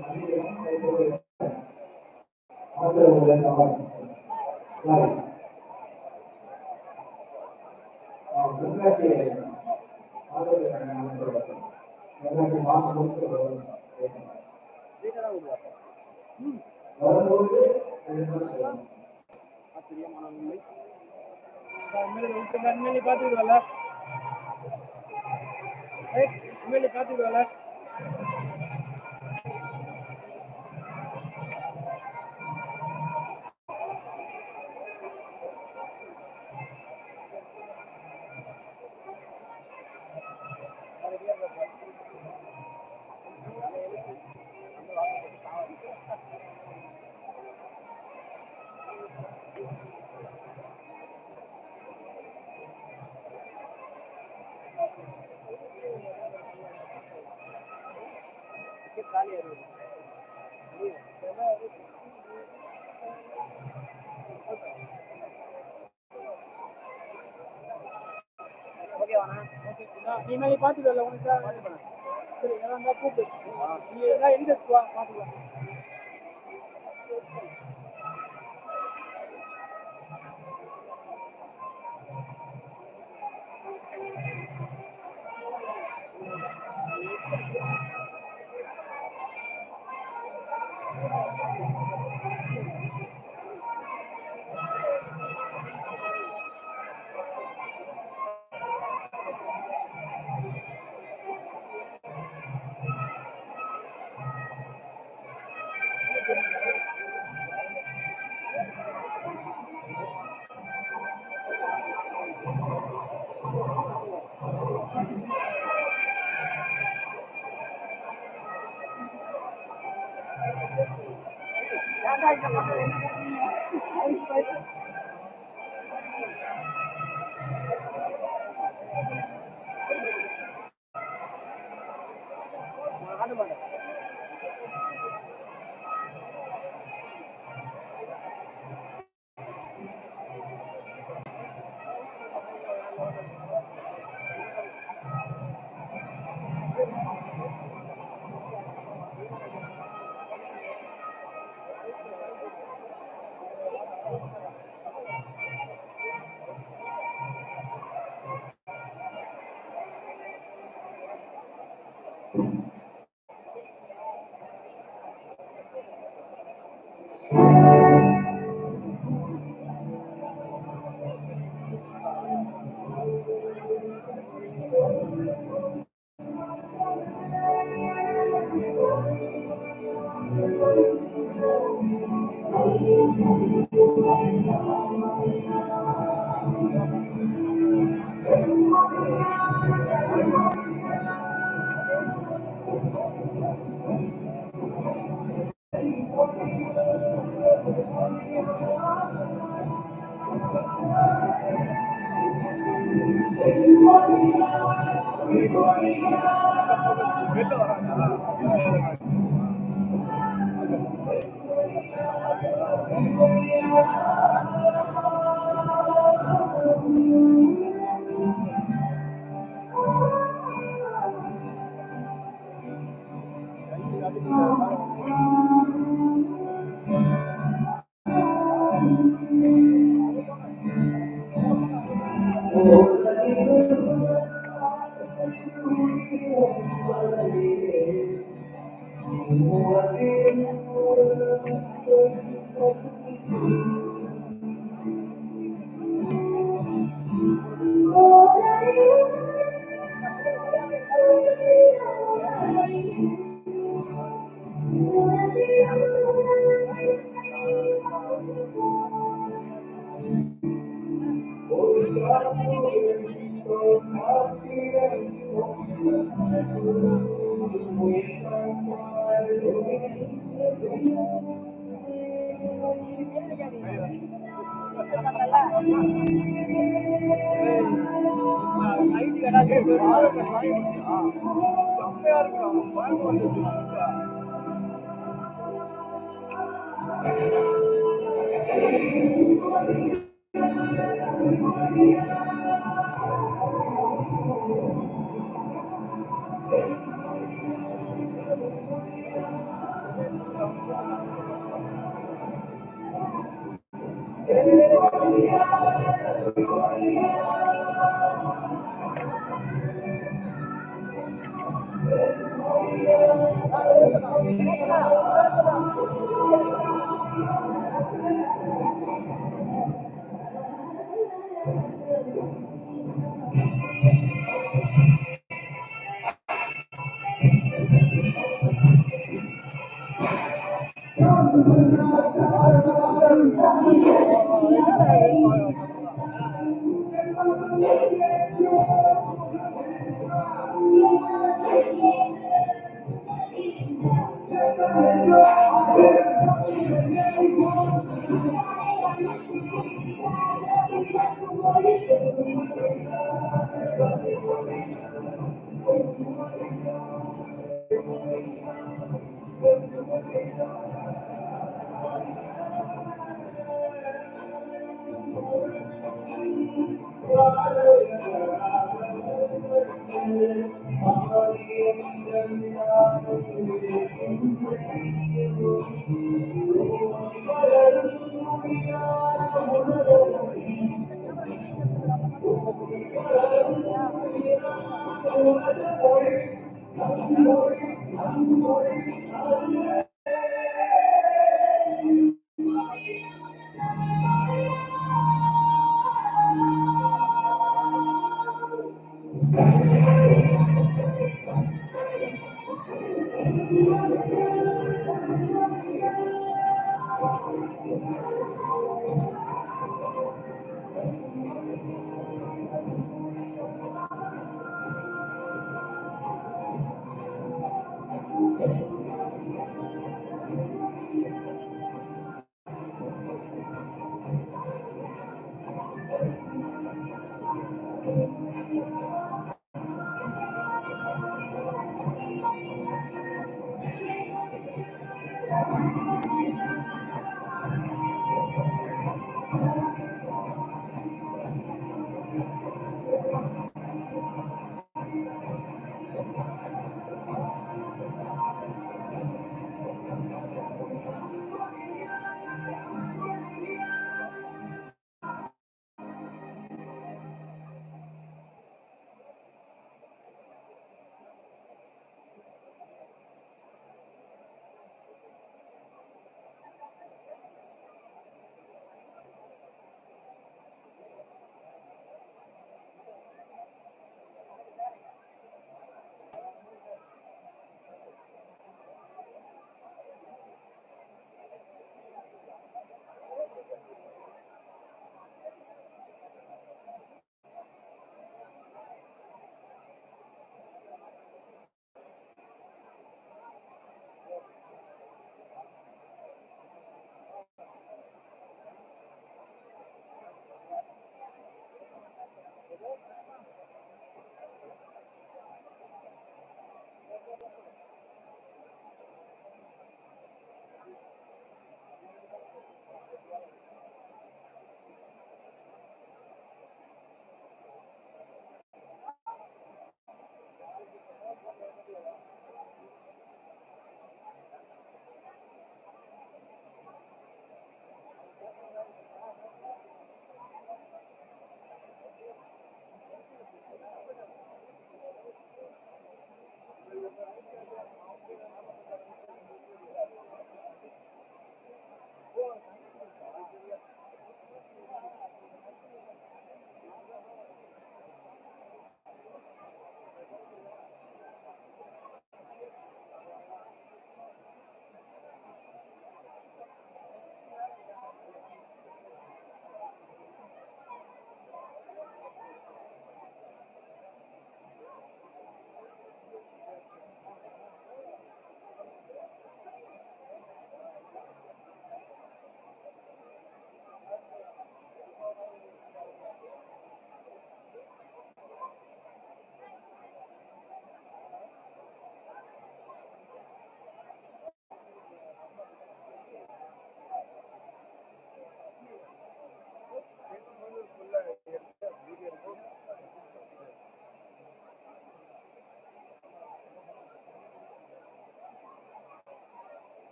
உண்மையிலே பார்த்துக்கல உண்மையிலே பார்த்துக்கல நீ மாதிரி பார்த்துக்கல உனக்கு தான் சரி எதா இருந்தா கூப்பிடு நீ எல்லாம் எங்க வா பார்த்துக்கலாம்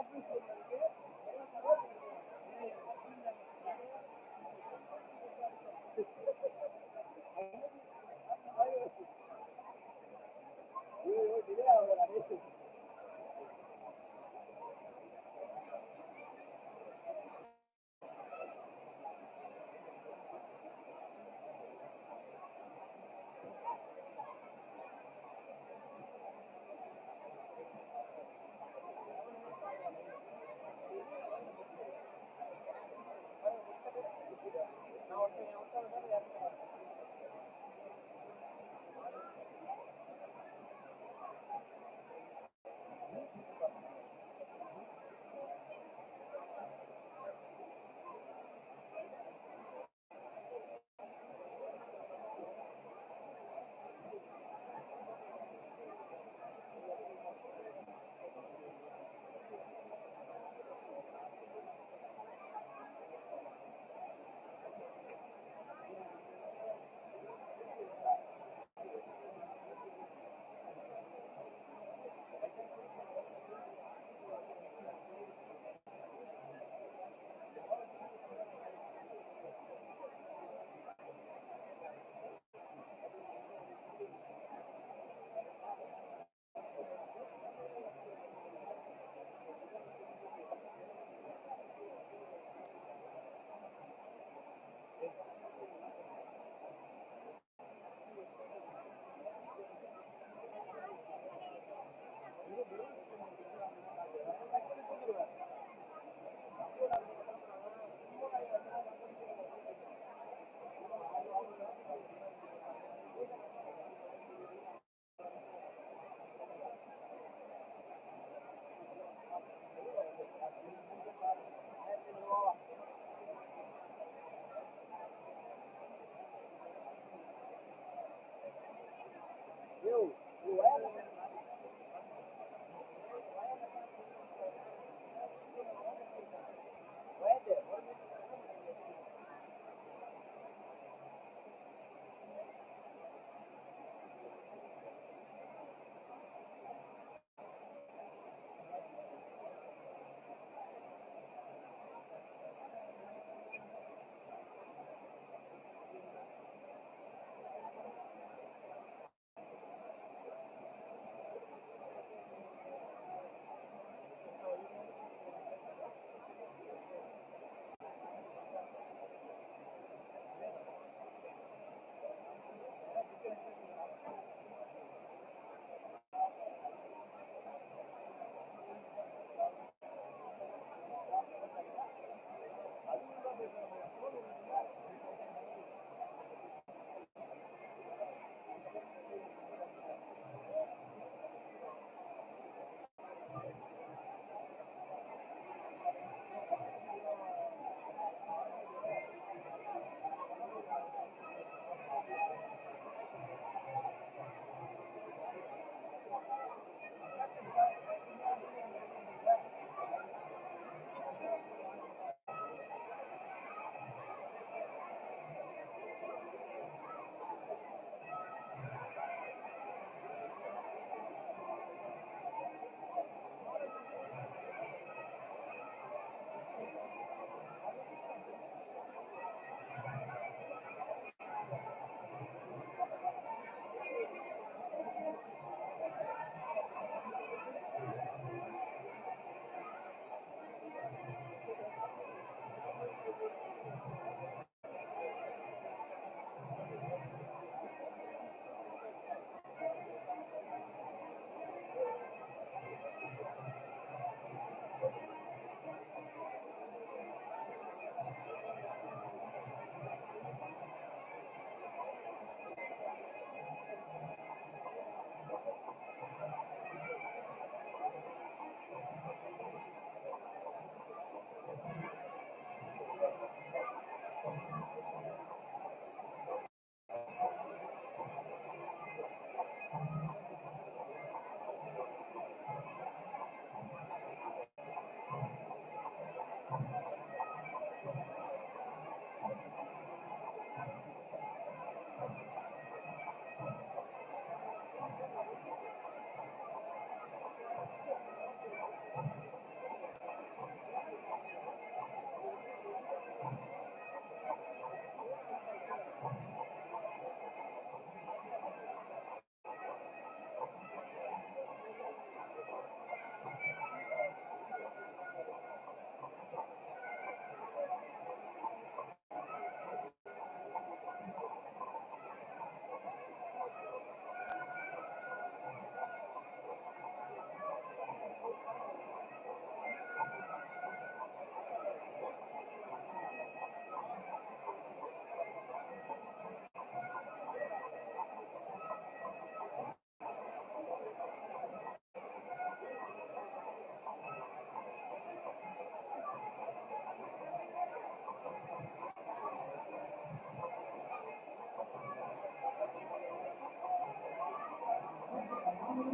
ஆ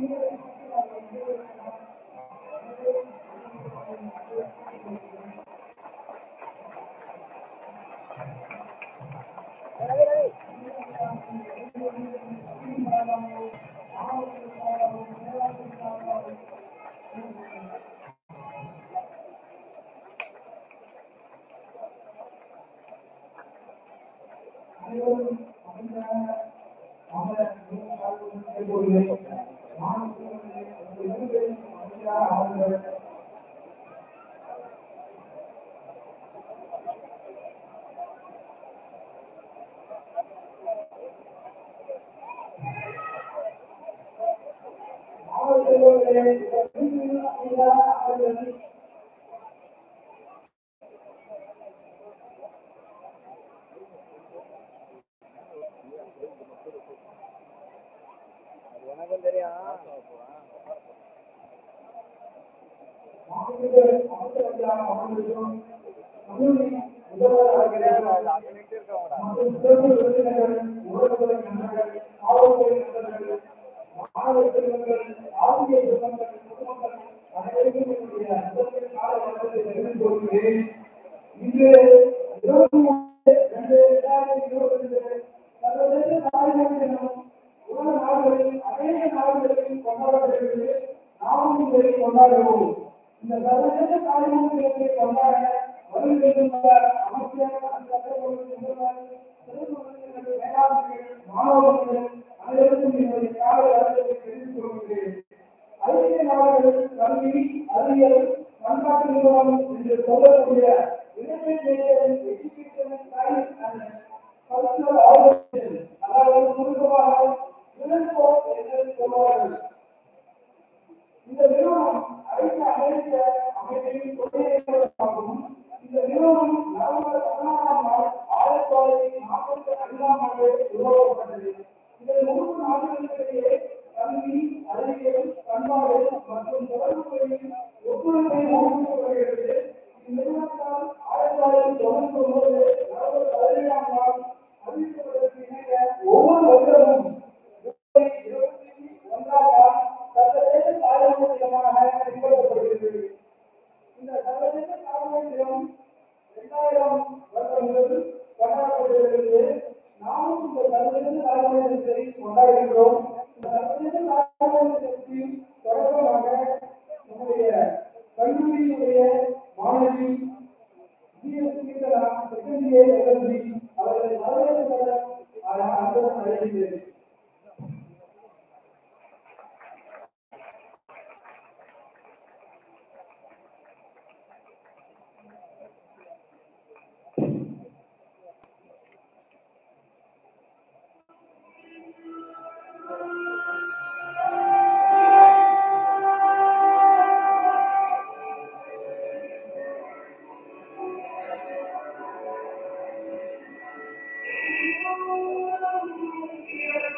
எனக்கும் தெரியும் இன்று இருபத்தி ரெண்டு இரண்டாயிரத்தி இருபத்தி ரெண்டு சர்வதேச தாய்மொழி தினம் உலக நாடுகளில் அநேக நாடுகளில் கொண்டாடப்படுகிறது நாமும் இதை கொண்டாடுவோம் இந்த சர்வதேச தாய்மொழி தினத்தை கொண்டாட வருகின்ற அமைச்சர் சட்டமன்ற முதல்வர் சிறப்பு விருந்தினர்கள், பேராசிரியர்கள் மாணவர்கள் அனைவருக்கும் என்னுடைய காலை வணக்கத்தை தெரிவித்துக் கொள்கிறேன் ஐக்கிய நாடுகள் கல்வி அறிவியல் பண்பாட்டு நிறுவனம் என்று சொல்லக்கூடிய united nation education science and cultural organisation அதாவது சுருக்கமாக யுனெஸ்கோ என்று சொல்வார்கள் இந்த நிறுவனம் ஐக்கிய அமெரிக்க அமைப்பின் கொள்கை நிறுவனமாகும் இந்த நிறுவனம் நவம்பர் பதினாறாம் நாள் ஆயிரத்தி தொள்ளாயிரத்தி நாற்பத்தி ஐந்தாம் ஆண்டு உருவாக்கப்பட்டது இதன் மூன்று நாடுகளிடையே கல்வி அறிவியல் பண்பாடு மற்றும் தொடர்புகளில் ஒத்துழைப்பை ஊக்குவித்து வருகிறது இந்நிறுவனத்தால் ஆயிரத்தி தொள்ளாயிரத்தி தொண்ணூத்தி ஒன்பது நவம்பர் பதினேழாம் நாள் அறிவிக்கப்பட்டதற்கு இணங்க ஒவ்வொரு வருடமும் ஜூலை இருபத்தி ஒன்றாம் நாள் சர்வதேச தாய்மொழி தினமாக பின்பற்றப்படுகிறது இந்த சர்வதேச தாய்மொழி தினம் இரண்டாயிரம் வருடம் முதல் கொண்டாடப்படுகிறது நாமும் இந்த சர்வதேச தாய்மொழி தினத்தை கொண்டாடுகின்றோம் இந்த சர்வதேச தாய்மொழி தினத்தின் தொடக்கமாக நம்முடைய கல்லூரியினுடைய மாணவி GS Geethara second year LLB அவர்களை வரவேற்பு அன்புடன் அழைக்கின்றேன் Thank you.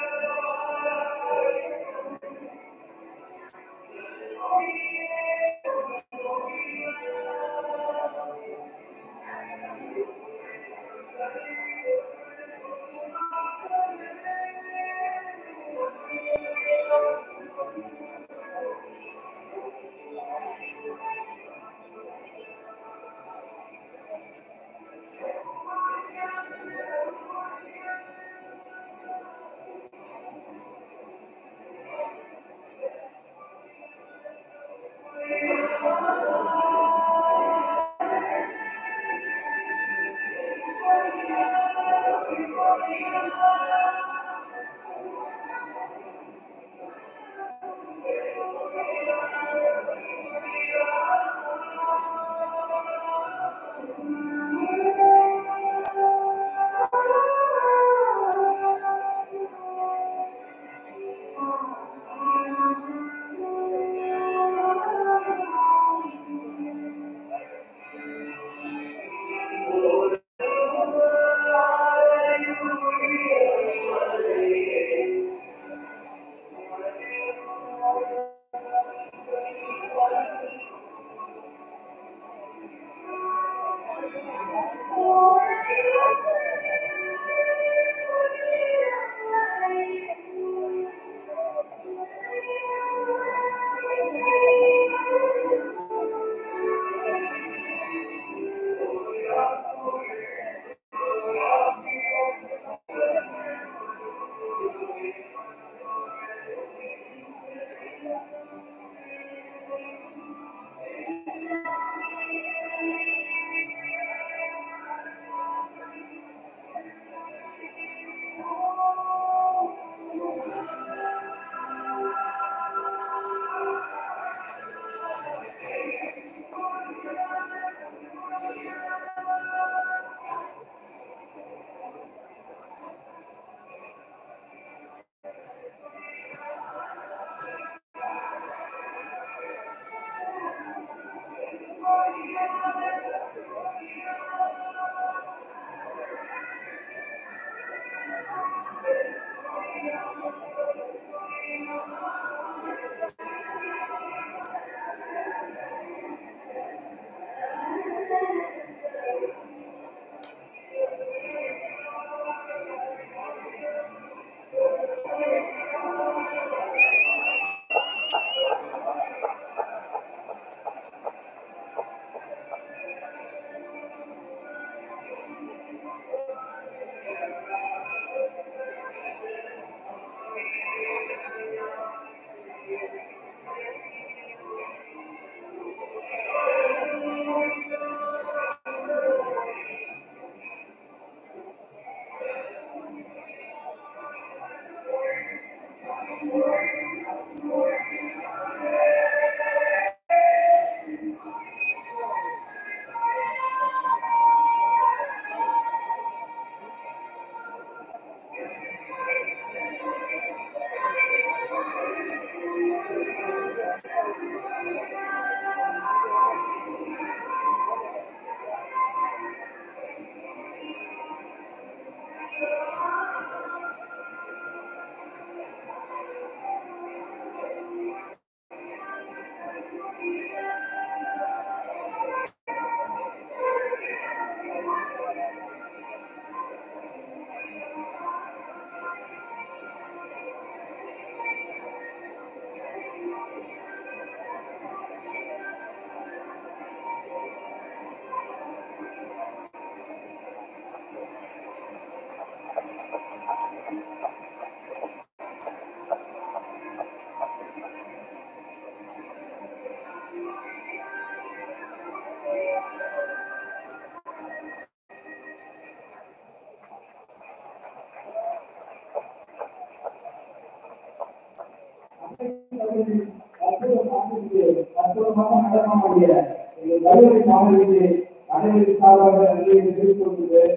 மாணவர்களின் அற்புத மாற்றத்திற்கு அற்புதமாக நடனமாடிய எங்கள் கல்லூரி மாணவர்களே அனைவரின் சார்பாக நன்றியை தெரிவித்துக் கொள்கிறேன்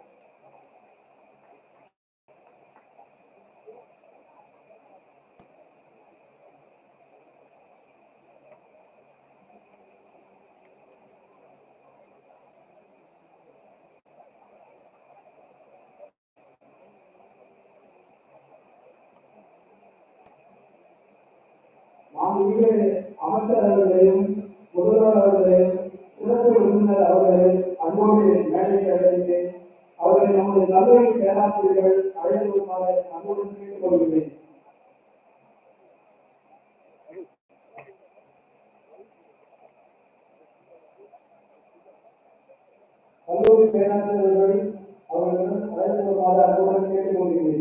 மாண்புமிகு அமைச்சர் அவர்களையும் முதல்வர் அவர்களையும் சிறப்பு விருந்தினர் அவர்களை அன்போடு மேடைக்கு அழைக்கிறேன் அவர்களை நமது கல்லூரி பேராசிரியர்கள் அழைத்து வருமாறு அன்புடன் கேட்டுக் கொள்கிறேன் கல்லூரி பேராசிரியர்கள் அவர்களுடன் அழைத்து வருமாறு அன்புடன் கேட்டுக் கொள்கிறேன்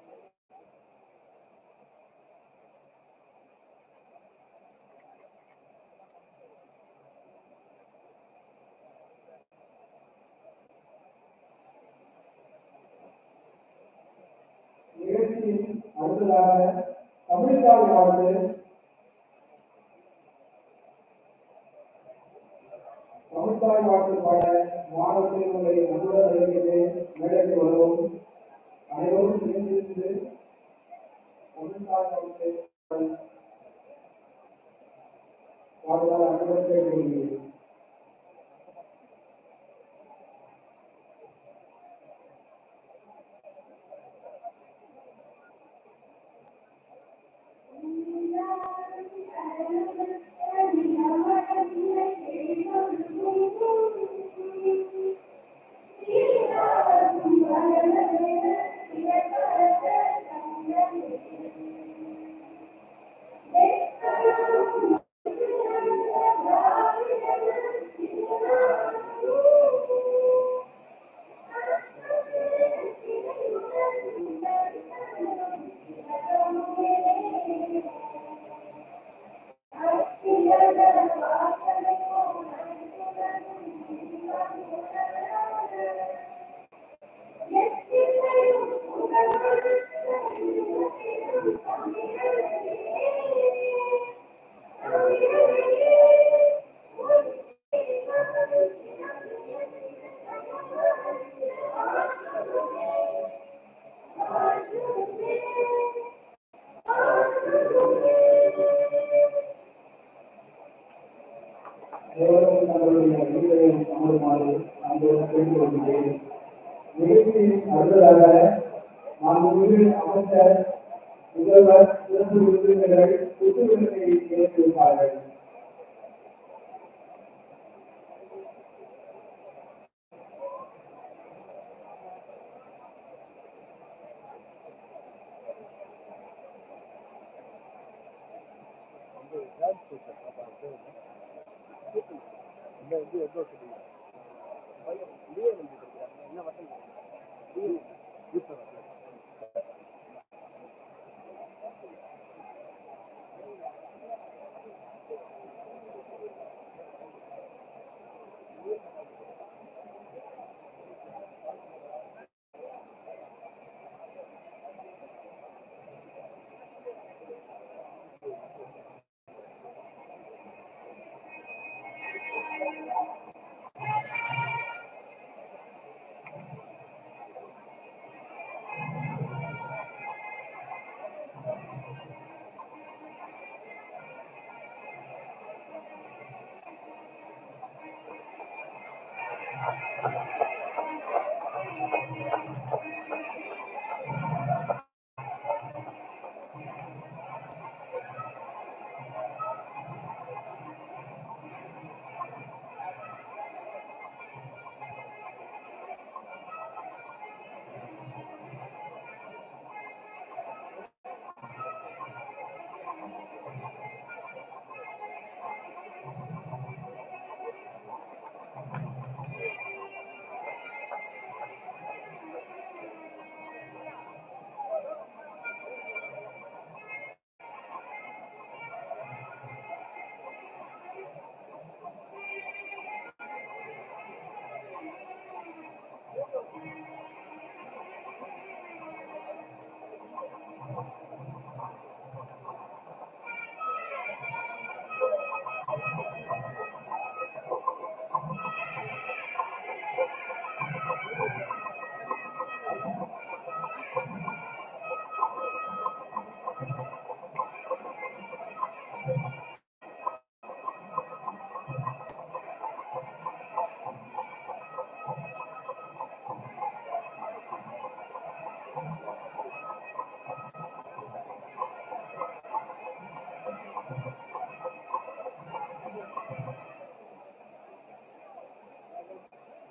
நிகழ்ச்சியில் அடுத்ததாக தமிழ்தாய் வாழ்த்து தமிழ்தாய் வாழ்த்து பாட மாணவ செல்வங்களை அன்புடன் அழைக்கிறேன் மேடைக்கு வருவோம் அனைவரும் சேர்ந்திருந்து தமிழ்தாய் வாழ்த்து பாடுவார் அன்புடன் கேட்டுக்கொள்கிறேன் அனைவரும் தங்களுடைய வீடுகளை அமருமாறு அன்புடன் கேட்டுக்கொள்கிறேன் நிகழ்ச்சியின் அடுத்ததாக மாண்புமிகு அமைச்சர் முதல்வர் சிறப்பு விருந்தினர்கள் புது விருதை ஏற்றிருப்பார்கள்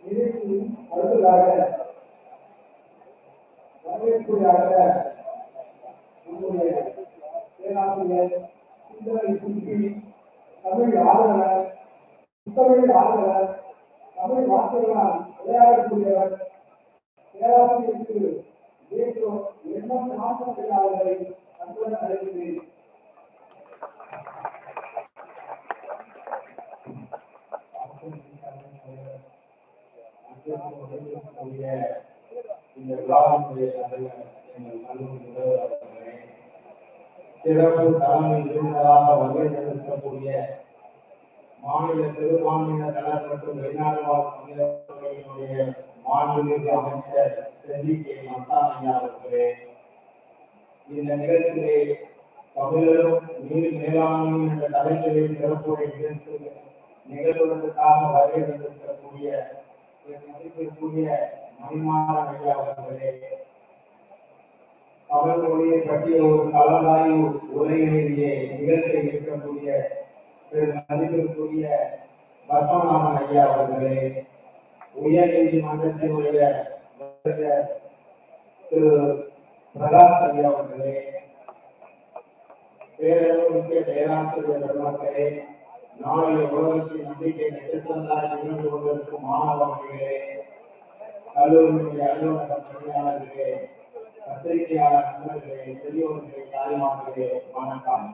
நிகழ்ச்சியின் அடுத்ததாக வரவேற்புரையாக நம்முடைய பேராசிரியர் சுந்தரை சுற்றி தமிழ் ஆதரவர் முத்தமிழ் ஆதரவர் தமிழ் வார்த்தைகளால் விளையாடக்கூடியவர் பேராசிரியர் திரு வேட்டோ எண்ணம் நாசம் செய்யாதவரை அன்புடன் அழைக்கிறேன் இந்த விழாவினுடைய தலைவர் எங்கள் கல்லூரி முதல்வர் அவர்களே சிறப்பு தலைமை விருந்தினராக வருகை தந்திருக்கக்கூடிய மாநில சிறுபான்மையினர் நலன் மற்றும் வெளிநாடு வாழ் தமிழர்களுடைய மாண்புமிகு அமைச்சர் செல்வி கே மஸ்தான் ஐயா அவர்களே இந்த நிகழ்ச்சியை தமிழரும் நீர் மேலாண்மை என்ற தலைப்பிலே சிறப்புரை நிகழ்த்து நிகழ்த்துவதற்காக வருகை தந்திருக்கக்கூடிய என் மதிப்பிற்குரிய மணிமாறன் ஐயா அவர்களே தமிழ் மொழியை பற்றிய ஒரு கலந்தாய்வு உரையிலேயே நிகழ்த்த இருக்கக்கூடிய திரு மதிப்பிற்குரிய பத்மநாபன் ஐயா அவர்களே உயர் நீதிமன்றத்தினுடைய வழக்கறிஞர் திரு பிரகாஷ் ஐயா அவர்களே பேரளவுமிக்க பேராசிரியர் பெருமக்களே நாளைய உலகத்தின் நம்பிக்கை நட்சத்திரங்களாக இருந்து கொண்டிருக்கும் மாணவர்களே கல்லூரியினுடைய அலுவலக பணியாளர்களே பத்திரிகையாளர் நண்பர்களே பெரியோர்களே தாய்மார்களே வணக்கம்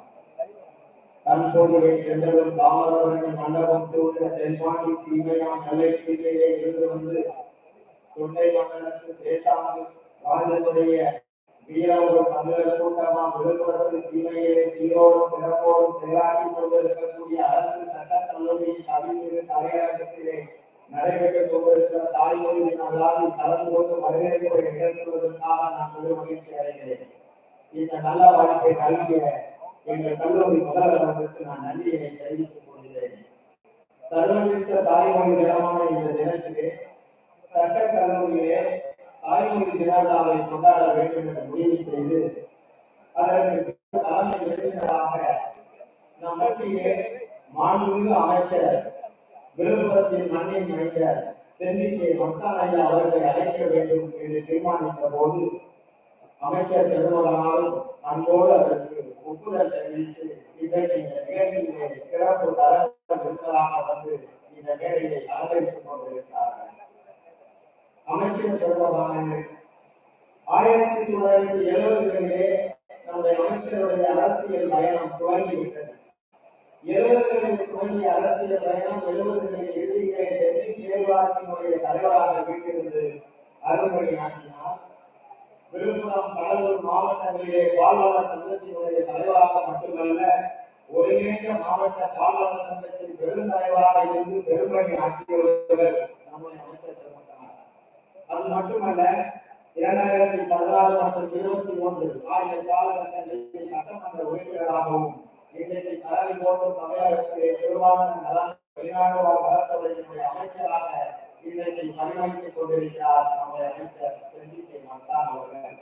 தற்போதைய சென்றதும் தாமரவர்கள் மண்டபம் சூழ்ந்த தென்பாண்டி சீமையாம் நெல்லை சீமையிலே இருந்து வந்து தொண்டை மண்டலத்தில் பேசாமல் ராஜனுடைய வீரர்கள் தமிழர் கூட்டமாம் விழுப்புரத்தில் சீமையிலே சீரோடும் சிறப்போடும் செயலாற்றி கொண்டிருக்கக்கூடிய அரசு சட்ட கல்லூரியின் கவிஞர் கலையரங்கத்திலே நடைபெற்றுக் கொண்டிருக்கிற தாய்மொழி நல்லாவில் கலந்து கொண்டு வரவேற்பை நிகழ்த்துவதற்காக நான் பெரும் மகிழ்ச்சி அடைகிறேன் இந்த நல்ல வாய்ப்பை நல்கிய எங்கள் கல்லூரி முதல்வருக்கு நான் நன்றியை தெரிவித்துக் கொள்கிறேன் சர்வதேச தாய்மொழி தினமான இந்த தினத்திலே சட்ட கல்லூரியிலே தாய்மொழி திருவிழாவை கொண்டாட வேண்டும் என்று முடிவு செய்து அதற்கு தலைமை விருந்தினராக நம் மத்தியிலே மாண்புமிகு அமைச்சர் விழுப்புரத்தின் மண்ணின் மைந்தர் செல்வி கே மஸ்தான் ஐயா அவர்களை அழைக்க வேண்டும் என்று தீர்மானித்த போது அமைச்சர் திருமகனாலும் அன்போடு அதற்கு ஒப்புதல் தெரிவித்து இன்றைக்கு இந்த நிகழ்ச்சியிலே சிறப்பு தரங்கள் இருந்ததாக வந்து இந்த மேடையை அலங்கரித்துக் கொண்டிருக்கிறார்கள் அமைச்சர் திருமகனான ஆயிரத்தி தொள்ளாயிரத்தி எழுபதுகளிலே நம்முடைய அமைச்சருடைய அரசியல் பயணம் துவங்கிவிட்டது எழுபதுகளில் துவங்கிய அரசியல் பயணம் எழுபதுகளில் இறுதியிலே சென்னை பேரூராட்சியினுடைய தலைவராக வீட்டிலிருந்து அருள்மொழி ஆற்றினார் விழுப்புரம் கடலூர் மாவட்டங்களிலே பால்வாளர் சங்கத்தினுடைய தலைவராக மட்டுமல்ல ஒருங்கிணைந்த மாவட்ட பால்வாளர் சங்கத்தின் பெருந்தலைவராக இருந்து பெரும்பணி ஆற்றியவர் நம்முடைய அமைச்சர் திருமகனார் அது மட்டுமல்ல இரண்டாயிரத்தி பதினாறு மற்றும் இருபத்தி ஒன்று ஆகிய காலகட்டங்களில் சட்டமன்ற உறுப்பினராகவும் இன்றைக்கு கலவை போட்டும் தமிழகத்திலே சிறுபான்மை நலன் வெளிநாடு வாழ் வளர்த்தவர்களுடைய அமைச்சராக இன்றைக்கு பரிமாறித்துக் கொண்டிருக்கிறார் நம்முடைய அமைச்சர் செஞ்சி கே மஸ்தான் அவர்கள்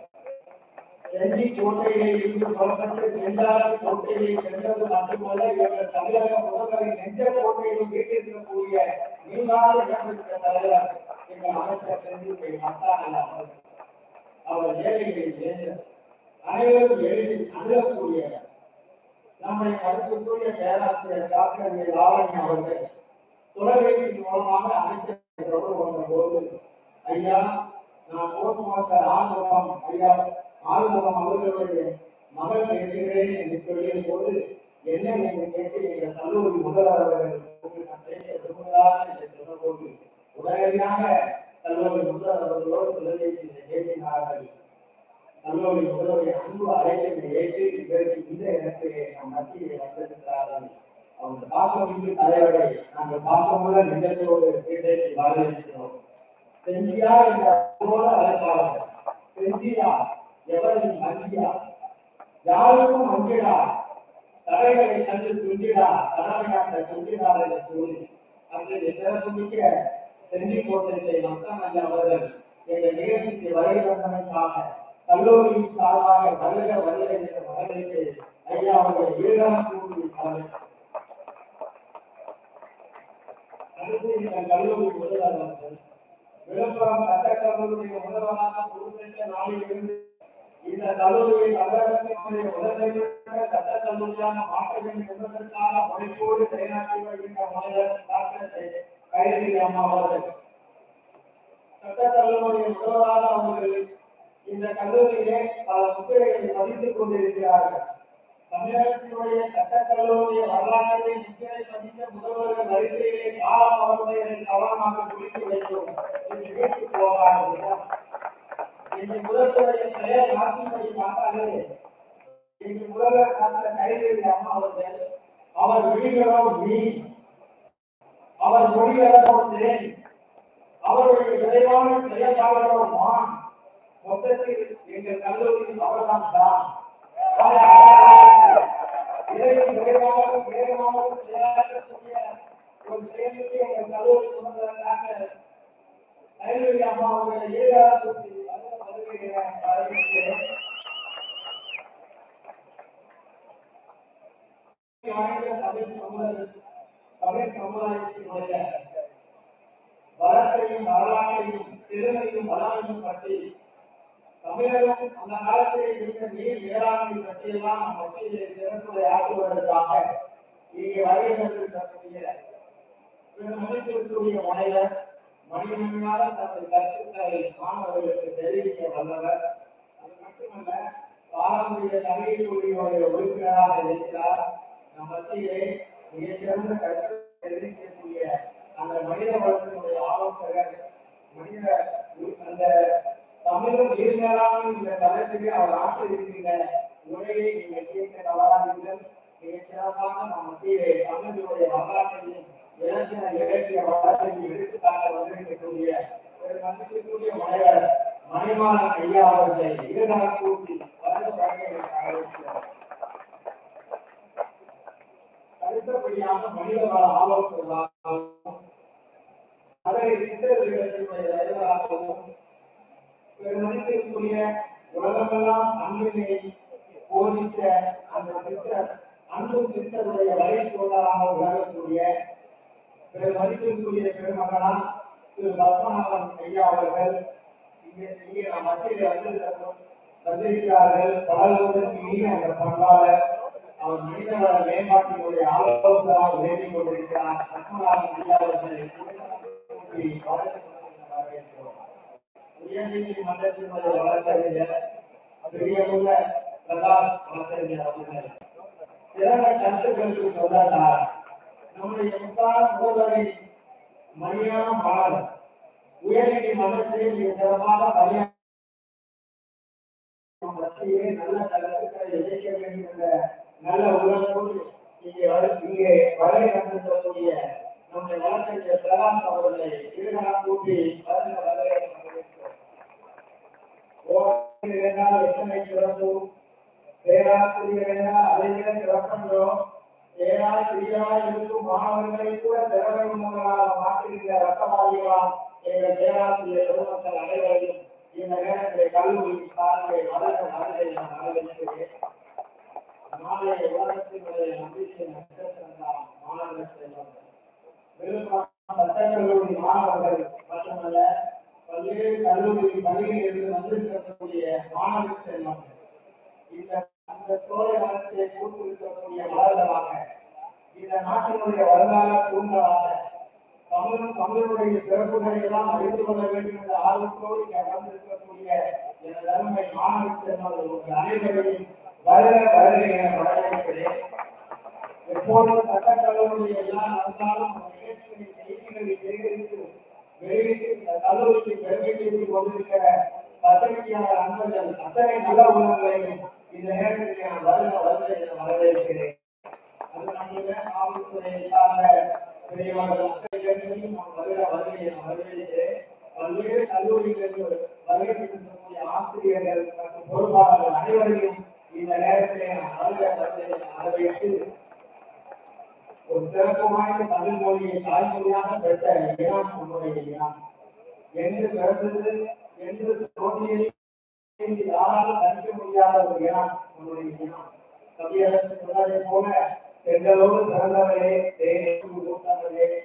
செஞ்சி கோட்டையிலே இருந்து புறப்பட்டு சென்றார் கோட்டையிலே சென்றது மட்டுமல்ல இவர்கள் தமிழக முதல்வரின் நெஞ்ச கோட்டையிலும் வீட்டிருக்கக்கூடிய நீங்காத இடம்பெற்ற தலைவர் எங்கள் அமைச்சர் செஞ்சி கே மஸ்தான் ஐயா அவர்கள் அவர் ஏழைகளின் வேந்தர் அனைவரும் எளிதில் அணுகக்கூடியவர் நம்முடைய கருத்துக்குரிய பேராசிரியர் டாக்டர் வி. லாவணி அவர்கள் தொலைபேசி மூலமாக அமைச்சர் தொடர்பு கொண்ட போது ஐயா நான் போஸ்ட் மாஸ்டர் ஆறுமுகம் ஐயா ஆறுமுகம் அவர்களுடைய மகள் பேசுகிறேன் என்று சொல்லிய போது என்ன என்று கேட்டு எங்கள் கல்லூரி முதல்வர் அவர்கள் உங்களுக்கு நான் பேச விரும்புகிறார் என்று சொன்னபோது உடனடியாக கல்லூரி முதல்வர் அவர்களோடு தொலைபேசியில் பேசினார்கள் கல்லூரி முதல்வருடைய அன்பு அழைப்பை ஏற்று இவருக்கு இந்த இடத்திலே நம் மத்தியிலே வந்திருக்கிறார்கள் அவங்க பாசமிகு தலைவரை நாங்கள் பாசமுள்ள நெஞ்சத்தோடு வீட்டை வரவேற்கிறோம் செஞ்சியா என்ற அன்போடு அழைப்பார்கள் செஞ்சியா எவரின் மஞ்சியா யாருக்கும் அஞ்சிடா தடைகளை கண்டு துண்டிடா கடமையாட்ட துண்டிடா என்று கூறி அங்கே சிறப்புமிக்க செஞ்சிக்கோட்டை மஸ்தான் ஐயா அவர்கள் எங்கள் நிகழ்ச்சிக்கு வருகை வந்தமைக்காக கல்லூரியின் சார்பாக வருக வருக என்ற வரவேற்பை ஐயா அவர்கள் இருகாலம் கூறி வரவேற்றார். அடுத்து இந்த கல்லூரி முதல்வர் அவர்கள் விழுப்புரம் சட்டக்கல்லூரிய முதல்வராக பொறுப்பேற்ற நாளிலிருந்து இந்த கல்லூரியை தமிழகத்தினுடைய முதன்மைமிக்க சட்ட கல்லூரியாக மாற்ற வேண்டும் என்பதற்காக முனைப்போடு செயலாற்றி வருகின்ற முதல்வர் டாக்டர் கைரவி அம்மா அவர்கள் சட்ட கல்லூரியின் முதல்வராக அவர்கள் இந்த கல்லூரியிலே பல முத்திரைகளை பதித்துக் கொண்டிருக்கிறார்கள் தமிழகத்தினுடைய சட்டக்கல்லூரிய வரலாற்றை முத்திரை பதித்த முதல்வர்கள் வரிசையிலே காலம் அவர்களை கவனமாக குறித்து வைத்தோம் இது நிகழ்ச்சி போகாது இன்று முதல்வருடைய பெயர் மாற்றிப்படி பார்த்தாலே இன்று முதல்வர் டாக்டர் கைரேவி அம்மா அவர்கள் அவர் விழிகளோ மீ அவர் மொழிகளோ தேன் அவருடைய விரைவான செயல்பாடுகளோ மான் மொத்தத்தில் எங்கள் கல்லூரியில் அவர்தான் தான் இதையும் விரைவாக வேகமாக செயலாற்றக்கூடிய ஒரு செயலுக்கு எங்கள் கல்லூரி முதல்வர் டாக்டர் கைரேவி அம்மா அவர்களை ஈடாக வருகிறேன் வரவேற்கிறேன் வாய்ந்த தமிழ் சமுதாய தமிழ் சமுதாயத்தினுடைய வளர்ச்சியும் வரலாற்றையும் சிறுமையும் வளமையும் பற்றி தமிழகம் அந்த காலத்திலே இருந்த நீர் மேலாண்மை பற்றியெல்லாம் நம் மத்தியிலே சிறப்புரை ஆற்றுவதற்காக இங்கே வருகை தந்திருக்கக்கூடிய மதிப்பிற்குரிய முனைவர் மணிமணியாக தனது கருத்துக்களை மாணவர்களுக்கு தெரிவிக்க வல்லவர் அது மட்டுமல்ல பாரம்பரிய தனியுடைய உறுப்பினராக இருக்கிறார் நம் மத்தியிலே மிகச்சிறந்த கருத்து தெரிவிக்கக்கூடிய அந்த மனித வளத்தினுடைய ஆலோசகர் மனித உ- அந்த தமிழும் நீர்மேலாண்மை இந்த தளத்திலே அவர் ஆற்ற இருக்கின்ற உரையை நீங்கள் கேட்க தவறாதீர்கள் மிகச் சிறப்பாக நம் மத்தியிலே தமிழுடைய வரலாற்றையும் இலக்கிய இலக்கிய வளத்தையும் எடுத்துக்காட்ட வந்திருக்கக்கூடிய ஒரு மதிப்பிற்குரிய முனைவர் மணிமாறன் ஐயா அவர்களை இருநல கூட்டி வருக வருக என அழைக்கிறோம். அடுத்தபடியாக மனிதவள ஆலோசகராகவும் அதனை சித்தர்களிடத்தினுடைய தலைவராகவும் பெருமதிப்பிற்குரிய உலகமெல்லாம் அன்பினை போதித்த அந்த சிஸ்டர் அன்பு சிஸ்டருடைய வழித்தோடராக விளங்கக்கூடிய பெருமதிப்பிற்குரிய பெருமகனா திரு பத்மநாபன் ஐயா அவர்கள் இங்கே இங்கே நாம் மத்தியிலே வந்திருக்கிறோம் வந்திருக்கிறார்கள் பலருடன் இனிய அந்த பண்பாளர் அவர் மனிதவள மேம்பாட்டினுடைய ஆலோசகராக உதவி கொண்டிருக்கிறார் பத்மநாபன் ஐயா அவர்களை கூட்டி வாழ்த்துக்களை வரவேற்கிறோம். உயர்நீதிமன்றத்தினுடைய வழக்கறிஞர் பெரியமுள்ள பிரகாஷ் வழக்கறிஞர் அவர்கள் சிறந்த கருத்துக்களுக்கு சொந்தக்காரர் நம்முடைய முத்தான முதல்வரை மணியான மாணவர் உயர்நீதிமன்றத்தில் மிக சிறப்பாக பணியாற்ற மத்தியிலே நல்ல கருத்துக்களை விதைக்க வேண்டும் என்ற நல்ல உள்ளத்தோடு இங்கே வர இங்கே வரை தந்திருக்கக்கூடிய நம்முடைய வழக்கறிஞர் பிரகாஷ் அவர்களை இருநலம் கூட்டி வருக வருக என வரவேற்கிறோம். ஓராசிரியர் என்றால் எத்தனை சிறப்பு பேராசிரியர் என்றால் அதை விட சிறப்பன்றோ பேராசிரியராய் இருக்கும் மாணவர்களை கூட திறமை உள்ளவர்களாக மாற்றுகின்ற ரத்தவாதிகளாம் எங்கள் பேராசிரியர் பெருமக்கள் அனைவரையும் இந்த நேரத்தில் கல்லூரி சார்பில் வருக வருக என வரவேற்கிறேன் நாளைய உலகத்தினுடைய நம்பிக்கை நட்சத்திரம் மாணவர் செல்வங்கள் விழுப்புரம் சட்டக்கல்லூரி மாணவர்கள் மட்டுமல்ல பல்வேறு கல்லூரி பள்ளியில் இருந்து வந்திருக்கக்கூடிய மாணவ செல்வங்கள் இந்த இந்த சோழ வளர்ச்சியை கூட்டிருக்கக்கூடிய மலர்களாக இந்த நாட்டினுடைய வருங்கால தூண்களாக தமிழும் தமிழுடைய சிறப்புகளை எல்லாம் அறிந்து கொள்ள வேண்டும் என்ற ஆர்வத்தோடு இங்கே வந்திருக்கக்கூடிய எனது அருமை மாணவ செல்வங்கள் உங்கள் அனைவரையும் வருக வருக என வரவேற்கிறேன் எப்பொழுது சட்டக்கல்லூரி எல்லாம் நடந்தாலும் அந்த நிகழ்ச்சிகளை செய்திகளை சேகரித்து வெளியிட்டு இந்த கல்லூரிக்கு பெருமை செய்து கொண்டிருக்கிற பத்திரிகையாளர் அன்பர்கள் அத்தனை நல்ல உள்ளங்களையும் இந்த நேரத்தில் நான் வருக வருக என வரவேற்கிறேன் அது நம்முடைய காவல்துறையை சார்ந்த பெரியவர்கள் அத்தனை பேர்களையும் நான் வருக வருக என வரவேற்கிறேன் பல்வேறு கல்லூரிகளுக்கு வருகை தந்திருக்கக்கூடிய ஆசிரியர்கள் மற்றும் பொறுப்பாளர்கள் அனைவரையும் இந்த நேரத்திலே நான் வருக வருக என வரவேற்று ஒரு சிறப்பு வாய்ந்த தமிழ் மொழியை தாய்மொழியாக பெற்ற இனம் நம்முடைய இனம் என்று பிறந்தது என்று தோன்றியது யாராலும் கணிக்க முடியாத ஒரு இனம் நம்முடைய இனம் கவியரசு சொன்னதை போல பெண்களோடு பிறந்தவரே தேனோடு மூத்தவரே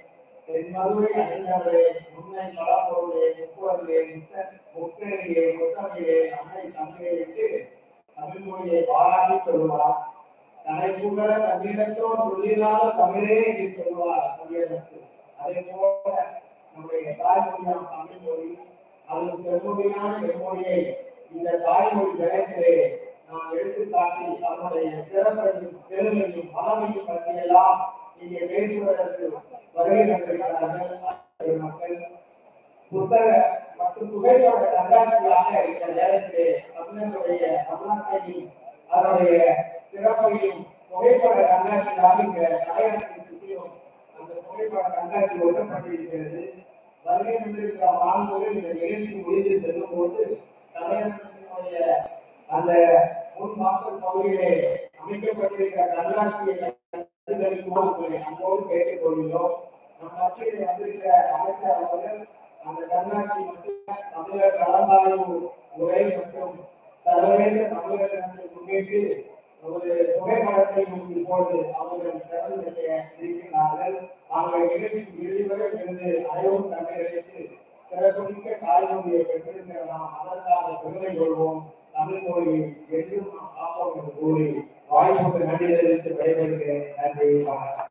என் மதுவை அணிந்தவளே முன்னை பலப்பொருளே முப்பொருளே முத்த முத்தனிலே முத்தமிழே அன்னை தமிழே என்று தமிழ் மொழியை பாராட்டி சொல்லுவார் தன்னை புகழ தன்னிடத்தோடு சொல்லிடாத தமிழே என்று சொல்லுவார் குடியரசு அதே போல நம்முடைய தாய்மொழியான தமிழ் மொழி அது செம்மொழியான எம்மொழியை இந்த தாய்மொழி ஜெயத்திலே நாம் எடுத்துக்காட்டி அதனுடைய சிறப்பையும் பெருமையும் பலமையும் பற்றியெல்லாம் இங்கே பேசுவதற்கு வருகை தந்திருக்கிறார்கள் மக்கள் புத்தக மற்றும் புகைப்பட கண்காட்சியாக இந்த நேரத்திலே தமிழர்களுடைய தமிழ்நாட்டையும் அதனுடைய சிறப்பையும் புகைப்பட கண்காட்சியாக இங்க கலையரசை சுற்றியும் அந்த புகைப்பட கண்காட்சி ஒட்டப்பட்டிருக்கிறது வருகை தந்திருக்கிற மாணவர்கள் இந்த நிகழ்ச்சி முடிந்து செல்லும் போது கலையரசனுடைய அந்த முன் வாசல் பகுதியிலே அமைக்கப்பட்டிருக்கிற கண்காட்சியை கண்டுகளிக்குமாறு உங்களை அன்போடு கேட்டுக் கொள்கிறோம் நம் மத்தியில் வந்திருக்கிற அமைச்சர் அவர்கள் அந்த கண்காட்சி மற்றும் தமிழர் கலந்தாய்வு உரை மற்றும் சர்வதேச தமிழர் தினத்தை முன்னிட்டு ஒரு புகைப்படத்தையும் இப்போது அவர்கள் திறந்து வைக்க இருக்கிறார்கள் அவர்கள் நிகழ்ச்சி இறுதி வரை இருந்து அனைவரும் கண்டுகளித்து சிறப்புமிக்க தாய்மொழியை பெற்றிருக்கிற நாம் அதற்காக பெருமை கொள்வோம் தமிழ் மொழி என்றும் நாம் காப்போம் என்று கூறி வாய்ப்புக்கு நன்றி தெரிவித்து விடைபெறுகிறேன் நன்றி வணக்கம்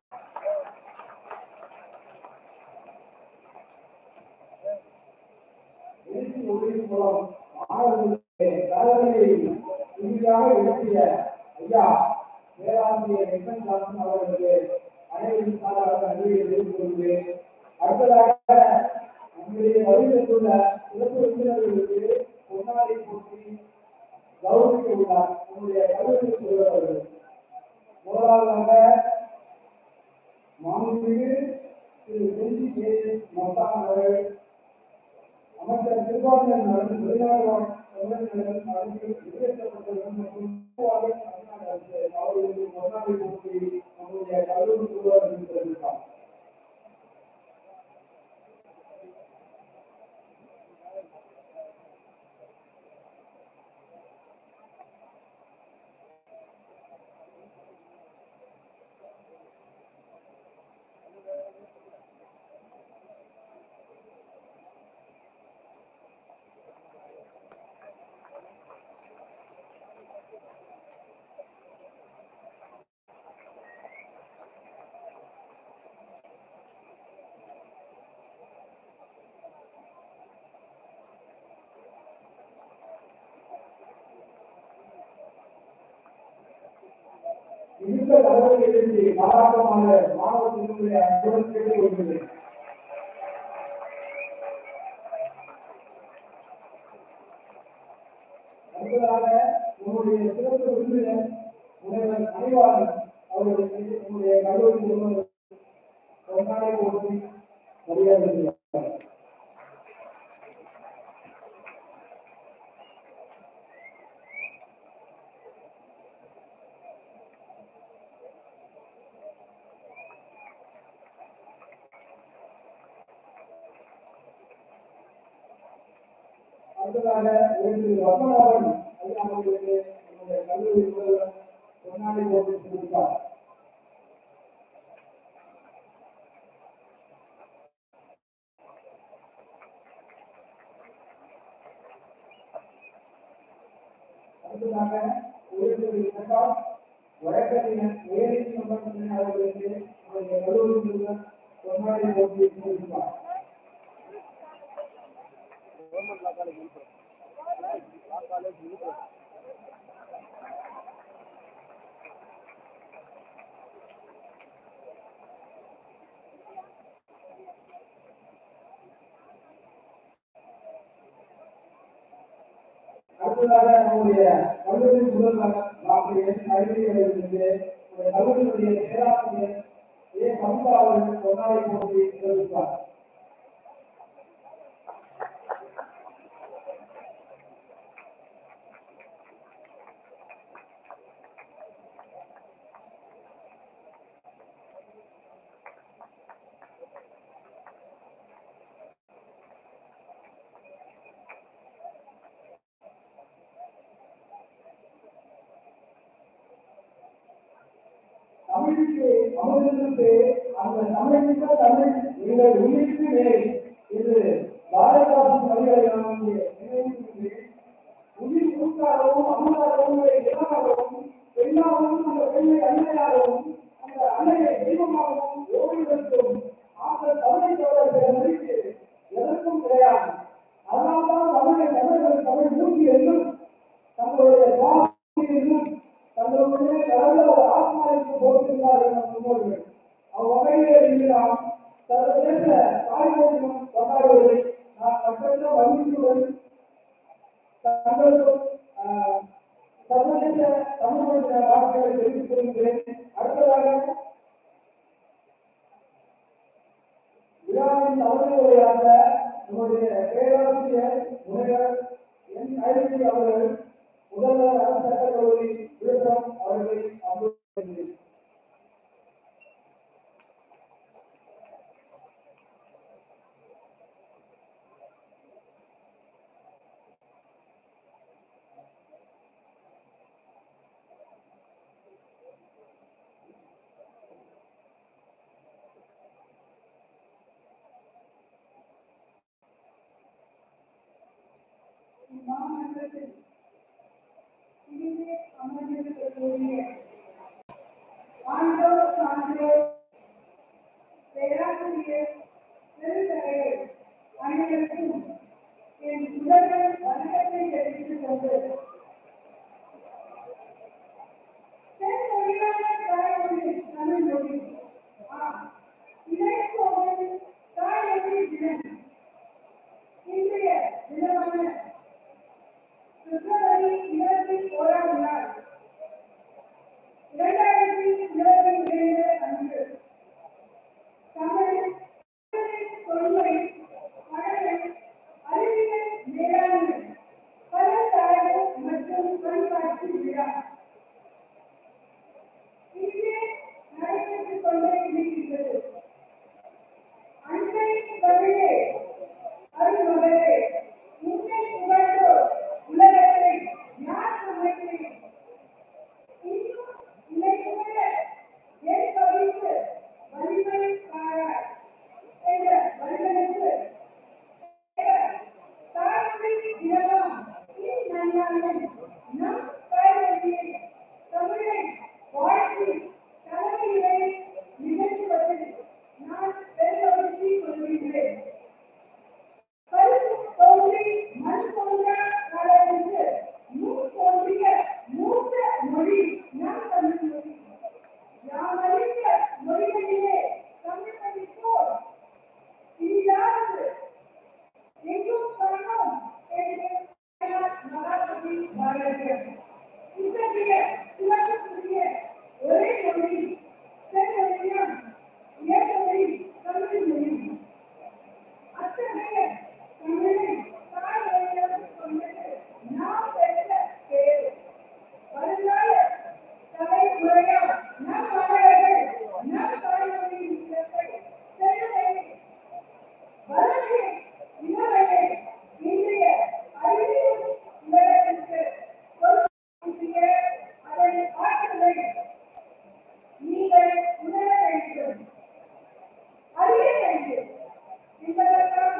எழுச்சி ஒளியின் மூலம் மாணவர்களுக்கு கலவையை இறுதியாக எழுப்பிய ஐயா பேராசிரியர் என் ஜான்சன் அவர்களுக்கு அனைவரும் சார்பாக நன்றியை தெரிவித்துக் கொள்கிறேன் அடுத்ததாக நம்முடைய வருகிறதுள்ள சிறப்பு விருந்தினர்களுக்கு பொன்னாடை போட்டி கௌரவிக்க உள்ளார் நம்முடைய கல்லூரி முதல்வர் அவர்கள் முதலாவதாக மாண்புமிகு திரு செஞ்சி கே எஸ் மஸ்தான் அவர்கள் அமைச்சர் சிறுபான்மையினர் நலன் வெளிநாடு தமிழர்கள் நலன்கள் நிறைவேற்றப்பட்டவர்கள் மற்றும் பொதுவாக தமிழ்நாடு அரசு அவர்களுக்கு பொன்னாடை போட்டி நம்முடைய கல்லூரி முதல்வர்கள் தெரிவித்தார் மிகுந்த கலவையிலிருந்து பாராட்டமாக மாணவ செல்வங்களை அன்புடன் கேட்டுக் கொள்கிறேன் அடுத்ததாக நம்முடைய சிறப்பு விருந்தினர் முனைவர் அணிவாளன் அவர்களுக்கு நம்முடைய கல்லூரி முதல்வர் பொன்னாடை போட்டி மரியாதை செய்வார் அடுத்ததாக ஒரு ரத்னநாதன் ஐயா அவர்களுக்கு நம்முடைய கல்லூரி முதல்வர் பொன்னாடை போட்டி செய்திருக்கார் அடுத்ததாக உயர்திரு பிரகாஷ் வழக்கறிஞர் உயர்நீதிமன்றத்தின் அவர்களுக்கு நம்முடைய கல்லூரி முதல்வர் பொன்னாடை போட்டி செய்திருக்கார் government law college Villupuram law college Villupuram அடுத்ததாக நம்முடைய கல்லூரி முதல்வர் டாக்டர் என் அறிவியல் அவர்களுக்கு நம்முடைய கல்லூரியுடைய பேராசிரியர் ஏ சமுதா அவர்கள் பொன்னாடை போட்டி தெரிவித்தார் தமிழுக்கு அமுதத்திற்கு அந்த தமிழுக்கு தமிழ் எங்கள் உயிருக்கு நேர் என்று பாரதாசன் வரிகளை நான் இங்கே நினைவுகின்றேன் உயிர் மூச்சாகவும் அமலாகவும் இளமாகவும் பெண்ணாகவும் அந்த பெண்ணை அன்னையாகவும் அந்த அன்னையை தெய்வமாகவும் ஓடிவருக்கும் ஆற்றல் தமிழை தவிர பிற மொழிக்கு எதற்கும் கிடையாது அதனால்தான் தமிழை தமிழர்கள் தமிழ் மூச்சு என்றும் தங்களுடைய சுவாசி என்றும் தங்களுடைய கடந்த ஒரு ஆத்மா என்று போட்டிருந்தார்கள் நம் முன்னோர்கள் அவ்வகையிலே இன்று நாம் சர்வதேச தாய்மொழி தினம் கொண்டாடுவதை நான் கட்டற்ற மகிழ்ச்சியுடன் தங்களுக்கும் ஆஹ், சர்வதேச தமிழ் மொழி தின வாழ்த்துக்களை தெரிவித்துக் கொள்கிறேன் அடுத்ததாக விழாவின் தலைமை உரையாற்ற நம்முடைய பேராசிரியர் முனைவர் என் ஐடி அவர்கள் முதல்வர் அரசு சட்டக் கல்லூரி விழுப்புரம் அவர்களை அன்பு மாமன்றத்தில் இனிமே அமர்ந்திருக்கக்கூடிய ஆண்டோர் சான்றோர் பேராசிரியர் பெருந்தகைகள் அனைவருக்கும் என் முதல்வர் வணக்கத்தை தெரிவித்துக் கொண்டு செம்மொழியான தாய்மொழி தமிழ் மொழி ஆம் இணைசோவின் தாய்மொழி தினம் இன்றைய தினமான பிப்ரவரி இருபத்தி ஓராம் நாள் இரண்டாயிரத்தி இருபத்தி இரண்டு அன்று தமிழ் தொன்மை பழமை அறிவியல் மேலாண்மை பலதாய்வு மற்றும் கண்காட்சி விழா இங்கே நடைபெற்றுக் கொண்டே இருக்கின்றது அன்னை தமிழே அருள்மகளே உன்னை புகழ்ந்தோர் உலகத்தை யார் சமைக்கிறேன் இன்னும் இணையுள்ள என் கவிக்கு வலிமை தாராய் என்ற வரிகளுக்கு தாய்மொழி தினமாம் இந்நன்னாளில் நம் தாய்மொழியை தமிழை வாழ்த்தி தலைமையை நிகழ்த்துவதில் நான் பெருமகிழ்ச்சி கொள்கின்றேன் கல் தோன்றி மண் தோன்றா காலத்திற்கு முன் தோன்றிய மூத்த மொழி நம் தமிழ் மொழி யாம் அறிந்த மொழிகளிலே தமிழ் மொழிக்கோர் இனிதாவது எங்கும் காணோம் என்று மகாகவி பாரதியார் இத்தகைய சிறப்புக்குரிய ஒரே மொழி செம்மொழியாம் இயற்கமொழி தமிழ் மொழி அத்தகைய தமிழை தாய்மொழியாக கொண்டது நாம் பெற்ற பேரு வருங்கால தலைமுறையால் நம் மாணவர்கள் நம் தாய்மொழியின் சிறப்பை செழுமையை வளர்ச்சியை இளமையை இன்றைய அறிவியல் உலகத்திற்கு கொடுக்கின்ற அதன் ஆற்றலை நீங்கள் உணர வேண்டும் அறிய வேண்டும் என்பதற்காக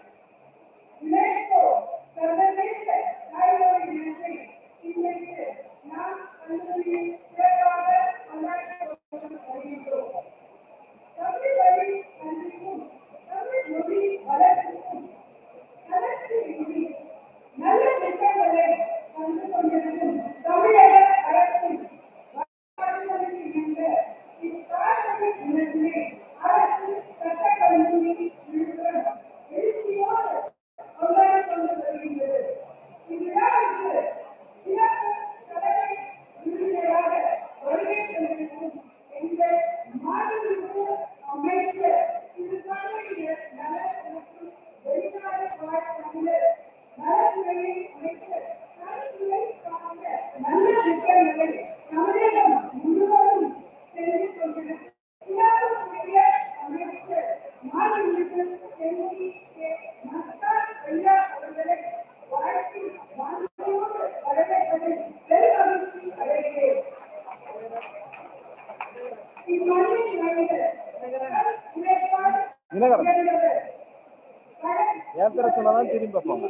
யுனெஸ்கோ சர்வதேச தாய்மொழி தினத்தை இன்றைக்கு நாம் கல்லூரியில் சிறப்பாக கொண்டாடி வருகின்றோம் தமிழ் வழி கல்விக்கும் தமிழ் மொழி வளர்ச்சிக்கும் கலர்ச்சி மொழி நல்ல திட்டங்களை தந்து கொண்டிருக்கும் தமிழக அரசின் வழிகாட்டுதலுக்கு இணங்க இத்தாய்மொழி தினத்திலே அரசு சட்டக் கல்லூரி விழுப்புரம் எழுச்சியோடு கொண்டாடிக் கொண்டு வருகின்றது இவ்விழாவிற்கு சிறப்பு தலைமை விருந்தினராக வருகை தந்திருக்கும் எங்கள் மாநிலத்திற்கு அமைச்சர் சிறுபான்மையினர் நல மற்றும் என் பேரை சொன்னாதான் திரும்பி பார்ப்பாங்க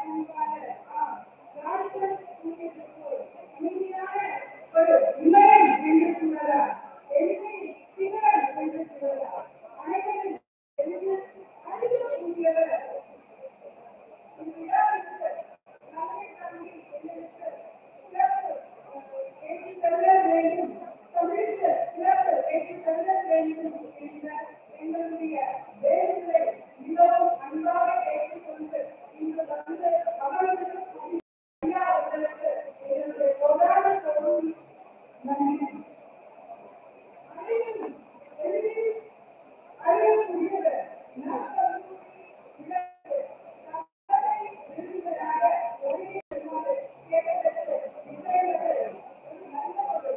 எங்களுடைய வேலைகளை மிகவும் அன்பாக ஏற்றுக்கொண்டு இந்த வந்து அவர்களுக்கு ஐயா அவர்களுக்கு என்னுடைய கொடான கொடும் நன்றி அனைவரும் எளிதில் அறியக்கூடிய நற்கருணை விளக்கு தங்களை விரும்புவதாக ஒளியுமாறு கேட்கிறது இசையது ஒரு நல்ல ஒரு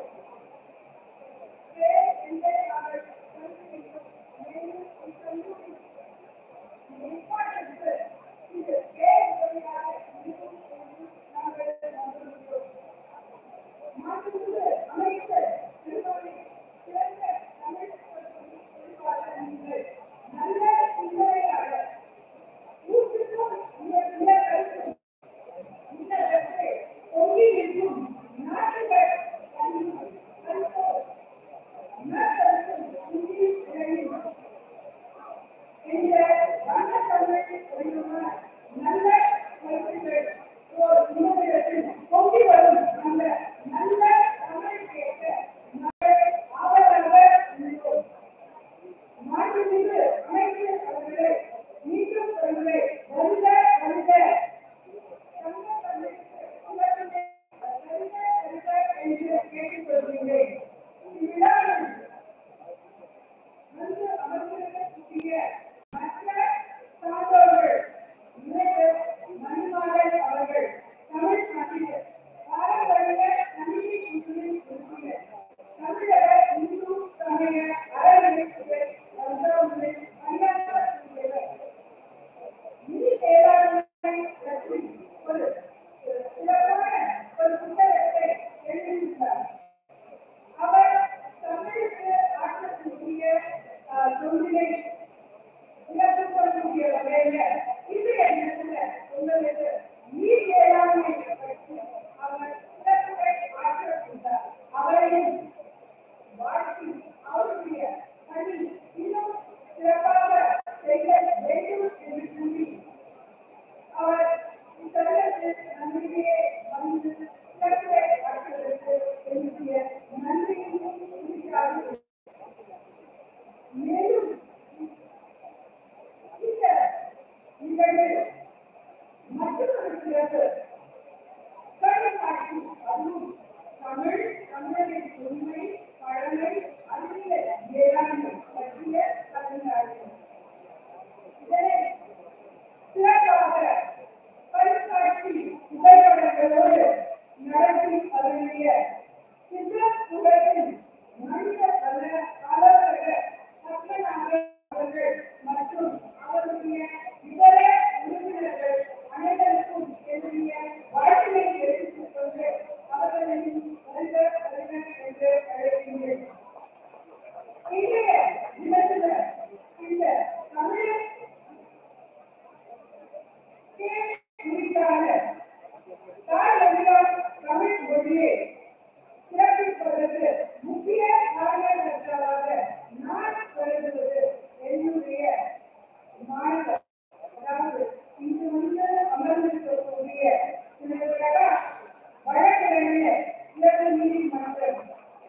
பேர் என்பதை அவர்கள் கருதுகின்றோம் மேலும் இக்கல்லூரி importance இது பேர் வழியாக இருக்கும் என்று நாங்கள் நம்புகிறோம் மாண்புமிகு அமைச்சர் திருமணி சிறந்த தமிழ் பொறியாளர் நீங்கள் நல்ல சிந்தனையாளர் ஊற்றுக்கும் உயர்ந்த கருத்தும் இந்த இடத்தை பொங்கி நிற்கும் நாட்டுகள் கல்வி கல்வோர் நற்கருத்தும் இந்தி இணையும் என்ற வண்ண தமிழ் வடிவமான நல்ல கருத்துக்கள் ஓர் உணவிடத்தில் பொங்கி வரும் அந்த நல்ல தமிழ் கேட்க நாங்கள் ஆவலாக உள்ளோம் மாண்புமிகு அமைச்சர் அவர்களே மீண்டும் ஒருமுறை வருக வருக தங்க தமிழுக்கு சிவகங்கை வருக வருக என்று கேட்டுக்கொள்கிறேன் இவ்விழாவில் வந்து அமர்ந்திருக்கக்கூடிய மற்ற சான்றோர்கள் இளைஞர் மணிமாறன் அவர்கள் தமிழ் நாட்டில் பாரம்பரிய நம்பிக்கை குழுவின் உறுப்பினர் தமிழக இந்து சமய அறநிலைத்துறை வந்தாவுடைய பணியாற்றக்கூடியவர் நீர் மேலாண்மை பற்றி ஒரு சிறப்பான ஒரு புத்தகத்தை எழுதியுள்ளார் அவர் தமிழுக்கு ஆற்றக்கூடிய அஹ், தொண்டினை சிறப்புப்படுத்தக்கூடிய வகையில இன்றைய தினத்துல உங்களுக்கு நீர் மேலாண்மை பற்றி அவர் சிறப்புரை ஆற்றக்கூட்டார் அவரையும் வாழ்த்தி அவருடைய பணி இன்னும் சிறப்பாக செய்ய வேண்டும் என்று கூறி அவர் இத்தருணத்தில் நம்மிடையே வந்து சிறப்புரை ஆற்றுவதற்கு என்னுடைய நன்றியையும் குறிக்கிறார்கள் மேலும் இந்த நிகழ்வு மற்றொரு சிறப்பு தொலைக்காட்சி அதுவும் தமிழ் தமிழரின் உண்மை பழமை அறிவியல் வேளாண்மை பற்றிய கலந்தாய்வு இதனை சிறப்பாக தொலைக்காட்சி புகைப்படங்களோடு நடத்தி அருளிய சித்தப்புகையின் மனித வள ஆலோசகர் பத்மநாபன் அவர்கள் மற்றும் அவருடைய இதர உறுப்பினர்கள் அனைவருக்கும் என்னுடைய வாழ்க்கையை தெரிவித்துக் கொண்டு அவர்களையும் வருக வருக என்று அழைக்கின்றேன் இன்றைய தினத்தில் இந்த தமிழ் குறித்தான தாய் வழியால் தமிழ் மொழியை சிறப்பிப்பதற்கு முக்கிய காரணகர்த்தாவாக நான் கருதுவது என்னுடைய மாணவர் அதாவது இன்று வந்து அமர்ந்திருக்கக்கூடிய திரு பிரகாஷ் வழக்கறிஞர் சிறப்பு நீதிமன்றம்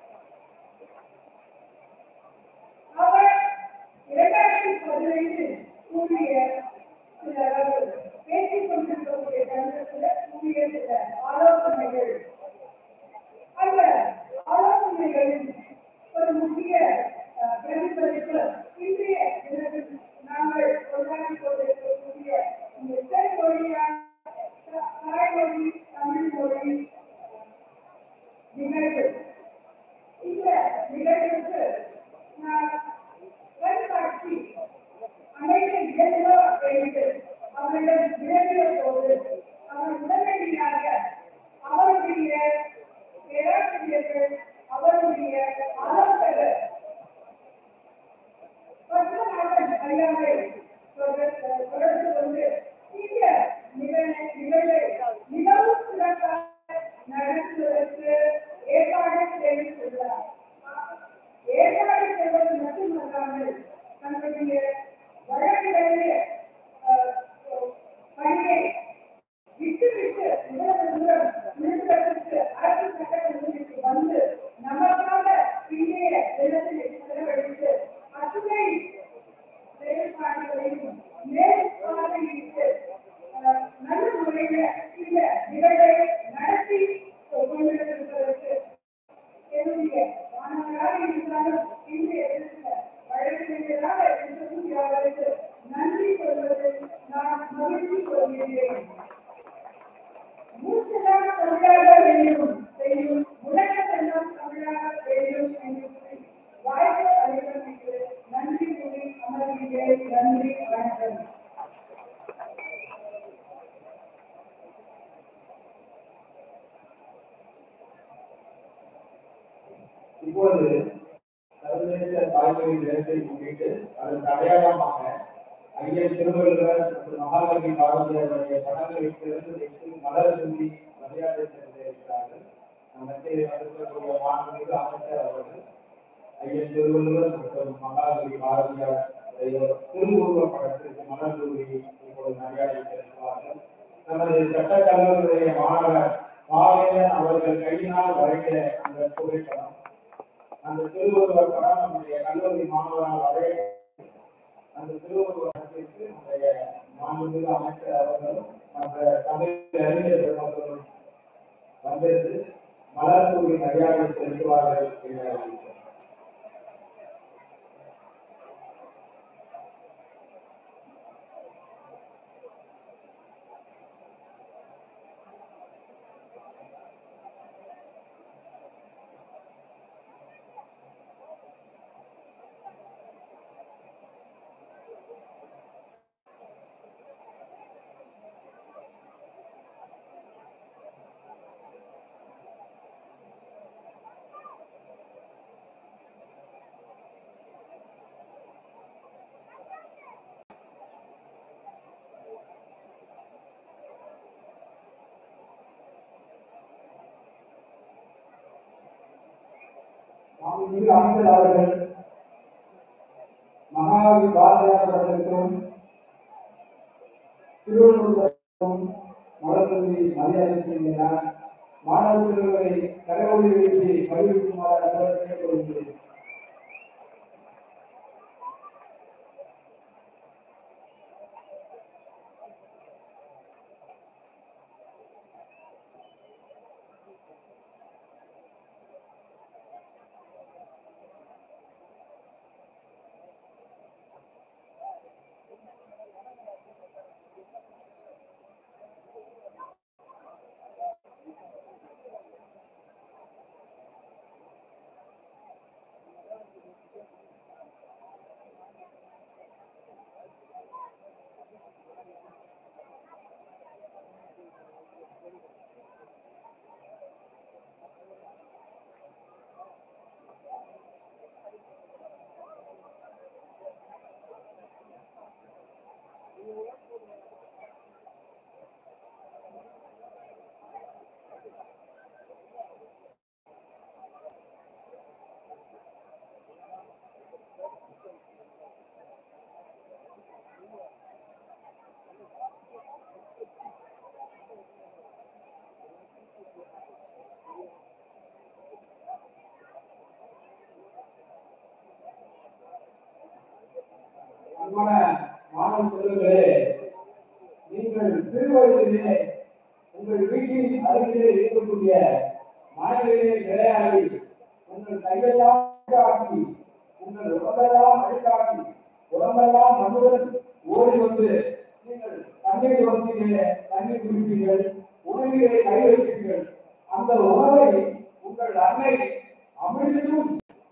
அவர் இரண்டாயிரத்தி பதினைந்தில் கூறிய சில அதாவது பேசிக் கொண்டிருக்கக்கூடிய தருணத்தில் கூறிய சில ஆலோசனைகள் அந்த ஆலோசனைகளின் ஒரு முக்கிய அஹ், பிரதிபலிப்பு இன்றைய தினத்தில் நாங்கள் கொண்டாடி கொண்டிருக்கக்கூடிய இந்த செம்மொழியான த- தாய்மொழி தமிழ் மொழி நிகழ்வு இந்த நிகழ்வுக்கு நான் கண்காட்சி அனைத்து இயல்பா என்று அவரிடம் விளங்கிய போது அவர் உடனடியாக அவருடைய பேராசிரியர்கள் அவருடைய ஆலோசகர் பத்மநாபன் ஐயாவை தொடர்பு தொடர்பு கொண்டு இந்த நிகழ்வை நிகழ்வை மிகவும் சிறப்பாக நடத்துவதற்கு ஏற்பாடு செய்துள்ளார் ஏற்பாடு செய்வது மட்டுமல்லாமல் தன்னுடைய வழக்குகளில் அஹ், பணியை விட்டுவிட்டு இவ்வளவு தூரம் விழுப்புரத்திற்கு அரசு சட்டக்கல்லூரிக்கு வந்து நமக்காக பின்னைய தினத்தில் செலவழித்து அத்துணை செயல்பாடுகளையும் மேற்பார்வையிட்டு அஹ், நல்ல முறையில இந்த நிகழ்வை நடத்தி கொண்டிருப்பதற்கு என்னுடைய மாணவராக இருந்தாலும் இன்றைய தினத்தில் வழக்கறிஞராக இருக்கக்கூடிய அவருக்கு நன்றி சொல்வதில் நான் மகிழ்ச்சி கொள்கிறேன் மூச்செல்லாம் தமிழாக வேண்டும் செய்யும் உலகத்தெல்லாம் தமிழாக வேண்டும் என்று கூறி வாய்ப்பு அளித்தமைக்கு நன்றி கூறி அமர்கிறேன் நன்றி வணக்கம் இப்பொழுது சர்வதேச தாய்மொழி தினத்தை முன்னிட்டு அதற்கு அடையாளமாக ஐயர் திருவள்ளுவர் மற்றும் மகாகவி பாரதியாருடைய படங்களை திறந்து வைத்து மலர் சொல்லி மரியாதை செலுத்தியிருக்கிறார்கள் நம் மத்தியில் வந்திருக்கக்கூடிய மாண்புமிகு அமைச்சர் அவர்கள் ஐயர் திருவள்ளுவர் மற்றும் மகாகவி பாரதியார் திருவுருவ படத்திற்கு மலர் தூவி இப்பொழுது மரியாதை செலுத்துவார்கள் நமது சட்டக் கல்லூரியுடைய மாணவர் பாவேந்தன் அவர்கள் கையினால் வரைந்த அந்த புகைப்படம் அந்த திருவுருவ படம் நம்முடைய கல்லூரி மாணவரால் வரைய அந்த திருவுருவ படத்திற்கு நம்முடைய மாண்புமிகு அமைச்சர் அவர்களும் மற்ற தமிழ் அறிஞர் பெருமக்களும் வந்திருந்து மலர் தூவி மரியாதை செலுத்துவார்கள் என்று அறிவிக்கிறேன் மாண்புமிகு அமைச்சர் அவர்கள் மகாவி பாரதியார் அவர்களுக்கும் திருவள்ளுவருக்கும் மலர்கல்வி மரியாதை செய்கிறார் மாணவ செல்வங்களை கலைவழி எழுதி பதிவிக்குமாறு அன்போடு கேட்டுக்கொள்கிறேன் அன்பான மாணவ செல்வங்களே நீங்கள் சிறு வயதிலே உங்கள் வீட்டின் அருகிலே இருக்கக்கூடிய மலைகளிலே விளையாடி உங்கள் கையெல்லாம் அழுக்காக்கி உங்கள் உடம்பெல்லாம் அழுக்காக்கி உடம்பெல்லாம் மண்ணுடன் ஓடி வந்து நீங்கள் தண்ணீர் குளத்திலே தண்ணீர் குடிப்பீர்கள் உணவிலே கை வைப்பீர்கள் அந்த உணவை உங்கள் அன்னை அமிழ்தும்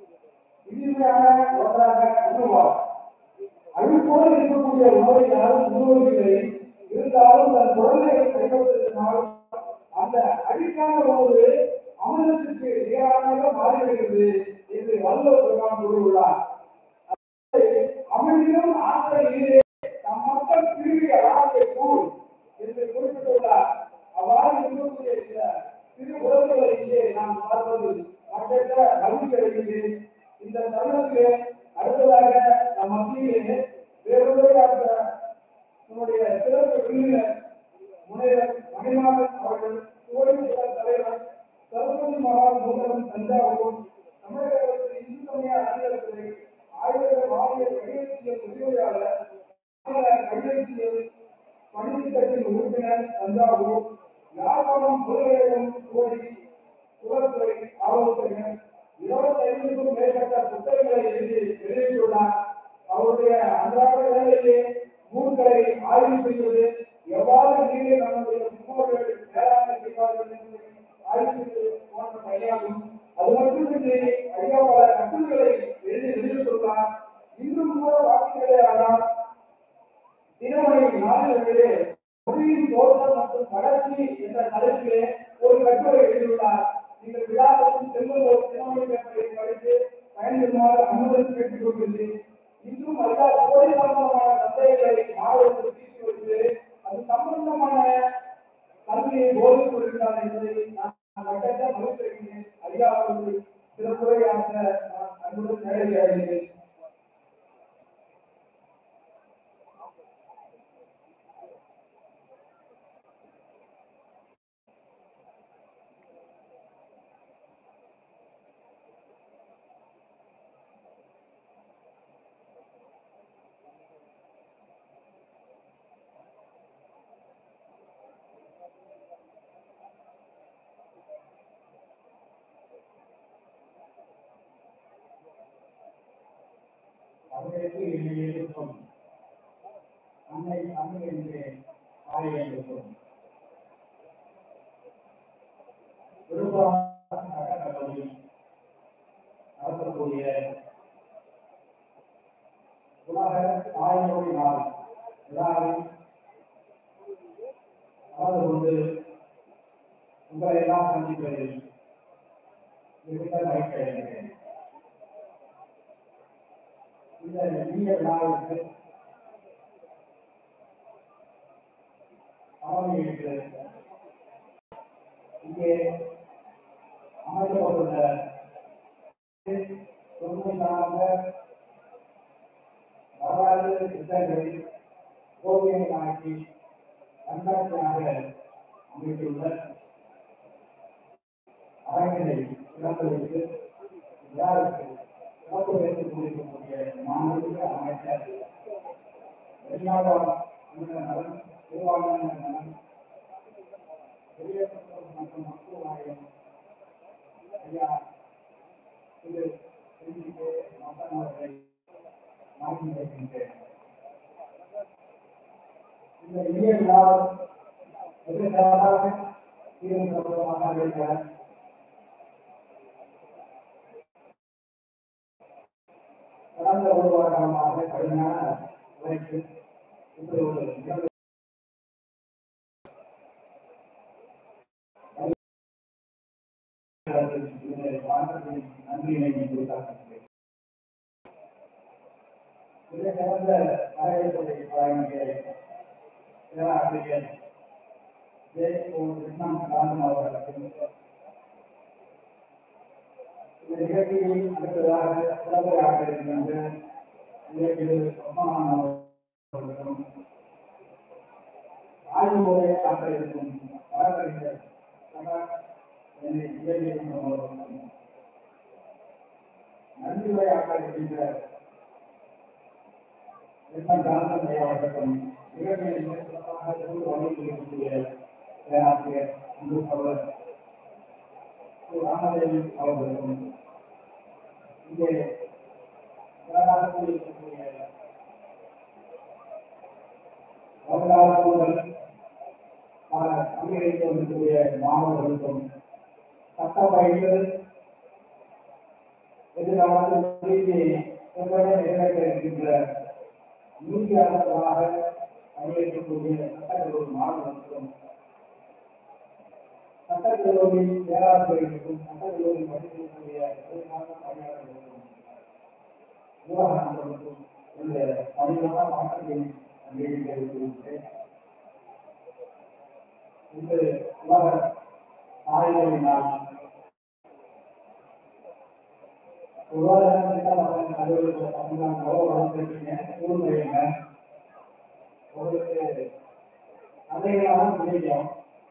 இனிமையான ஒன்றாக உணவார் அழுக்கோடு இருக்கக்கூடிய உணவை யாரும் உணவதில்லை இருந்தாலும் தன் குழந்தைகள் கைவந்ததினால் அந்த அழுக்கான உணவு அமிர்தத்திற்கு நிகரானதாக மாறிவிடுகிறது என்று வள்ளுவர் பெருமான் கூறியுள்ளார் அமிழ்திலும் ஆற்றல் நீரே தம் நம் மக்கள் சிறிய அழகாக கூர் என்று குறிப்பிட்டுள்ளார் அவ்வாறு இருக்கக்கூடிய இந்த சிறு உறவுகளை இங்கே நாம் பார்ப்பது மற்ற மகிழ்ச்சி அடைகிறது இந்த தருணத்திலே அடுத்ததாக நம் மத்தியிலே வேறொருவராக நம்முடைய சிறப்பு விருந்தினர் முனைவர் மணிமாறன் அவர்கள் சுவடிமுக தலைவர் சரஸ்வதி மகால் நூலகம் தஞ்சாவூர் தமிழக அரசு இந்து சமய அறநிலையத்துறை ஆய்வக மாநில கையெழுத்தியல் உரிமையாளர் மாநில கையெழுத்தியல் பணித்திட்டத்தின் உறுப்பினர் தஞ்சாவூர் யாழ்ப்பாணம் பல்கலைக்கழகம் சுவடி குலத்துறை ஆலோசகர் இருபத்தி ஐந்துக்கும் மேற்பட்ட புத்தகங்களை எழுதி வெளியிட்டுள்ளார் அவருடைய அன்றாட வேலையிலே நூல்களை ஆய்வு செய்வது எவ்வாறு நீரை நம்முடைய முன்னோர்கள் மேலாண்மை செய்வார்கள் என்பதை ஆய்வு செய்வது போன்ற பணியாகும் அது மட்டுமின்றி ஐயா பல கட்டுரைகளை எழுதி வெளியிட்டுள்ளார் இன்னும் கூட வார்த்தைகளே ஆனால் தினமணி நாளிதழிலே மொழியின் தோற்றம் மற்றும் வளர்ச்சி என்ற தலைப்பிலே ஒரு கட்டுரை எழுதியுள்ளார் நீங்கள் விழாக்களும் செல்லும் ஒரு தினமணி பேப்பரை படித்து பயன்பெறுமாறு அனுமதி கேட்டுக் கொள்கிறேன் இன்றும் ஐயா சுவடி சம்பந்தமான சந்தேகங்களை மாணவர்களுக்கு தீர்த்து வருகிறது அது சம்பந்தமான கல்வியை போதித்து வருகிறார் என்பதை நான் கட்டற்ற மகிழ்ச்சியடைகிறேன் ஐயா அவர்களை சிறப்புரையாற்ற நான் அன்புடன் மேடையை அடைகிறேன் அவர்களுக்கு இருக்கும் அன்னை அன்னை என்று ஆலயம் விழுப்புரம் சட்டக்கல்லூரி நடத்தக்கூடிய உலக தாய்மொழி நாள் விழாவில் கலந்து கொண்டு உங்களை எல்லாம் சந்திப்பதில் மிகுந்த மகிழ்ச்சி அடைகிறேன் இந்த இனிய விழாவிற்கு தலைமையேற்று இங்கே அமைக்கப்பட்டுள்ள தொன்மை சார்ந்த வரலாறு திட்டங்களை ஓவியங்களாக்கி கண்காட்சியாக அமைத்துள்ள அரங்கினை திறந்து வைத்து விழாவிற்கு சிறப்பு சேர்த்துக் கொண்டிருக்கக்கூடிய மாநில அமைச்சர் வெளிநாடு நலன் சிறுபான்மையினர் நலன் குடியரசுத் மற்றும் மக்கள் வாரியம் ஐயா திரு சிந்திக்கு மக்கள் அவர்களை மாற்றி வைக்கின்றேன் இந்த இனிய விழா மிக சிறப்பாக சீரும் சிறப்புமாக இருக்க கடந்த ஒரு வார காலமாக கடுமையான உழைப்பு இப்படி ஒரு நிகழ்வு இந்த பாண்டத்தின் நன்றியினை கொடுத்தார்கள் மிக சிறந்த வரவேற்பை வழங்கிய பேராசிரியர் ஜே ஓ கிருஷ்ணன் ராஜன் அவர்களுக்கும் இந்த நிகழ்ச்சியில் அடுத்ததாக சிறப்புரையாக இருக்கின்ற இயற்கை ஒப்பமான் அவர்களுக்கும் ஆய்வு முறை ஆற்ற இருக்கும் வழக்கறிஞர் பிரகாஷ் என்னை இயற்கை அவர்களுக்கும் நன்றி உரை ஆற்ற இருக்கின்ற விமன் ஜான்சன் ஐயா அவர்களுக்கும் நிகழ்ச்சியில் மிக சிறப்பாக தொகுத்து வழங்கியிருக்கக்கூடிய பேராசிரியர் இந்து சகோதரர் திரு ராமதேவி அவர்களுக்கும் இங்கே சிறப்பாக இருக்கக்கூடிய வருங்கால சூழல் பல அங்கீகரித்து வந்திருக்கக்கூடிய மாணவர்களுக்கும் சட்ட பயின்று எதிர்காலத்தில் நீதி செவ்வனே நிறைவேற்ற இருக்கின்ற நீதி அரசர்களாக பணியேற்கக்கூடிய சட்டக்கல்லூரி மாணவர்களுக்கும் சட்டக்கல்லூரி பேராசிரியர்களுக்கும் சட்டக்கல்லூரி படிக்கக்கூடிய தொழிற்சாலை பணியாளர்களுக்கும் ஊடக நண்பர்களுக்கும் இந்த பணியான மாற்றத்தை நன்றியை தெரிவித்துள்ளேன் இது உலக தாய்மொழி நாள் உலகம் சின்ன பசங்க கல்லூரி பசங்க எவ்வளோ வளர்ந்துருக்கீங்க ஸ்கூல் போயிருங்க உங்களுக்கு சந்தேகமாக புரியும்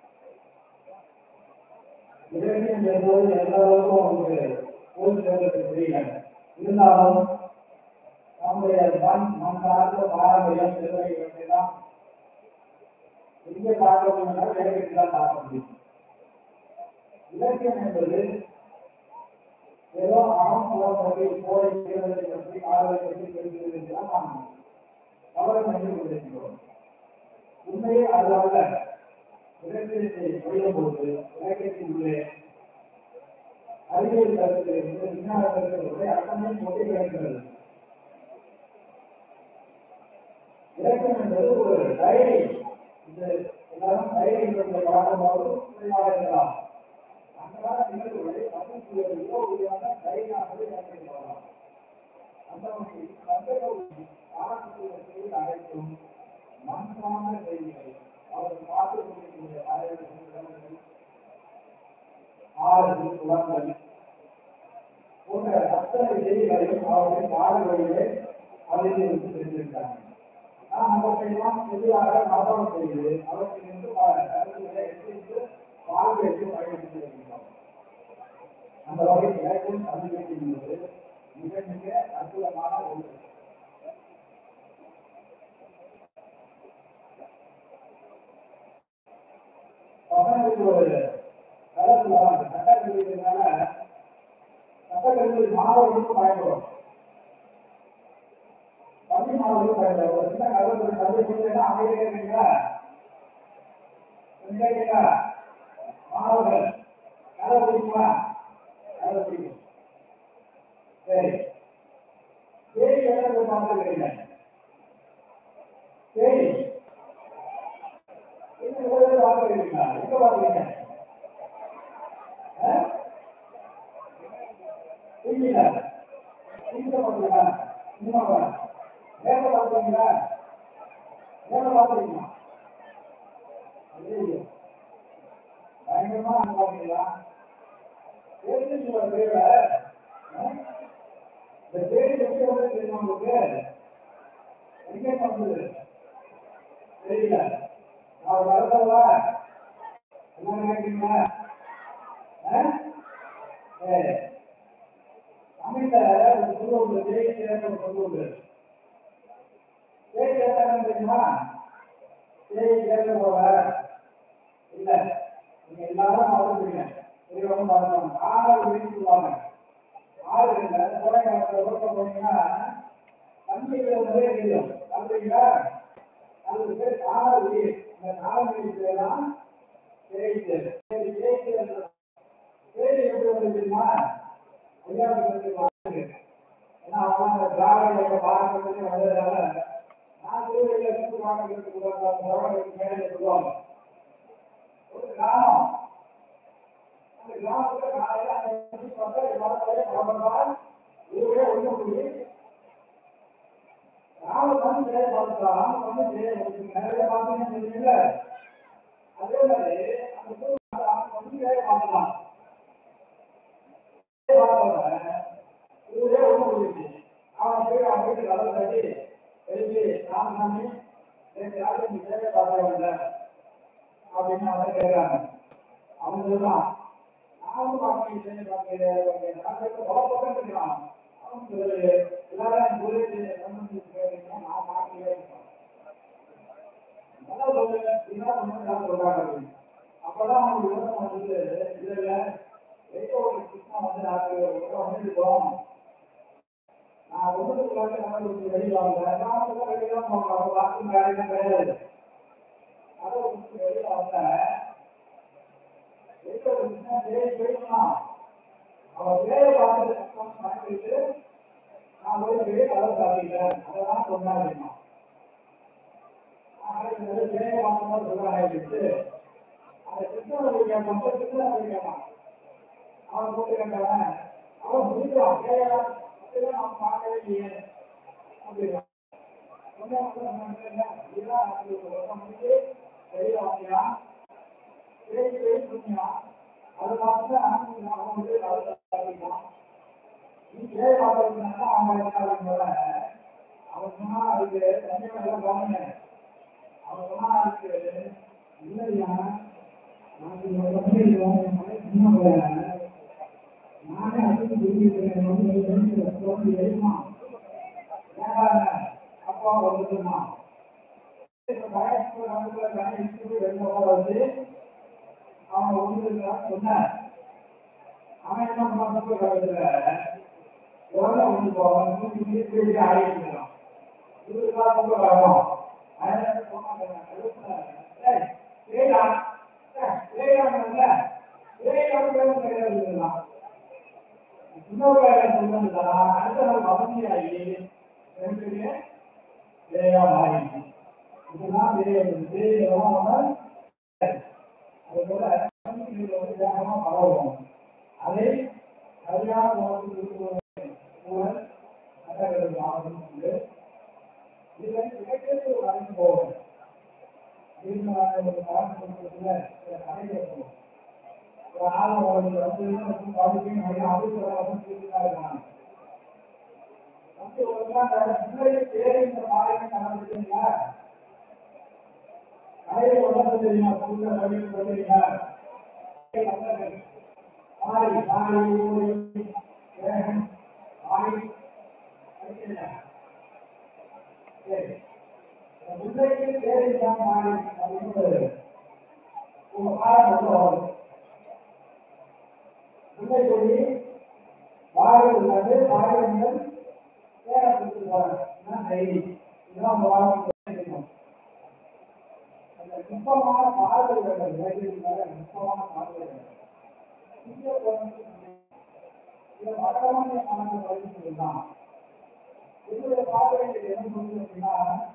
இலக்கியம் பேசுவது எந்த அளவுக்கு உங்களுக்கு போய் சேர்றது புரியல இருந்தாலும் நம்முடைய மண் மண் சார்ந்த பாரம்பரியம் பெருமைகளை எல்லாம் எங்கே பார்க்க முடியும்னா இலக்கியத்தில் தான் பார்க்க முடியும் இலக்கியம் என்பது ஏதோ அகம் புறம் பற்றி போரை செய்வதை பற்றி ஆர்வத்தை பற்றி பேசுவது என்றுதான் நாம் தவறு பண்ணி கொண்டிருக்கிறோம் உண்மையே அது அல்ல இலக்கியத்தை படிக்கும் போது இலக்கியத்தின் உள்ளே அறிவியல் கருத்திலிருந்து விஞ்ஞான கருத்திலிருந்து அத்தனை கொண்டு கிடக்கிறது இலக்கியம் என்பது ஒரு டைரி இது எல்லாரும் டைரி என்ற பழக்கமோடு குறைவாக இருக்கலாம் அன்றாட நிகழ்வுகளை பதிவு செய்வதற்கோ உரியான டைரியாகவே பயன்படுத்தலாம் அந்த வகையில் சந்தேகம் ஆரம்பத்தில் செய்தி அனைத்தும் மண் சார்ந்த செய்திகள் அவர்கள் பார்த்து கொண்டிருக்கின்ற ஆய்வுகள் ஆறுகள் குளங்கள் போன்ற அத்தனை செய்திகளையும் அவர்கள் பாடல்களிலே அறிந்து வைத்து சென்றிருக்கிறாங்க நாம் அவற்றையெல்லாம் தெளிவாக மரணம் செய்து அவற்றிலிருந்து பல கருத்துக்களை எடுத்து வாழ்க்கைக்கு பயன்படுத்தி வருகிறோம் அந்த வகை இலக்கியம் கல்வி என்பது மிக மிக அற்புதமான ஒன்று பசங்களுக்கு ஒரு கதை சொல்லுவாங்க சட்டக்கல்வினால சட்டக்கல்வி மாணவர்களுக்கும் பயன்படும் பள்ளி மாணவர்களுக்கும் பயன்படும் ஒரு சின்ன கதை சொல்லி கல்வி கொடுத்தா அமைதியாக இருக்கீங்களா கேட்கீங்களா மாணவர்கள் கதை பிடிக்குமா கதை பிடிக்கும் சரி தேடி எதாவது பார்த்துருக்கீங்க தேடி எங்க ஊர்ல பார்த்துருக்கீங்களா எங்க பார்த்துருக்கீங்க இல்லையா இங்க பார்த்தீங்களா சினிமாவா நேர பார்த்தீங்களா நேர பார்த்தீங்களா ஐயோ பயங்கரமா அங்க பார்த்தீங்களா பேசுகிற பேர இந்த பேர் எப்படி வந்து தெரியுமா உங்களுக்கு எங்கே வந்தது தெரியல நான் வர சொல்லவா என்ன நினைக்கிறீங்களா ஆ? சரி தமிழ்ல ஒரு சொல்லு உண்டு தேய் தேர்ந்த சொல்லு உண்டு தேய் தேர்ந்த தெரியுமா தேய் தேர்ந்த போல இல்ல நீங்க எல்லாரும் பார்த்துருப்பீங்க பெரியவங்க பார்த்துருவாங்க ஆறு அப்படின்னு சொல்லுவாங்க ஆறு இல்ல கோடை காலத்துல ரோட்ல போனீங்கன்னா தண்ணியில நிறைய தெரியும் பார்த்துருக்கீங்களா அதுக்கு பேர் காணாது இந்த காணாது பேர் தான் தேய் தேர் சரி தேய் தேர் தேய் எப்படி வந்து தெரியுமா கல்யாணத்துக்கு வாங்க ஏன்னா அவன் அந்த திராவிட பாரம்பரிய வந்ததுனால நான் சிறுவையில் இருந்து வாங்கிறதுக்கு மேலே சொல்லுவாங்க ஒரு கிராமம் அந்த கிராமத்துல காலையில அஞ்சு மணிக்கு பார்த்தா எல்லாத்தையும் கிளம்புறான் ஊரே ஒண்ணு கூடி ராமசாமி பேரை பார்த்துக்கலாம் ராமசாமி பேரை நிறைய பார்த்தீங்கன்னு வச்சுக்கல அதே மாதிரி அந்த ஊர்ல ராமசாமி பேரை பார்த்துக்கலாம் ஊரே ஒண்ணு கூடிடுச்சு அவன் போய் அவன் வீட்டு கதவை தட்டி எழுப்பி ராமசாமி எனக்கு யாரும் நீ பேரை பார்த்தவங்க அப்படின்னு அவன் கேட்கிறாங்க அவன் சொல்றான் நானும் பார்க்கிறேன் பேரை பார்க்கிறேன் நான் கேட்க பக்கம் இருக்கிறான் அவன் சொல்லுது எல்லாரும் ஒரே கேட்கிறீங்க நான் பார்க்கவே இருக்கேன் நல்லா சொல்லுங்க இதான் சொன்னா சொல்றாங்க அப்படின்னு. அப்பதான் அவங்க யோசனை வந்து இதுல எங்க ஒரு கிருஷ்ணா வந்து நாக்கு வந்துருக்கோம் நான் ஒன்றுக்குள்ளாக கடவுளுக்கு வெளியே வாங்க நான் வந்து வெளியே தான் போகணும் அவங்க வாசல் வேலையும் கிடையாது கடவுளுக்கு வெளியே வந்த எங்க ஒரு கிருஷ்ணா பேர் போயிடலாம் அவன் பேரை பார்த்துட்டு மாட்டிட்டு நான் போய் வெளியே கதவை சாப்பிட்டேன் அதெல்லாம் சொன்னாங்க அப்படின்னா பேரை மாற்றமா சொல்றாங்க அப்படின்ட்டு அந்த கிருஷ்ணனுடைய மட்டும் கிருஷ்ணனுடைய அவன் சொல்லிருக்காங்க அவன் சொல்லிடுவான் ஏன் இதெல்லாம் அவன் பார்க்கவே இல்லையே அப்படின்னா சொன்னா கூட சொன்னாங்க இல்ல, இதுதான் அது ஒரு வருஷம் முடிஞ்சு வெளியில வந்தியா பேசி பேசி சொன்னியா அதை பார்த்து அவன் அவன் வந்து வேலை ஆரம்பிக்கிறான் நீ ஏழை பார்த்துருந்தா அவன் இருக்காங்க அவன் சொன்னா அதுக்கு தனியாக எல்லாம் கவனிங்க அவன் சொன்னா அதுக்கு இல்லையா நான் இங்க வந்து இவன் மகன் சின்ன பையன் நானே அசிஸ்ட் பண்ணிருக்கேன் வந்து எழுதி வந்து எழுதுமா ஏன்டா அப்பா வந்துருமா வந்து அவன் ஒன்று சொன்னான் அவன் என்ன பண்ண எவ்வளோ ஒன்று போவான் நூற்றி இருபது ஆயிரம் இருபது காசு வரும் அதனால போனாங்க ஏய் ஏடா ஏடா ஏடா கிடையாது இன்னொரு வேலை சொல்லுங்க அடுத்த நாள் வசதியாகி ரெண்டு பேர் வேலையா மாறிடுச்சு இதெல்லாம் வேலையிலிருந்து இதெல்லாம் அதுபோல இது வந்து வேகமா பரவும் அதை சரியான ஆகணும் இதை கிடைக்கிறது ஒரு அறிந்து போகும் இதுக்கு நான் ஒரு காசு கொடுக்கறதுல அடைக்கிறோம் ஒரு ஆள் உங்களுக்கு வந்து பாதிக்கு நிறைய ஆபீசர் இருக்காங்க வந்து ஒரு பிள்ளைக்கு பேரு இந்த பாருங்க நடந்துட்டீங்களா கடையில் வளர்ந்து தெரியுமா ஸ்கூல்ல வழியில் வருவீங்களா பாரி பாரி ஊரி வேகம் பாரி படிச்சிருக்கா சரி பிள்ளைக்கு பேரு தான் பாரி அப்படின்னு உங்க பாடம் வந்து வரும் பிள்ளை கொடி வாரி உள்ளது வாரியங்கள் பேர கொடுத்துருவாங்க இதுதான் செய்தி இதுதான் உங்க வாழ்க்கை தெரியும் அந்த நுட்பமான பார்வைகள் விளையாடுகிற நுட்பமான பார்வைகள் இந்திய குழந்தைக்கு இதை வடகமான மாணவர்கள் வழி சொல்லலாம் என்னுடைய பார்வைகள் என்ன சொல்லுது அப்படின்னா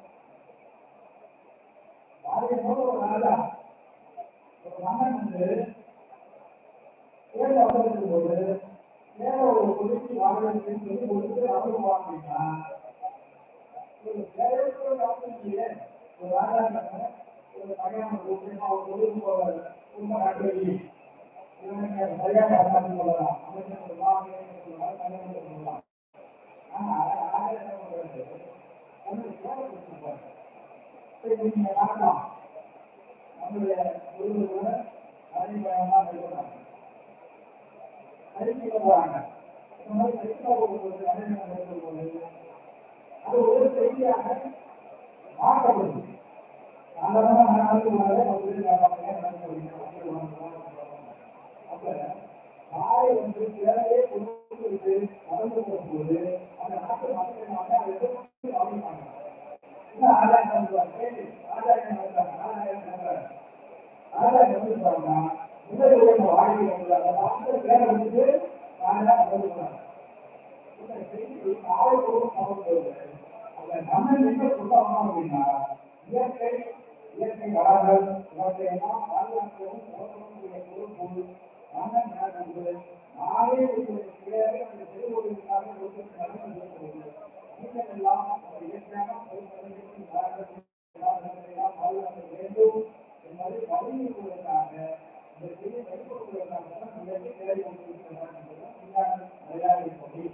பார்வையும் போது ஒரு ராஜா ஒரு மன்னன் வந்து தேர்தல் அவதரிக்கும் போது வேற ஒரு குடிக்கு வாழ்க்கைன்னு சொல்லி கொடுத்து அவரு வாங்கினா ஒரு வேலைக்கு அவசியம் இல்லையே ஒரு ராஜா இருக்காங்க ஒரு கல்யாணம் கூப்பிட்டு அவர் கொடுத்து போவார் குடும்ப நாட்டு இவனுக்கு சரியா பார்த்தாலும் சொல்லலாம் அமைச்சர் சொல்லலாம் அமைச்சர் சொல்லலாம் கல்யாணம் சொல்லலாம் ஆனா ராஜா என்ன பண்றது ஒன்று வேலை கொடுத்துருப்பாரு இப்ப நீங்க பார்க்கலாம் நம்முடைய குருவர் அறிமுகமாக இருக்கிறாங்க சரிக்கில போறாங்க இந்த மாதிரி சரிக்கில போகும்போது அறிமுகம் நடக்கும்போது அது ஒரு செய்தியாக மாற்றப்படுது சாதாரணமா நான் வந்து உடனே பத்து பேர் கேட்பாங்க நடக்க அப்ப தாயை வந்து தேவையே கொடுத்து விட்டு நடந்து போகும்போது அந்த நாட்டு மக்கள் வந்து அதை எதிர்த்து கவனிப்பாங்க இல்ல ஆதாயம் சொல்லுவாங்க ஆதாயம் நடந்தாங்க ஆதாயம் நடந்தாங்க ஆதாயம் சொல்லிருப்பாங்க முதல் உலக வாழ்க்கை வந்து அந்த வாசல் வேலை வந்து ஆதாயம் சொல்லுவாங்க இந்த செய்தி காவல்துறையும் காவல்துறை அந்த மன்னன் என்ன சொல்லுவாங்க அப்படின்னா இயற்கை இயற்கை வளங்கள் இவற்றை எல்லாம் பாதுகாக்கவும் போற்றக்கூடிய பொறுப்பு மன்னன் மேற்கொண்டு நானே உங்களுடைய பேரை அந்த செய்வதற்காக ஒருத்தருக்கு நடந்து இருக்கிறது நீங்கள் எல்லாம் அந்த இயற்கையான பொறுப்புகளுக்கு எல்லாம் பாதுகாக்க வேண்டும் என்பதை வலியுறுத்துவதற்காக இந்த செய்தி வெளிப்படுத்துவதற்காக தான் இயற்கை தேவை கொண்டிருக்கிறார் என்பதுதான் விஞ்ஞான விளையாடி பகுதி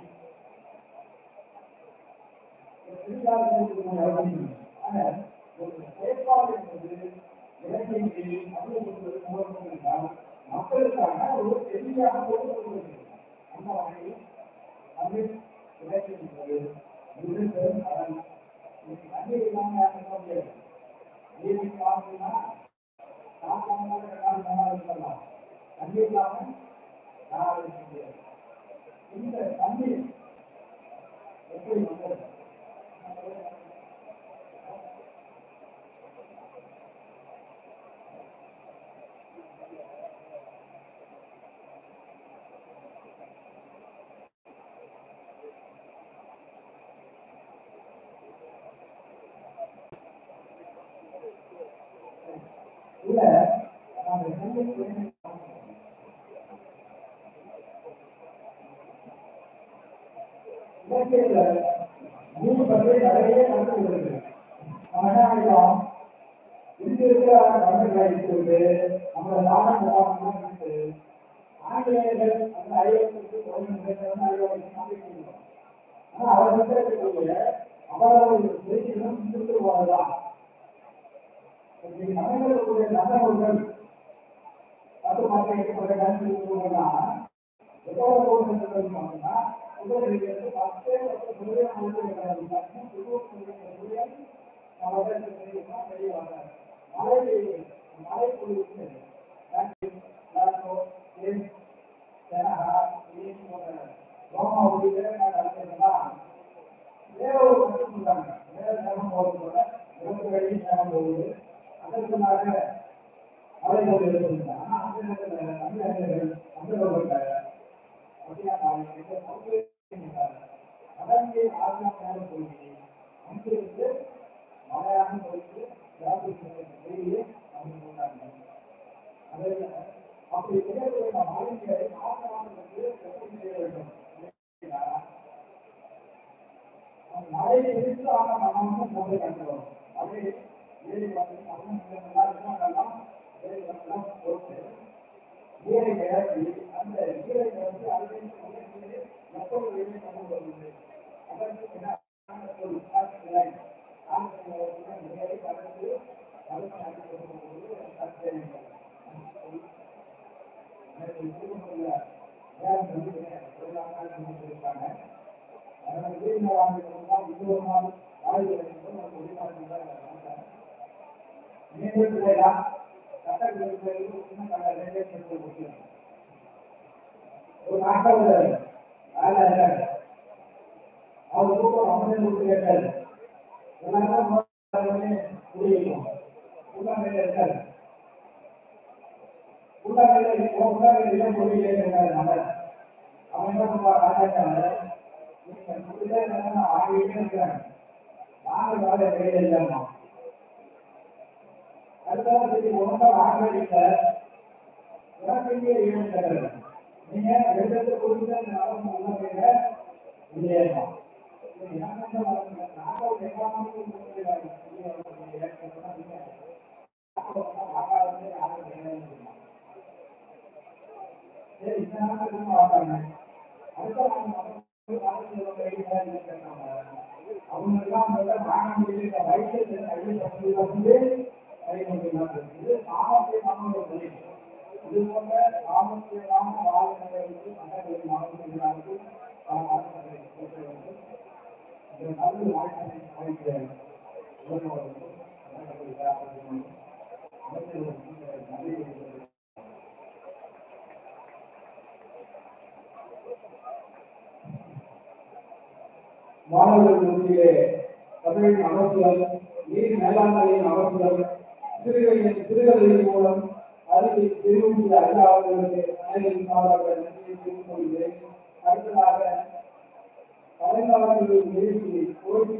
செயற்பாடு என்பது இலக்கியின் கீழ் அறிவுறுத்துவது சமர்ப்பம் என்றால் மக்களுக்கான ஒரு செய்தியாக கொடுக்கப்படுகிறது அந்த வகையில் தமிழ் இலக்கியம் என்பது மிக பெரும் கடல் இது தண்ணீர் இல்லாம யாரும் இருக்க முடியாது நீர் பார்த்தீங்கன்னா சாப்பிடாம ரெண்டாவது மூணாவது இருக்கலாம் தண்ணீர் இல்லாம யாரும் இருக்க முடியாது இந்த தண்ணீர் எப்படி வந்தது இல்ல நாங்க செஞ்ச இலக்கியத்துல மூணு பற்றி நிறைய கருத்து இருக்கு நம்ம என்ன நினைக்கிறோம் இங்க இருக்கிற தமிழர்களை எடுத்துக்கிட்டு நம்மளோட நாடகம் போவாங்கன்னா இருக்கு ஆங்கிலேயர்கள் அந்த ஐரோப்பியத்துக்கு கவர்மெண்ட் பேசுறது ஐரோப்பியத்துக்கு நம்பிக்கை ஆனா அவர் கிட்ட இருக்கக்கூடிய அவ்வளவு செய்திகளும் இங்கிருந்து போனதுதான் இன்னைக்கு தமிழர்களுடைய நல்லவர்கள் பத்து மாதம் எட்டு மாதம் கல்வி போனா எவ்வளவு போகுது பார்த்தீங்கன்னா சுதந்திரத்திலிருந்து பத்து பத்து சதவீதம் வந்து சூரியன் நம்ம தெரியுமா வெளியே வர்றாரு மழை பெய்யுது மழை பொழிவுக்கு லாட்டோ ஜேம்ஸ் ஜனகா இனி போன்ற ரோமா உள்ளிட்ட கலைஞர்கள்லாம் வேற ஒரு கருத்து சொல்றாங்க வேற நேரம் போகிறதோட விளக்கு வழி நேரம் போகுது அதற்குள்ளாக மழை பொழிவு இருக்குங்க ஆனா அந்த நேரத்தில் தமிழர்கள் சந்தர்ப்பப்பட்டாங்க அப்படின்னா நாளைக்கு பங்கு கடந்து ஆறு நேரம் போய் அங்கிருந்து மலையாக போயிட்டு கிராமத்தில் செய்தியை அவங்க சொல்றாங்க அதில் அப்படி நிகழ்வுள்ள மாநிலங்களை மாற்றமானதுக்கு எப்படி செய்ய வேண்டும் இல்லைங்களா? அந்த மழையை இருந்து ஆனா நம்ம வந்து சந்தை கட்டுறோம் மழை ஏரி வந்து அதெல்லாம் ஏரி வந்து போட்டு நீரை நிரப்பி அந்த நீரை நிரப்பி அதிலிருந்து உயர்ந்து எப்படி வெளியே கொண்டு வருவது அதற்கு என்ன சொல் சிலை நீரை கலந்து கலந்து அடித்து கொடுக்கும்போது தற்செயல் எனக்கு குடும்பத்தில் வேலை வந்து தொழிலாளர்கள் இருக்காங்க அதனால வீடு மேலாண்மை தான் இன்னொரு நாள் ஆய்வு வரைக்கும் நம்ம தொழிலாளர்கள் மீண்டும் இல்லையா சட்டங்களுக்கு சின்ன கடை ரெண்டே சேர்த்து முடியும் ஒரு நாட்டில் வேலை இருக்காரு அவர் தூக்கம் அவசியம் கொடுத்து கேட்டாரு எல்லாரும் குடியிருக்கும் உள்ளாமையில இருக்காரு உள்ளாமையில உள்ளாமையில பொருள் கேட்கிறாரு அவர் அவன் என்ன சொல்றான் ராஜாக்காரர் நீங்க குடிலே இருந்தா ஆகிட்டே இருக்கிறாங்க நாங்க வேலை வேலை இல்லாம அடுத்ததா சரி உணர்ந்தா ஆகவே எனக்கு இங்கே ஏழு கேட்கறது நீங்க எழுதுறது கொடுத்து அந்த அளவு உள்ளமையில இல்லையா சரி இந்த நாட்டுக்கு பார்த்தாங்க அவங்களுக்கெல்லாம் வந்து வாங்க முடியல வயிற்று கையில் பசங்க பசங்க கை முடியலாம் இது சாமர்த்தியமான ஒரு தொழில் இது போன்ற சாமர்த்தியமான வாழ்நிலைகளுக்கு சட்டங்களை மாணவர்களுக்கு பல மாற்றங்களை கொடுக்க வேண்டும் இந்த நல்ல வாழ்க்கை அமைக்கிற உலகவர்களுக்கும் சட்டக்கல்லூரி பேராசிரியர்களுக்கும் அமைச்சர்களுக்கும் நன்றி தெரிவித்துக் மாணவர்கள் மத்தியிலே தமிழின் அவசியம் நீர் மேலாண்மையின் அவசியம் சிறுகையின் சிறுகதையின் மூலம் அறிவை செறிவூட்டிய ஐயா அவர்களுக்கு அனைவரின் சார்பாக நன்றியை தெரிவித்துக் கொள்கிறேன் அடுத்ததாக கலைஞர்களின் நிகழ்ச்சி போட்டி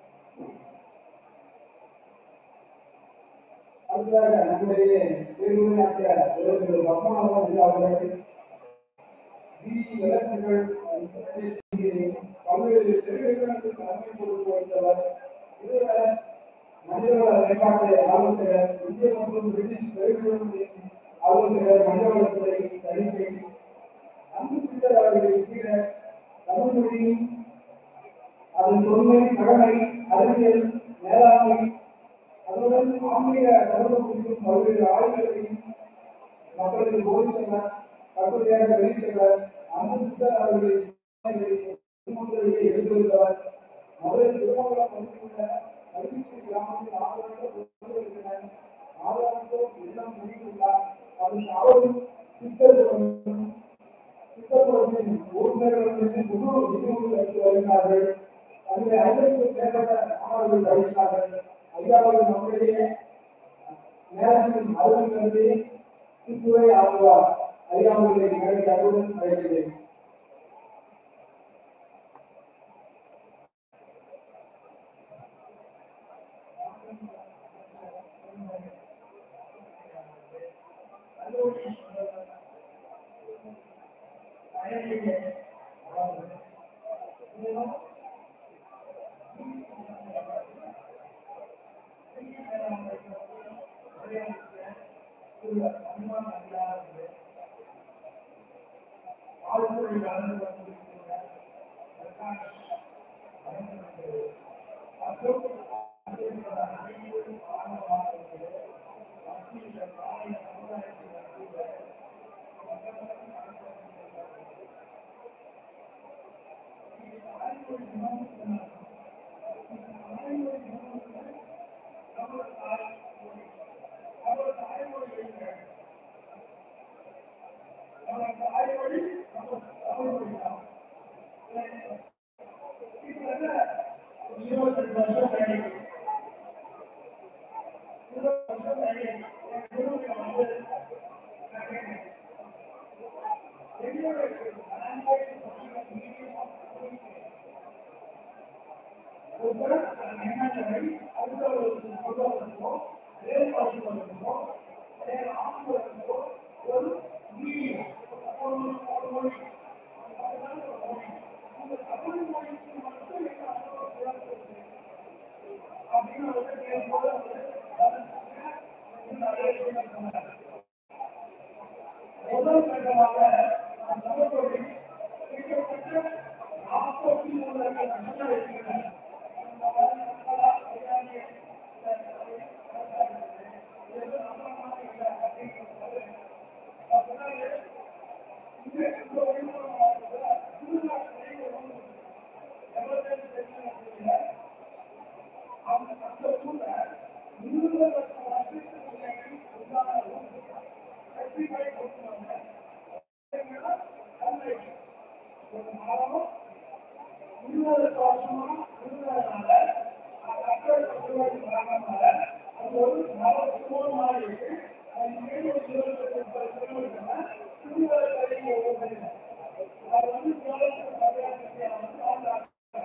அடுத்ததாக நம்முடைய பேருரையாற்றிய இவர்கள் பத்மநாபன் ஐயா அவர்கள் வி இலக்கணங்கள் பல்வேறு திரைகளுக்கு தலைமை பொறுப்பு வைத்தவர் இதுவரை மனிதவள மேம்பாட்டு ஆலோசகர் இந்திய மற்றும் பிரிட்டிஷ் திரைகளுடைய ஆலோசகர் மனிதவளத்துறை தணிக்கை அன்பு சித்தர் அவர்கள் இருக்கிற தமிழ் மொழி அதன் தொன்மை கடமை அறிவியல் மேலாண்மை அதனுடன் ஆன்மீக தொடர்பு குறித்தும் பல்வேறு ஆய்வுகளையும் மக்களுக்கு போதித்தவர் கட்டுரையாக வெளியிட்டவர் அன்பு சித்தர் அவர்களின் திருமணத்திலேயே எழுதியுள்ளவர் மதுரை திருமங்கலம் பகுதியில் கல்விக்குடி கிராமத்தில் ஆதரவு இருக்கிறார் ஆதரவு இல்லம் முடித்துள்ளார் அதற்கு அவரும் சித்தர்களும் சித்தர்களுடன் உறுப்பினர்களுடன் முழு விதிமுறை வைத்து வருகிறார்கள் அதில் ஐநூறுக்கும் மேற்பட்ட மாணவர்கள் படிக்கிறார்கள் ஐயாவது நம்முடைய நேரத்தின் அருள் கருதி சிற்றுரை ஆகுவார் ஐயாவுடைய நிகழ்ச்சி அருளுடன் அழைக்கிறேன் உரையாற்றிய திரு அபிமான் அதிகாரம் அவர்களே, ஆழ்துறை வளர்ந்து கொண்டிருக்கின்ற பிரகாஷ் வணக்கங்களே, மற்றும் அதேபோல அனைத்து ஆர்வலர்களே, மத்தியில் நாளைய சமுதாயத்தின் மத்தியில் மக்களுடன் வணக்கம் இது தாய்மொழி தினம் கொண்டாடுறோம். இந்த தாய்மொழி தினம் வந்து நம்மளோட தாய்மொழி நம்மளோட தாய்மொழி என்ன நம்ம தாய்மொழி நம்ம தமிழ்மொழி தான் இது வந்து ஒரு இருபத்தஞ்சு வருஷம் கழிவு இருபது வருஷம் கழிவு என் குருவில வந்து நான் கேட்டேன் எங்களோட language is the medium of communication. ஒருவர் தன் எண்ணங்களை அடுத்தவர்களுக்கு சொல்வதற்கோ செயல்படுத்துவதற்கோ செயல் ஆக்குவதற்கோ ஒரு மீடியம் ஒரு ஒரு மொழி அதுதான் ஒரு மொழி இந்த தமிழ் மொழிக்கு மட்டும் என்ன அவ்வளவு சிறப்பு இருக்கு அப்படின்னு வந்து கேட்கும்போது அவர் வரிசையா இன்னும் நிறைய விஷயங்கள் சொன்னார் முதல் கட்டமாக நம் தமிழ்மொழி கிட்டத்தட்ட நாற்பத்தி மூணு லட்சம் வருஷங்கள் இருக்கின்றன இந்த மாதிரி மக்களா அறியாமையை சரி, அது கருத்தா இருக்குது. இது எதுவும் நம்மள மாதிரி இல்லை அப்படின்னு சொல்லும்போது, நான் சொன்னாரு, இங்க இந்த ஒளிபரப்பு மாவட்டத்துல திருநாட்டுப்படி ஒரு ஊர் இருக்கு. எவ்வளவு பேருக்கு தெரியும் தெரியல. அந்த அந்த ஊர்ல இருபது லட்சம் வருஷத்துக்கு முன்னாடி உண்டான ஊர் rectify பண்ணுவாங்க. என்னன்னா, sunrise. ஒரு மரம் இருபது லட்சம் வருஷமா இருந்ததுனால, அந்த அக்கறை பசுவாடி மரம்னால, அது ஒரு மர சுவர் மாதிரி இருக்கு. அது ஏழு இருபத்தெட்டு முப்பது கிலோமீட்டர்ல திருவள்ளக்கரைக்கு ஓடுது. அது வந்து உலகத்துக்கு சரியான ரீதியா வந்து பாதுகாப்பு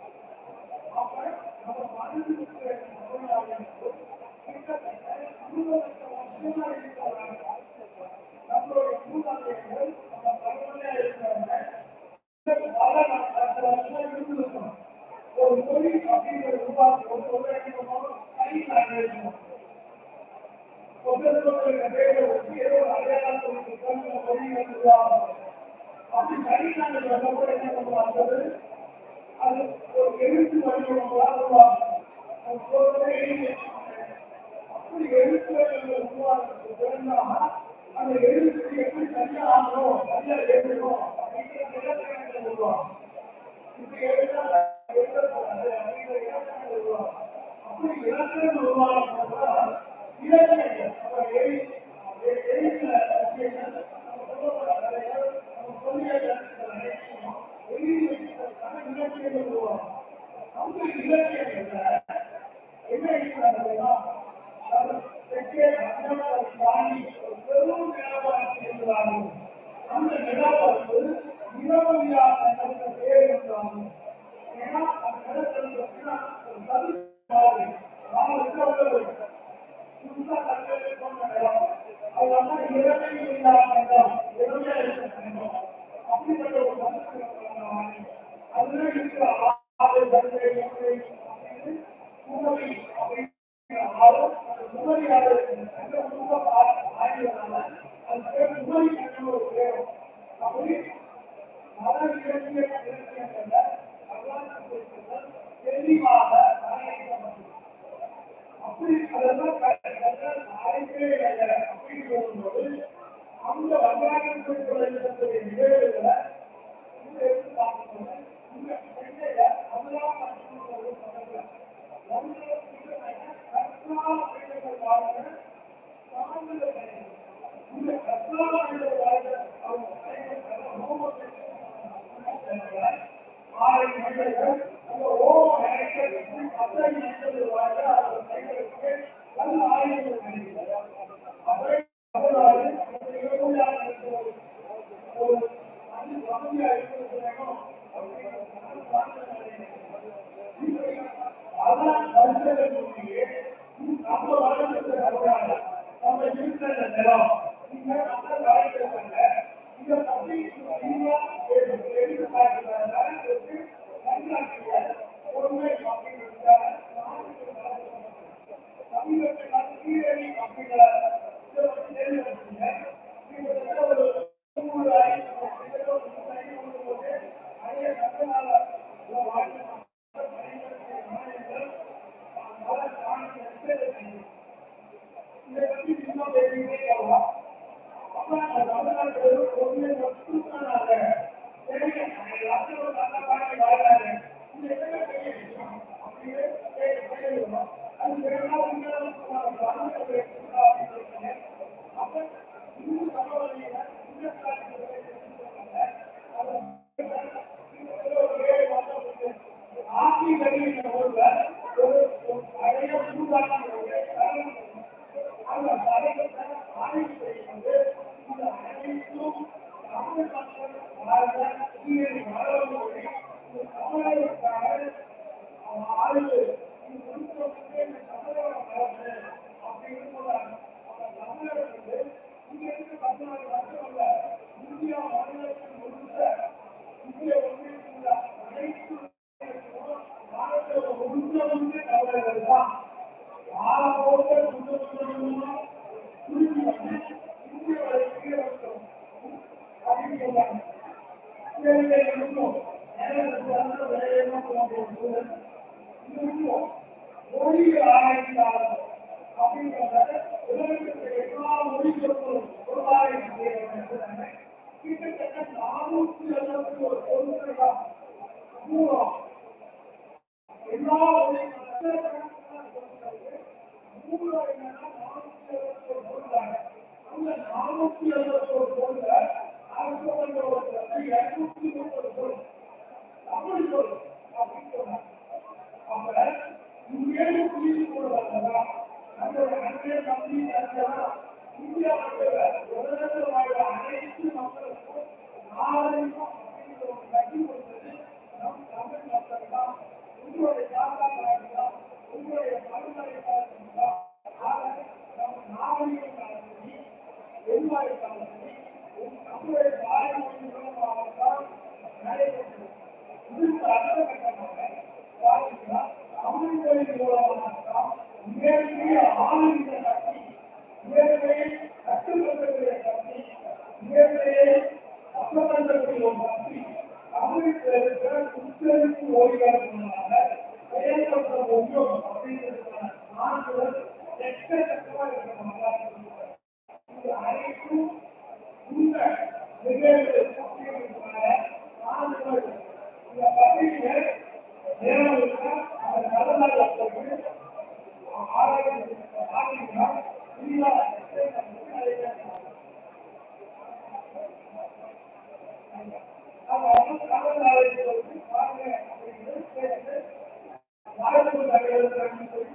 அப்ப நம்ம மனதில் இருக்கிற இந்த தமிழ்நாடு கிட்டத்தட்ட இருபது லட்சம் வருஷமா இருக்கிறாங்க நம்மளுடைய மூதாதையர்கள் நம்ம பரம்பரையா இருக்கிறவங்க பல லட்சம் வருஷமா இருந்திருக்கணும் ஒரு மொழி அப்படிங்கிற உருவாக்கம் ஒரு ஒரு என்ன சைன் லாங்குவேஜ் ஒருத்தருக்கு ஒருத்தருக்கு பேசுறதுக்கு ஏதோ ஒரு அடையாளத்துக்கு கல்வி மொழிகள் உருவாகும் அப்படி சைன் லாங்குவேஜ் வந்தப்போ என்ன பண்ணுவாங்க அது ஒரு எழுத்து வடிவங்களாக உருவாகும் அது சொல்றதே எழுதி அப்படி எழுத்து வடிவங்கள் உருவாகிறதுக்கு பிறகுதான் அந்த எழுத்துக்கு எப்படி சரியா ஆகணும் சரியா எழுதணும் அப்படிங்கிற இலக்கணங்கள் உருவாகும் இப்படி எழுதா எழுதக்கூடாது அப்படிங்கிற இலக்கணங்கள் உருவாகும் அப்படி இலக்கணங்கள் உருவான போதுதான் இலக்கணங்கள் நம்ம எழுதி எ- எழுதின விஷயங்கள் நம்ம சொல்லப்பட்ட கதைகள் நம்ம சொல்லிய கருத்துக்கள் அனைத்தையும் எழுதி வச்சதற்கான இலக்கியங்கள் உருவாகும் அந்த இலக்கியங்கள்ல என்ன எழுதினாங்க தெரியுமா நம்ம தெற்கே கர்நாடகாவை தாண்டி ஒரு பெரும் நிலப்பரப்பு இருந்தாலும் அந்த நிலப்பரப்பு நிலவதியா என்ற பெயர் இருந்தாலும் ஏன்னா அந்த நிலப்பரப்பு அப்படின்னா ஒரு சதுர மாதிரி நாம வச்சவர்கள் புதுசா கல்வி கொண்ட நிலம் அது வந்து நிலத்தை இல்லாத நிலம் நிலமே இருக்கிற நிலம் அப்படிப்பட்ட ஒரு சதுர நிலம் அதுல இருக்கிற ஆறு கங்கை யமுனை அப்படின்னு குமரி அப்படிங்கிற ஆறும் அந்த குமரி ஆறு ரெண்டு புதுசா ஆ- ஆயிரதுனால அது பேர் குமரி கண்ணு ஒரு பேரும் அப்படி மத இலக்கிய இலக்கியங்கள்ல வரலாற்று குறிப்புகள் தெளிவாக வரையறுக்கப்பட்டுள்ளது அப்படி அதெல்லாம் ஆய்வே இல்லை அப்படின்னு சொல்லும்போது அந்த வரலாற்று குறிப்புகளை இருக்கக்கூடிய நிகழ்வுகளை இங்க எடுத்து பார்க்கும்போது இங்க சென்னையில அமராவதி ஒரு பக்கத்துல ஒன்று கிட்டத்தட்ட கர்த்தா மனிதர்கள் வாழ்ந்த சான்றிதழ் கிடைக்குது இந்த கர்த்தா மனிதர்கள் வாழ்ந்த அவங்க ஹோமோசெக்சுவல் ஆறு மனிதர்கள் அந்த ஓமோ ஹெரிட்டேஜ் அத்தனை மனிதர்கள் வாழ்ந்த அந்த கைகளுக்கு நல்ல ஆயுதங்கள் கிடைக்கிறது அவை தமிழ்நாடு அந்த இளமையாக நடந்த ஒரு ஒரு அது பகுதியாக இருக்கிறது வேணும் அப்படிங்கிறதுக்கான சான்றிதழ் கிடைக்கிறது இப்படி பல வருஷங்களுக்கு முன்னே நம்ம வாழ்ந்திருந்த தமிழ்நாடு நம்ம இருக்கிற இந்த நிலம் இங்க நம்ம வாழ்ந்திருக்காங்க இதை பத்தி விரிவா பேசுறது எடுத்துக்காட்டுறதுனால இதற்கு கண்காட்சியில பொறுமை அப்படிங்கிறதுக்கான சான்றிதழ் வழங்கப்பட்டது. சமீபத்தில் நான் கீழடி அப்படின்னு நீங்க இதை பத்தி கேள்விப்பட்டிருக்கீங்க. கிட்டத்தட்ட ஒரு நூறு அடி, கிட்டத்தட்ட ஒரு நூறு அடி கொண்டுபோது பழைய சட்டநாள இந்த வாழ்க்கை மக்கள் பயன்படுத்திய நாணயங்கள் பல சான்று எச்சரிக்கை இதை பத்தி இன்னும் பேசிக்கிட்டே போகலாம் அப்ப நம்ம தமிழ்நாட்டில் ஒன்று மட்டும்தானாங்க சரி எல்லாத்தையும் ஒரு நல்ல பாட்டி வாழ்றாங்க இது என்ன பெரிய விஷயம் அப்படின்னு கேள்வி கேள்வி வரும் அது வேணா உங்களுக்கு சாதனை எடுத்துக்கா அப்படின்னு இருக்கீங்க அப்ப இந்த சமவெளியில இந்த சாதி சிவிலைசேஷன் சொல்றாங்க அதை கிட்டத்தட்ட ஒரு ஏழு மாதம் வந்து ஆட்சி கருவின்ற ஊர்ல ஒரு ஒரு பழைய பூதாட்டினுடைய சரணம் அந்த சரணத்தை ஆய்வு செய்யும்போது இந்த அனைத்தும் தமிழ் மக்கள் வாழ்ந்த உயிரை வளர்வதை இந்த தமிழர்களுக்கான ஆய்வு இது முழுக்க முழுக்க இந்த தமிழக மரபு அப்படின்னு சொல்றாங்க அந்த தமிழர் வந்து இங்க இருக்க தமிழ்நாடு மட்டுமல்ல இந்தியா மாநிலத்தின் முழுச இந்திய ஒன்றியத்தில் உள்ள அனைத்து மாநிலத்திலும் பாரதத்தில் முழுக்க முழுக்க தமிழர்கள் தான் காலப்போக்க துண்டு துண்டு துண்டுமா சுருக்கி வந்து இந்தியாவை கீழே வைக்கிறோம் அப்படின்னு சொல்றாங்க சரி சரி இருக்கும் நேரத்துக்கு வந்து வேலையமா போக வேண்டிய சூழல் இது விட்டுருவோம் மொழி ஆராய்ச்சியாளர் அப்படின்றத உலகத்துக்கு எல்லா மொழி சொற்களும் சொல்லாராய்ச்சி செய்யறவங்க சொல்றாங்க கிட்டத்தட்ட நானூத்தி எழுபத்தி ஒரு சொற்கள் தான் மூலம் எல்லா மொழி மூலம் என்னன்னா நானூத்தி எழுபத்தி ஒரு சொல்றாங்க அந்த நானூத்தி எழுபத்தி ஒரு சொல்ல அரசு சங்கத்தில் வந்து இருநூத்தி முப்பது சொல் தமிழ் சொல் அப்படின்னு சொல்றாங்க அப்ப இங்கேருந்து புரிந்து கொள்வதா நம்மளோட அன்றைய கம்பி தங்கலாம் இந்தியா மட்டும் இல்ல, உலகத்தில் வாழ்ற அனைத்து மக்களுக்கும் நாகரிகம் அப்படிங்கிற ஒரு கட்டி கொடுத்தது நம் தமிழ் மக்கள் தான் உங்களுடைய தாத்தா பாட்டி தான் உங்களுடைய பரம்பரை சாதனம் தான் ஆக நம்ம நாகரிகம் சரி எதுவாயிருந்தாலும் சரி உங்க நம்முடைய தாய்மொழி மூலமாக தான் நடைபெற்றது இதுக்கு அடுத்த கட்டமாக பார்த்தீங்கன்னா தமிழ் மொழி மூலமாக தான் இயற்கையை ஆளுகின்ற சக்தி இயற்கையை கட்டுப்படுத்தக்கூடிய சக்தி இயற்கையை வசப்படுத்தக்கூடிய ஒரு சக்தி தமிழில் இருக்கிற உச்சரிப்பு மொழிகள் மூலமாக செயல்படுத்த முடியும் அப்படின்றதுக்கான சான்றுகள் எக்கச்சக்கமா இருக்கிற இது அனைத்தும் உண்மை நிகழ்வு அப்படின்றதுக்கான சான்றுகள் இந்த பத்திரிகை நேரம் இருக்கா அந்த கடலாள போட்டு ஆராய்ச்சி பார்த்தீங்கன்னா விரிவா explain பண்றது நிறைய பேர் இருக்காங்க. நம்ம வந்து கடல் ஆராய்ச்சி வந்து பாருங்க அப்படிங்கிறது கேட்டு வாழ்க்கை தகவல் சொல்லி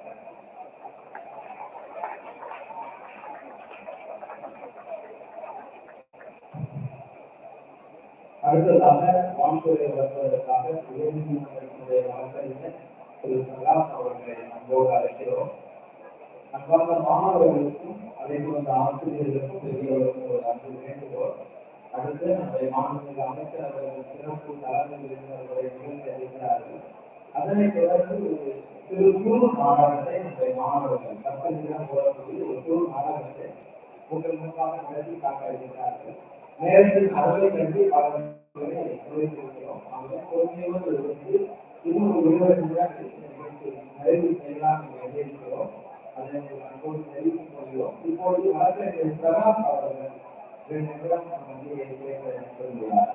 அடுத்ததாக வான்துறை வளர்ப்பதற்காக உயர்நீதிமன்றத்தினுடைய வழக்கறிஞர் திரு பிரகாஷ் அவர்களை நம்மோடு அழைக்கிறோம் அன்பார்ந்த மாணவர்களுக்கும் அதே போன்ற ஆசிரியர்களுக்கும் பெரியவர்களுக்கும் ஒரு அன்பு வேண்டுகோள் அடுத்து நம்முடைய மாநில அமைச்சர் அவர்கள் சிறப்பு தலைமை விருந்தினர்களை நிகழ்த்தி அறிந்தார்கள் அதனைத் தொடர்ந்து ஒரு சிறு குழு நாடகத்தை நம்முடைய மாணவர்கள் பத்து நிமிடம் போடக்கூடிய ஒரு குழு நாடகத்தை உங்கள் முன்பாக நிகழ்த்தி காட்ட இருக்கிறார்கள் நேரத்தின் அளவை கண்டு பல நிகழ்ச்சிகளை நுழைத்திருக்கிறோம் ஆகவே பொறுமையோடு இருந்து இன்னும் ஒரு இருபது நிமிடத்தில் இந்த நிகழ்ச்சியை நிறைவு செய்யலாம் என்று எண்ணியிருக்கிறோம் அதை உங்களுக்கு அன்போடு தெரிவித்துக் கொள்கிறோம் இப்பொழுது வழக்கறிஞர் பிரகாஷ் அவர்கள் ரெண்டு நிமிடம் நம் மத்தியை பேச விரும்புகிறார்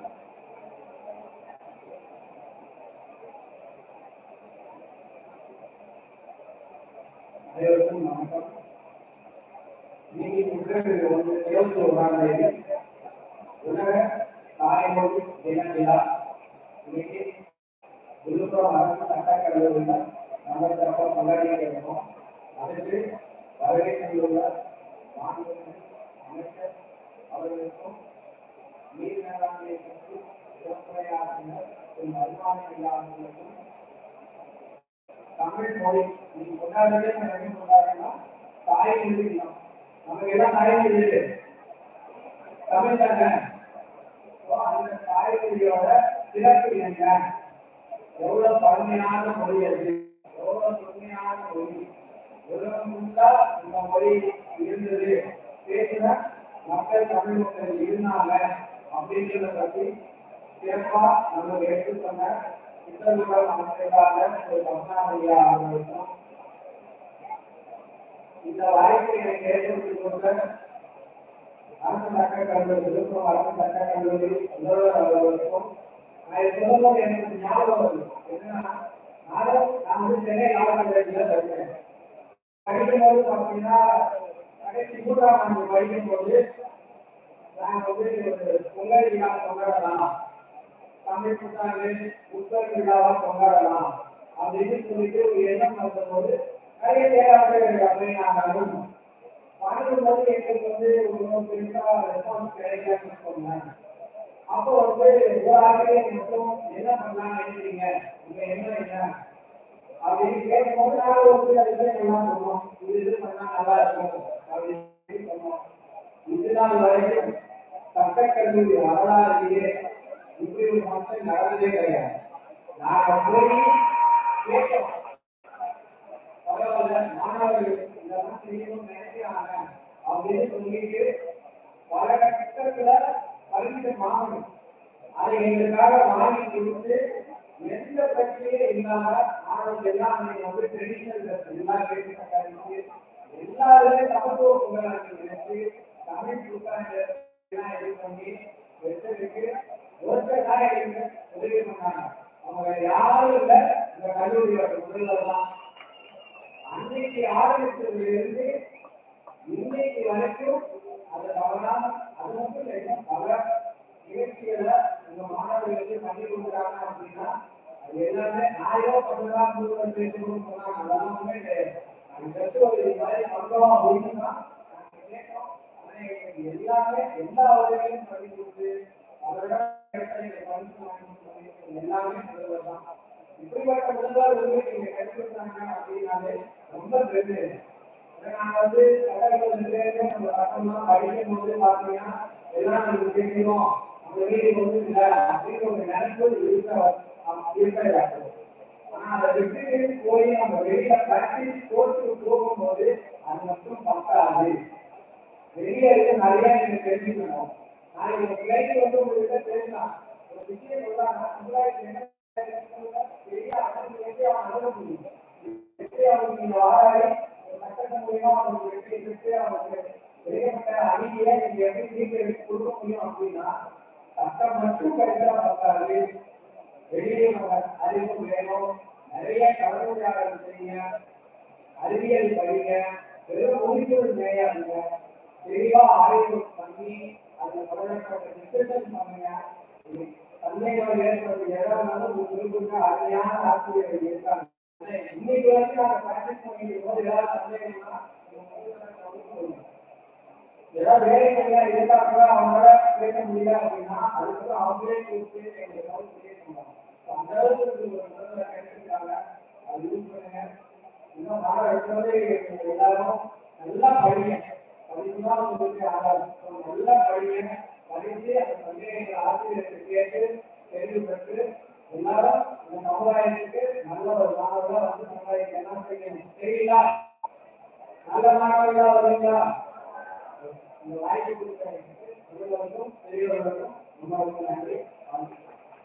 அனைவருக்கும் வணக்கம் இன்னைக்கு பிப்ரவரி ஒன்று இருபத்தி ஒன்றாம் தேதி உலக தாய்மொழி தின விழா இன்னைக்கு விழுப்புரம் அரசு சட்டக் கல்லூரியில் நம்ம சிறப்பாக கொண்டாடிட்டு இருக்கோம் அதுக்கு வருகை தந்துள்ள மாண்புமிகு அமைச்சர் அவர்களுக்கும் நீர் மேலாண்மை பற்றி சிறப்புரையாற்றின திரு அருமானி ஐயா அவர்களுக்கும் தமிழ் மொழி நீங்க கொண்டாடுறதே நம்ம எப்படி கொண்டாடுறோம்னா தாய்மொழி தினம் நமக்கு எல்லாம் தாய்மொழி எது? தமிழ் தானே அப்போ அந்த தாய்மொழியோட சிறப்பு என்ன எவ்வளவு பழமையான மொழி அது எவ்வளவு தொன்மையான மொழி உலகம் ஃபுல்லா இந்த மொழி இருந்தது பேசின மக்கள் தமிழ் மக்கள் இருந்தாங்க அப்படின்றத பத்தி சிறப்பா நம்ம எடுத்து சொன்ன சித்தர்கள் அமைச்சராக ஒரு கருணாநிதியா அவர்களுக்கும் இந்த வாய்ப்பை எனக்கு ஏற்படுத்தி கொடுத்த அரசு சட்டக் கல்லூரி விழுப்புரம் அரசு சட்டக் கல்லூரி முதல்வர் அவர்களுக்கும் நான் இதை சொல்லும்போது எனக்கு ஞாபகம் வருது என்னன்னா நானும் நான் வந்து சென்னை லா காலேஜ்ல படிச்சேன் படிக்கும்போது பார்த்தீங்கன்னா கடைசி மூன்றாம் ஆண்டு படிக்கும்போது நான் வந்து ஒரு பொங்கல் விழா கொண்டாடலாம் தமிழ் புத்தாண்டு புத்தர் விழாவா கொண்டாடலாம் அப்படின்னு சொல்லிட்டு ஒரு எண்ணம் வந்தபோது நிறைய பேராசிரியர்கள் அப்படின்னாலும் வாங்கும்போது எங்களுக்கு வந்து ஒரு பெருசா ரெஸ்பான்ஸ் கிடைக்கலன்னு சொன்னாங்க அப்போ வந்து ஒரு ஆசிரியர் மட்டும் என்ன பண்ணலாம் நினைக்கிறீங்க உங்க எண்ணம் என்ன அப்படின்னு கேட்கும்போது நாங்க ஒரு சில விஷயங்கள்லாம் சொன்னோம் இது இது பண்ணா நல்லா இருக்கும் அப்படின்னு சொன்னோம் இது நாள் வரைக்கும் சட்டக்கல்லூரி வரலாறுலேயே இப்படி ஒரு ஃபங்க்ஷன் நடந்ததே கிடையாது நாங்க போய் கேட்டோம் பரவாயில்ல மாணவர்கள் இதெல்லாம் செய்யணும்னு நினைக்கிறாங்க அப்படின்னு சொல்லிட்டு பல கட்டத்துல பரிசு வாங்கணும் அதை எங்களுக்காக வாங்கி கொடுத்து எந்த பிரச்சனையும் இல்லாம மாணவர்கள் எல்லாம் அன்னைக்கு வந்து ட்ரெடிஷனல் ட்ரெஸ் எல்லாம் கேட்டு கழிச்சு எல்லாருமே சமத்துவ பொங்கல் நினைச்சு தமிழ் புத்தாண்டு எல்லாம் இது பண்ணி வச்சதுக்கு ஒருத்தர் தான் எங்களுக்கு உதவி பண்ணாங்க அவங்க வேற யாரும் இல்ல இந்த கல்லூரியோட முதல்வர் தான் அன்னைக்கு ஆரம்பிச்சதுல இருந்து இன்னைக்கு வரைக்கும் அது தவறாம அது மட்டும் இல்லை இன்னும் பல நிகழ்ச்சிகளை உங்க மாணவர்களுக்கு பண்ணி கொடுக்குறாங்க அப்படின்னா அது எல்லாமே நான் ஏதோ பண்ணதா முதல்வர் பேசணும்னு சொன்னாங்க அதெல்லாம் ஒண்ணுமே கிடையாது நாங்க ஜஸ்ட் ஒரு இது மாதிரி பண்றோம் அப்படின்னு தான் நாங்க கேட்டோம் ஆனா எங்களுக்கு எல்லாமே எல்லா உதவியும் பண்ணி கொடுத்து அதோட எங்களுக்கு பரிசு வாங்கி கொடுத்து எல்லாமே முதல்வர் தான் இப்படிப்பட்ட முதல்வர் வந்து நீங்க கிடைச்சிருக்காங்க அப்படின்னாலே ரொம்ப பெருமை ஏன்னா நாங்க வந்து சட்டக்கல்லூரி சேர்ந்து நம்ம சட்டம்லாம் படிக்கும் போது பாத்தீங்கன்னா எல்லாம் நமக்கு தெரியும் நம்ம வீட்டுக்கு வந்து இல்ல அப்படின்ற ஒரு நினைப்பு இருக்க இருக்காது ஆனா அதை விட்டு போய் நம்ம வெளியில பிராக்டிஸ் போட்டு போகும்போது அது மட்டும் பத்தாது வெளியே இருக்க நிறைய நீங்க தெரிஞ்சுக்கணும் நாளைக்கு ஒரு பிள்ளைக்கு வந்து உங்ககிட்ட பேசலாம் ஒரு விஷயம் சொல்றாங்கன்னா சமுதாயத்தில் என்ன பெரிய அவனுக்கு எப்படி அவன் அணுக முடியும் எப்படி அவனுக்கு நீங்க வாராடி ஒரு சட்டத்தின் மூலியமா அவனுக்கு வெற்றி பெற்று அவனுக்கு வெளியப்பட்ட அநீதியை நீங்க எப்படி மீட்டு எடுத்து கொடுக்க முடியும் அப்படின்னா சட்டம் மட்டும் கிடைச்சா பத்தாது வெளியே நம்ம அறிவு வேணும் நிறைய கலந்துரையாடல் செய்யுங்க அறிவியல் படிங்க வெறும் முடிவுகள் மேயாதுங்க தெளிவா ஆய்வு பண்ணி அதுல பலதரப்பட்ட டிஸ்கஷன்ஸ் பண்ணுங்க சந்தேகம் ஏற்படுறது எதாவது ஒரு குறிப்பிட்ட அருமையான ஆசிரியர்கள் இருக்காங்க ஆனா, இன்னைக்கு வரைக்கும் நாங்க பிராக்டிஸ் பண்ணிட்டு போது ஏதாவது சந்தேகம்னா உங்க முதல்வரை கவனித்து கொள்ளுங்க. ஏதாவது வேலை பணியா இருந்தாங்க அவங்களால பேச முடியல அப்படின்னா அதுக்கு அவங்களே கூப்பிட்டு எங்களுக்கு கவனித்து கேட்கணும் அந்த அளவுக்கு ஒரு முதல்வரை கிடைச்சிருக்காங்க அது யூஸ் பண்ணுங்க இன்னும் மாணவர்கள் வந்து நீங்க எல்லாரும் நல்லா படிங்க படிப்பு தான் உங்களுக்கு ஆதாரம் So, நல்லா படிங்க படிச்சு அந்த சந்தேகங்களை ஆசிரியர்கிட்ட கேட்டு கேள்வி பெற்று எல்லாரும் இந்த சமுதாயத்துக்கு நல்ல ஒரு மாணவர்களா வந்து சமுதாயத்துக்கு என்ன செய்யணும் சரிங்களா நல்ல மாணவர்களா வருவீங்களா இந்த வாய்ப்பு கொடுக்கிறவங்களுக்கு முதல்வருக்கும் பெரியவர்களுக்கும் ரொம்ப ரொம்ப நன்றி வாழ்த்துக்கள்.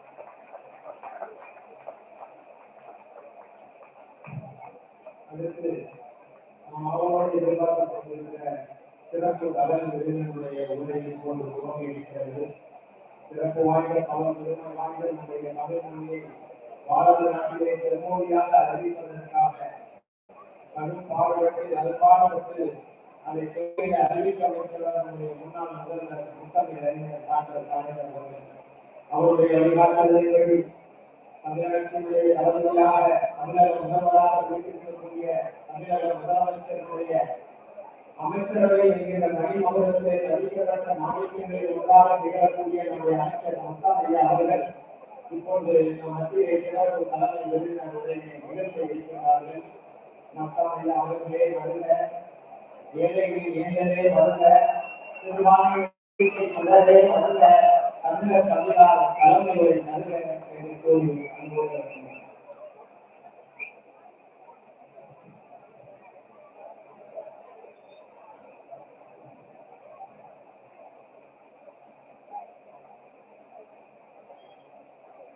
அடுத்து நாம் அவரோடு எதிர்பார்த்துக் கொண்டிருக்கிற சிறப்பு கலன் விருந்தினுடைய உரையை போன்று துவங்கி இருக்கிறது சிறப்பு வாய்ந்த பல பெருமை வாய்ந்த நம்முடைய தமிழ் மொழியை பாரத நாட்டிலே செம்மொழியாக அறிவிப்பதற்காக கடும் பாடுபட்டு அல்பாடுபட்டு அதை செய்ய அறிவிக்க வைத்தவர் நம்முடைய முன்னாள் முதல்வர் முத்தமிழ் அறிஞர் டாக்டர் கலைஞர் அவர்கள் அவருடைய வழிகாட்டுதலின்படி தமிழகத்தினுடைய தலைவர்களாக தமிழக முதல்வராக வீட்டிற்கக்கூடிய தமிழக முதலமைச்சருடைய அமைச்சரவை என்கிற மணிமகுடத்திலே பதிக்கப்பட்ட மாநிலங்களில் ஒன்றாக திகழக்கூடிய நம்முடைய அமைச்சர் மஸ்தான் ஐயா அவர்கள் இப்போது நம் மத்திய சிறப்பு தலைமை விருந்தினர் உரையை நிகழ்த்தி வைக்கிறார்கள் மஸ்தான் ஐயா அவர்களே வருக ஏழைகளின் ஏழைகளே வருக சிறுபான்மை சொல்லதே வருக தமிழக தமிழால் கலந்துரை தருக என்று கூறி அன்போடு அழைக்கிறேன்.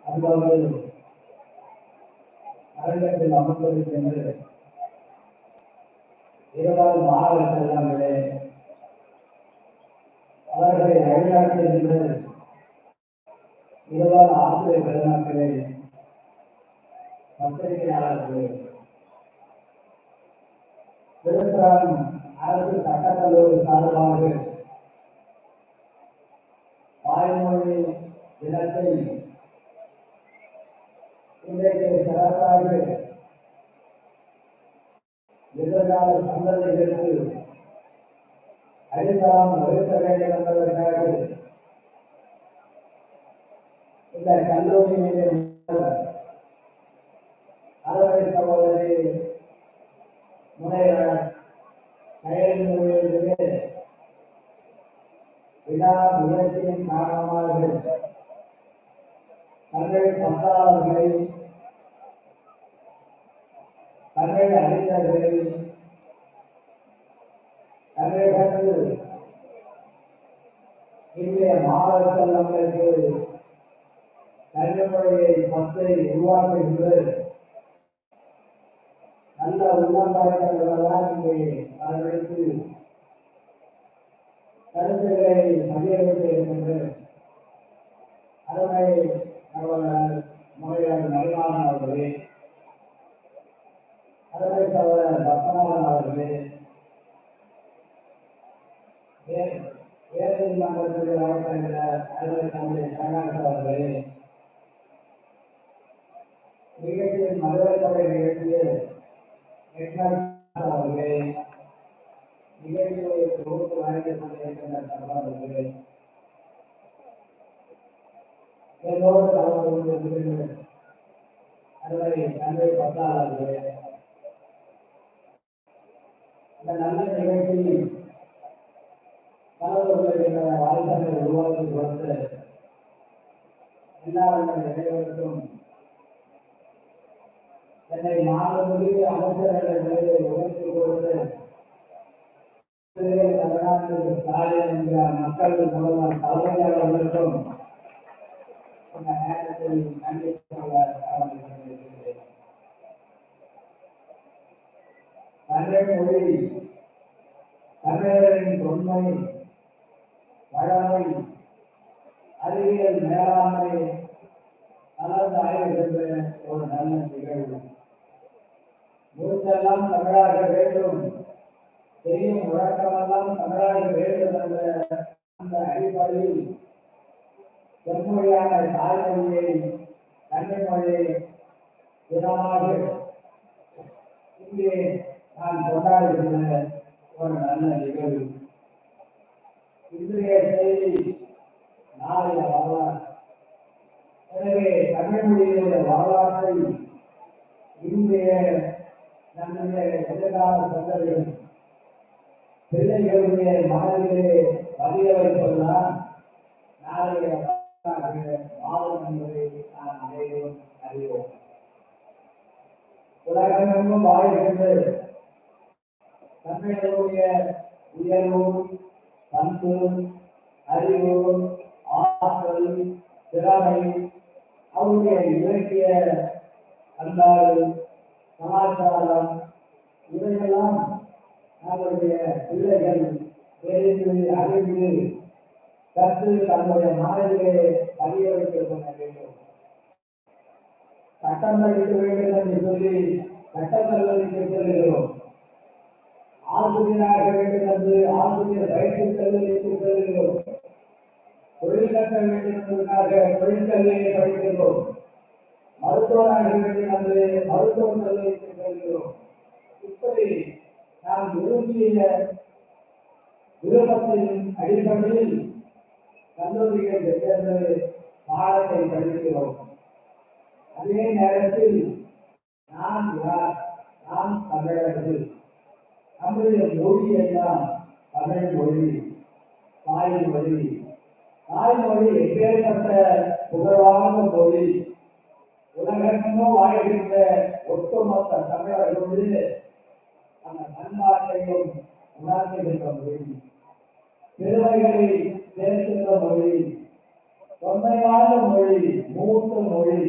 அன்போடு அரங்கத்தில் அமர்ந்திருக்கின்ற இருபது மாணவ செல்வங்களே அவர்களை வழிநடத்துகின்ற இருபது ஆசிரியர் பெருமக்களே பத்திரிகையாளர்களே விழுப்புரம் அரசு சட்டக்கல்லூரி சார்பாக வாய்மொழி தினத்தை இன்றைக்கு சிறப்பாக எதிர்கால சந்ததிகளுக்கு அடித்தளம் வகுக்க வேண்டும் என்பதற்காக இந்த கல்லூரியினுடைய முதல்வர் அறுவை சகோதரி முனைவர் கயல்மொழியிலே விடா முயற்சியின் காரணமாக தமிழ் பத்தாளர்களை தமிழ் அறிஞர்களை தமிழகத்தில் இன்றைய மாணவ செல்லங்களுக்கு கல்விமுறையை பத்தை உருவாக்குகின்ற நல்ல உள்ளம் படைத்தவர்களெல்லாம் இங்கே வரவழைத்து கருத்துக்களை பதிலளித்து இருக்கின்ற அருமை சகோதரர் முனைவர் மணிமாறன் அவர்களே அருமை சகோதரர் பத்மநாபன் அவர்களே உயர்- உயர்நீதிமன்றத்துடைய வழக்கறிஞர் அருமை தந்தை கனகாசு அவர்களே நிகழ்ச்சியின் மதுரை நிகழ்ச்சிய எட்மண்ட் அவர்களே நிகழ்ச்சியை தொகுத்து வழங்கிக் கொண்டிருக்கின்ற சகோதரர்களே என்னோடு கலந்து கொண்டிருக்கின்ற அருமை தந்தை பத்தாளர்களே இந்த நல்ல நிகழ்ச்சியில் கலந்து கொள்கின்ற வாழ்க்கையை உருவாக்கி கொடுத்து எல்லாருடைய இறைவனுக்கும் என்னை மாணவர்களே அமைச்சர்கள் நிலையை உயர்த்தி கொடுத்து திரு கருணாநிதி ஸ்டாலின் என்கிற மக்கள் முதல்வர் தலைவர் அவர்களுக்கும் இந்த நேரத்தில் நன்றி சொல்ல கடமைப்பட்டிருக்கிறேன் தமிழ் மொழி தமிழரின் தொன்மை வளமை அறிவியல் மேலாண்மை கலந்து ஆய்வுகின்ற ஒரு நல்ல நிகழ்வு மூச்செல்லாம் தமிழாக வேண்டும் செய்யும் முழக்கமெல்லாம் தமிழாக வேண்டும் என்ற அந்த அடிப்படையில் செம்மொழியான தாய்மொழியை தமிழ் மொழி தினமாக இங்கே நான் கொண்டாடுகின்ற ஒரு நல்ல நிகழ்வு இன்றைய செய்தி நாளைய வரலாறு எனவே தமிழ் மொழியினுடைய வரலாற்றை இன்றைய நம்முடைய எதிர்கால சந்ததிகள் பிள்ளைகளுடைய மனதிலே பதிய வைப்பதுதான் நாளைய வரலாறு மாறும் என்பதை நாம் அனைவரும் அறிவோம் உலகமெங்கும் வாழ்கின்ற தமிழர்களுடைய உயர்வு பண்பு அறிவு ஆற்றல் திறமை அவருடைய இலக்கிய பண்பாடு கலாச்சாரம் இவையெல்லாம் நம்முடைய பிள்ளைகள் தெரிந்து அறிந்து கற்று தன்னுடைய மனதிலே பதிய வைத்துக் கொள்ள வேண்டும் சட்டம் படிக்க வேண்டும் என்று சொல்லி சட்டக்கல்லூரிக்கு செல்கிறோம் ஆசிரியராக வேண்டும் என்று ஆசிரியர் பயிற்சி செல்வதற்கு செல்கிறோம் தொழில் கற்க வேண்டும் என்பதற்காக தொழிற்கல்வியை படிக்கிறோம் மருத்துவராக வேண்டும் என்று மருத்துவ கல்லூரிக்கு செல்கிறோம் இப்படி நாம் விரும்பிய விருப்பத்தின் அடிப்படையில் கல்லூரிகளுக்கு சென்று பாடத்தை படிக்கிறோம் அதே நேரத்தில் நாம் யார் நாம் தமிழர்கள் நம்முடைய மொழி எல்லாம் தமிழ் மொழி தாய்மொழி தாய்மொழி எப்பேற்பட்ட புகழ்வார்ந்த மொழி உலகெங்கும் வாழ்கின்ற ஒட்டுமொத்த தமிழர்களுடைய அந்த பண்பாட்டையும் உணர்த்துகின்ற மொழி பெருமைகளை சேர்க்கின்ற மொழி தொன்மை வாழ்ந்த மொழி மூத்த மொழி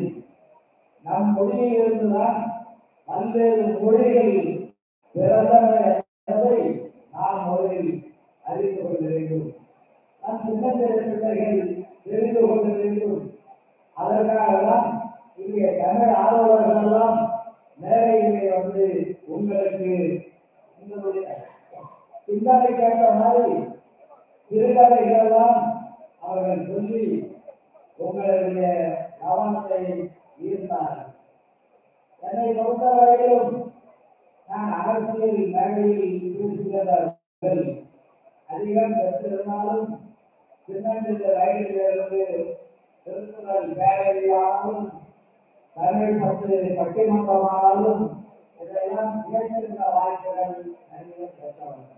நம் மொழியில் இருந்துதான் பல்வேறு மொழிகள் பிறந்தன என்பதை நாம் முதலில் அறிந்து கொள்ள வேண்டும் நம் சின்ன சின்ன பிள்ளைகள் தெரிந்து கொள்ள வேண்டும் அதற்காக தான் இங்கே தமிழ் ஆர்வலர்கள் எல்லாம் மேடையிலே வந்து உங்களுக்கு உங்களுடைய சிந்தனைக்கேற்ற மாதிரி சிறுகதைகள் எல்லாம் அவர்கள் சொல்லி உங்களுடைய கவனத்தை ஈர்த்தார்கள் என்னை பொறுத்தவரையிலும் நான் அரசியல் மேடையில் பேசுகிறவர்கள் அதிகம் பெற்றிருந்தாலும் சின்ன சின்ன வயதிலிருந்து திருக்குறள் பேரவையானாலும் தமிழ் பத்து பட்டிமன்றமானாலும் இதெல்லாம் இயற்றிருந்த வாய்ப்புகள் அதிகம் பெற்றவர்கள்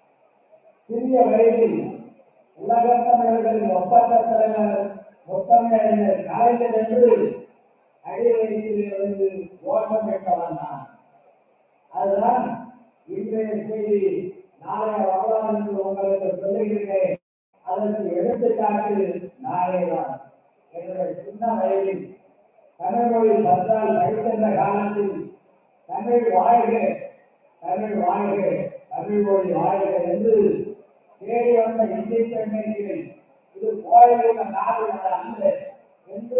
சிறிய வயதில் உலகத் தமிழர்களின் ஒப்பந்த தலைவர் முத்தமிழர் கலைஞர் என்று அடிவயிற்றிலிருந்து கோஷமிட்டவன் நான் அதுதான் இன்றைய செய்தி நாளைய வரலாறு என்று உங்களுக்கு சொல்லுகிறேன் அதற்கு எடுத்துக்காட்டு நாளே தான் என்னுடைய சின்ன வயதில் தமிழ் மொழி பற்றால் படிக்கின்ற காலத்தில் தமிழ் வாழ்க தமிழ் வாழ்க தமிழ் மொழி வாழ்க என்று தேடி வந்த இந்திய பெண்மைக்கு இது போயுள்ள நாடு அது அல்ல என்று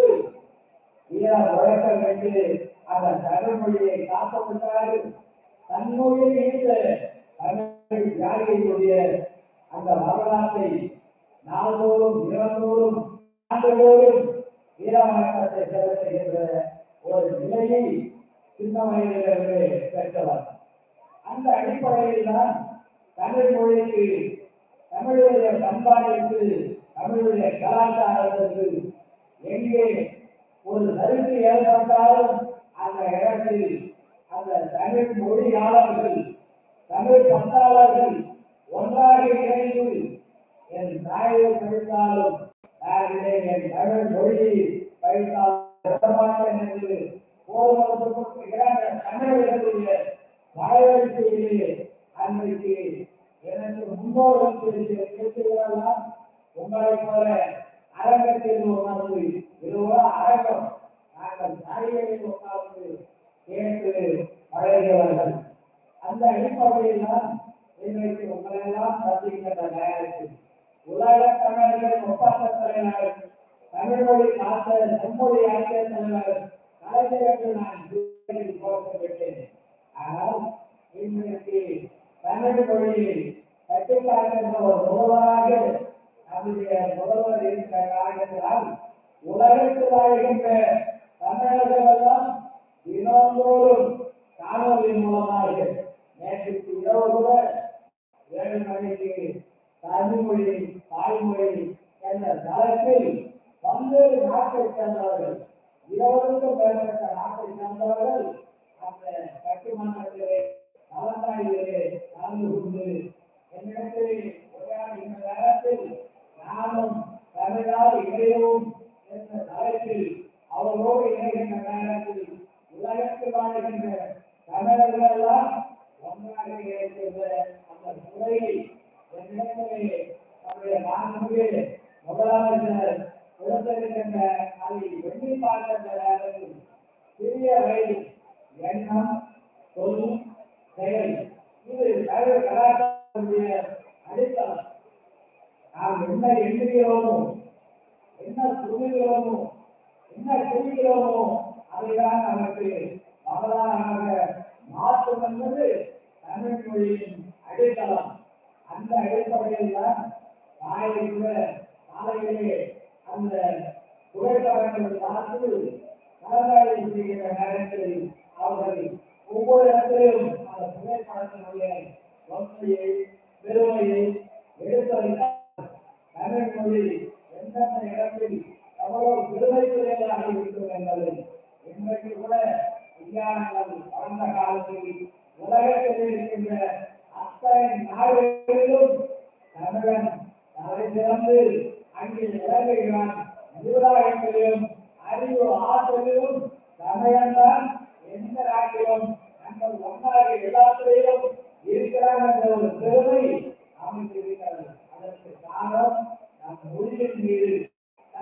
வீர முழக்கம் என்று அந்த தமிழ் மொழியை காப்பதற்காக தன்மொழியில் இருந்த தமிழ் தியாகிகளுடைய அந்த வரலாற்றை நாள்தோறும் தினந்தோறும் ஆண்டுதோறும் வீரவணக்கத்தை செலுத்துகின்ற ஒரு நிலையை சின்ன வயதிலிருந்து பெற்றவர் அந்த அடிப்படையில் தான் தமிழ் மொழிக்கு தமிழுடைய பண்பாட்டிற்கு தமிழுடைய கலாச்சாரத்திற்கு எங்கே ஒரு சரிவு ஏற்பட்டாலும் அந்த இடத்தில் அந்த தமிழ் மொழியாளர்கள் தமிழ் பண்பாளர்கள் ஒன்றாக இணைந்து என் தாயை படித்தாலும் யாரிலே என் தமிழ் மொழியை படித்தால் மாட்டேன் என்று போர் வருஷத்துக்கு இரண்டு தமிழர்களுடைய வடவரிசையிலே அன்றைக்கு எனக்கு முன்னோர்கள் பேசிய பேச்சுகளெல்லாம் உங்களைப் போல அரங்கத்தில் உணர்ந்து இதுவோ அரங்கம் நாங்கள் தாய்களில் உட்கார்ந்து கேட்டு பழகியவர்கள் அந்த அடிப்படையில் தான் இன்றைக்கு உங்களெல்லாம் சந்திக்கின்ற நேரத்தில் உலக தமிழர்கள் ஒப்பந்த தலைவர் தமிழ் மொழி காத்த செம்மொழி ஆக்கிய தலைவர் கலைஞர் என்று நான் ஜீவனில் கோஷப்பட்டேன் ஆனால் இன்றைக்கு தமிழ் மொழியை கட்டுக்காக்கின்ற ஒரு முதல்வராக நம்முடைய முதல்வர் இருக்கிற காரணத்தினால் உலகத்தில் வாழ்கின்ற தமிழர்கள் எல்லாம் தினந்தோறும் காணொலி மூலமாக நேற்றுக்கு இரவு கூட ஏழு மணிக்கு தமிழ்மொழி தாய்மொழி என்ற தளத்தில் பல்வேறு நாட்டை சேர்ந்தவர்கள் இருபதுக்கும் மேற்பட்ட நாட்டை சேர்ந்தவர்கள் அந்த பட்டிமன்றத்திலே கலந்தாய்விலே கலந்து கொண்டு என்னிடத்தில் உரையாடுகின்ற நேரத்தில் நானும் தமிழால் இணைவோம் என்ற தலைப்பில் அவரோடு இணைகின்ற நேரத்தில் உலகத்தில் வாழ்கின்ற தமிழர்கள் எல்லாம் ஒன்றாக இணைக்கின்ற அந்த துறையை என்னிடத்திலே நம்முடைய மாண்புமிகு முதலமைச்சர் கொடுத்திருக்கின்ற அதை எண்ணி பார்க்கின்ற நேரத்தில் சிறிய வயதில் எண்ணம் சொல் செயல் இது தமிழ் கலாச்சாரத்துடைய அடித்தளம் நாம் என்ன எண்ணுகிறோமோ என்ன சொல்லுகிறோமோ என்ன செய்கிறோமோ அதைதான் நமக்கு வரலாறாக மாற்றும் என்பது தமிழ் மொழியின் அடித்தளம் அந்த அடிப்படையில் தான் தாயை கூட காலையிலே அந்த புகைப்படங்களை பார்த்து கலந்தாய்வு செய்கின்ற நேரத்தில் அவர்கள் ஒவ்வொரு இடத்திலும் அந்த புகைப்படத்தினுடைய தொன்மையை பெருமையை எடுத்துரைத்தார் தமிழ் மொழி எந்தெந்த இடத்தில் எவ்வளவு பெருமைக்குரியதாக இருக்கும் என்பதை இன்றைக்கு கூட விஞ்ஞானங்கள் வளர்ந்த காலத்தில் உலகத்தில் இருக்கின்ற அத்தனை நாடுகளிலும் தமிழன் தலை சிறந்து அங்கே விளங்குகிறான் நிர்வாகத்திலும் அறிவு ஆற்றலிலும் தமிழன் தான் எந்த நாட்டிலும் நாங்கள் ஒன்றாக எல்லாத்திலையும் இருக்கிறார் என்ற ஒரு பெருமை அமைந்திருக்கிறது அதற்கு காரணம் நம் மொழியின் மீது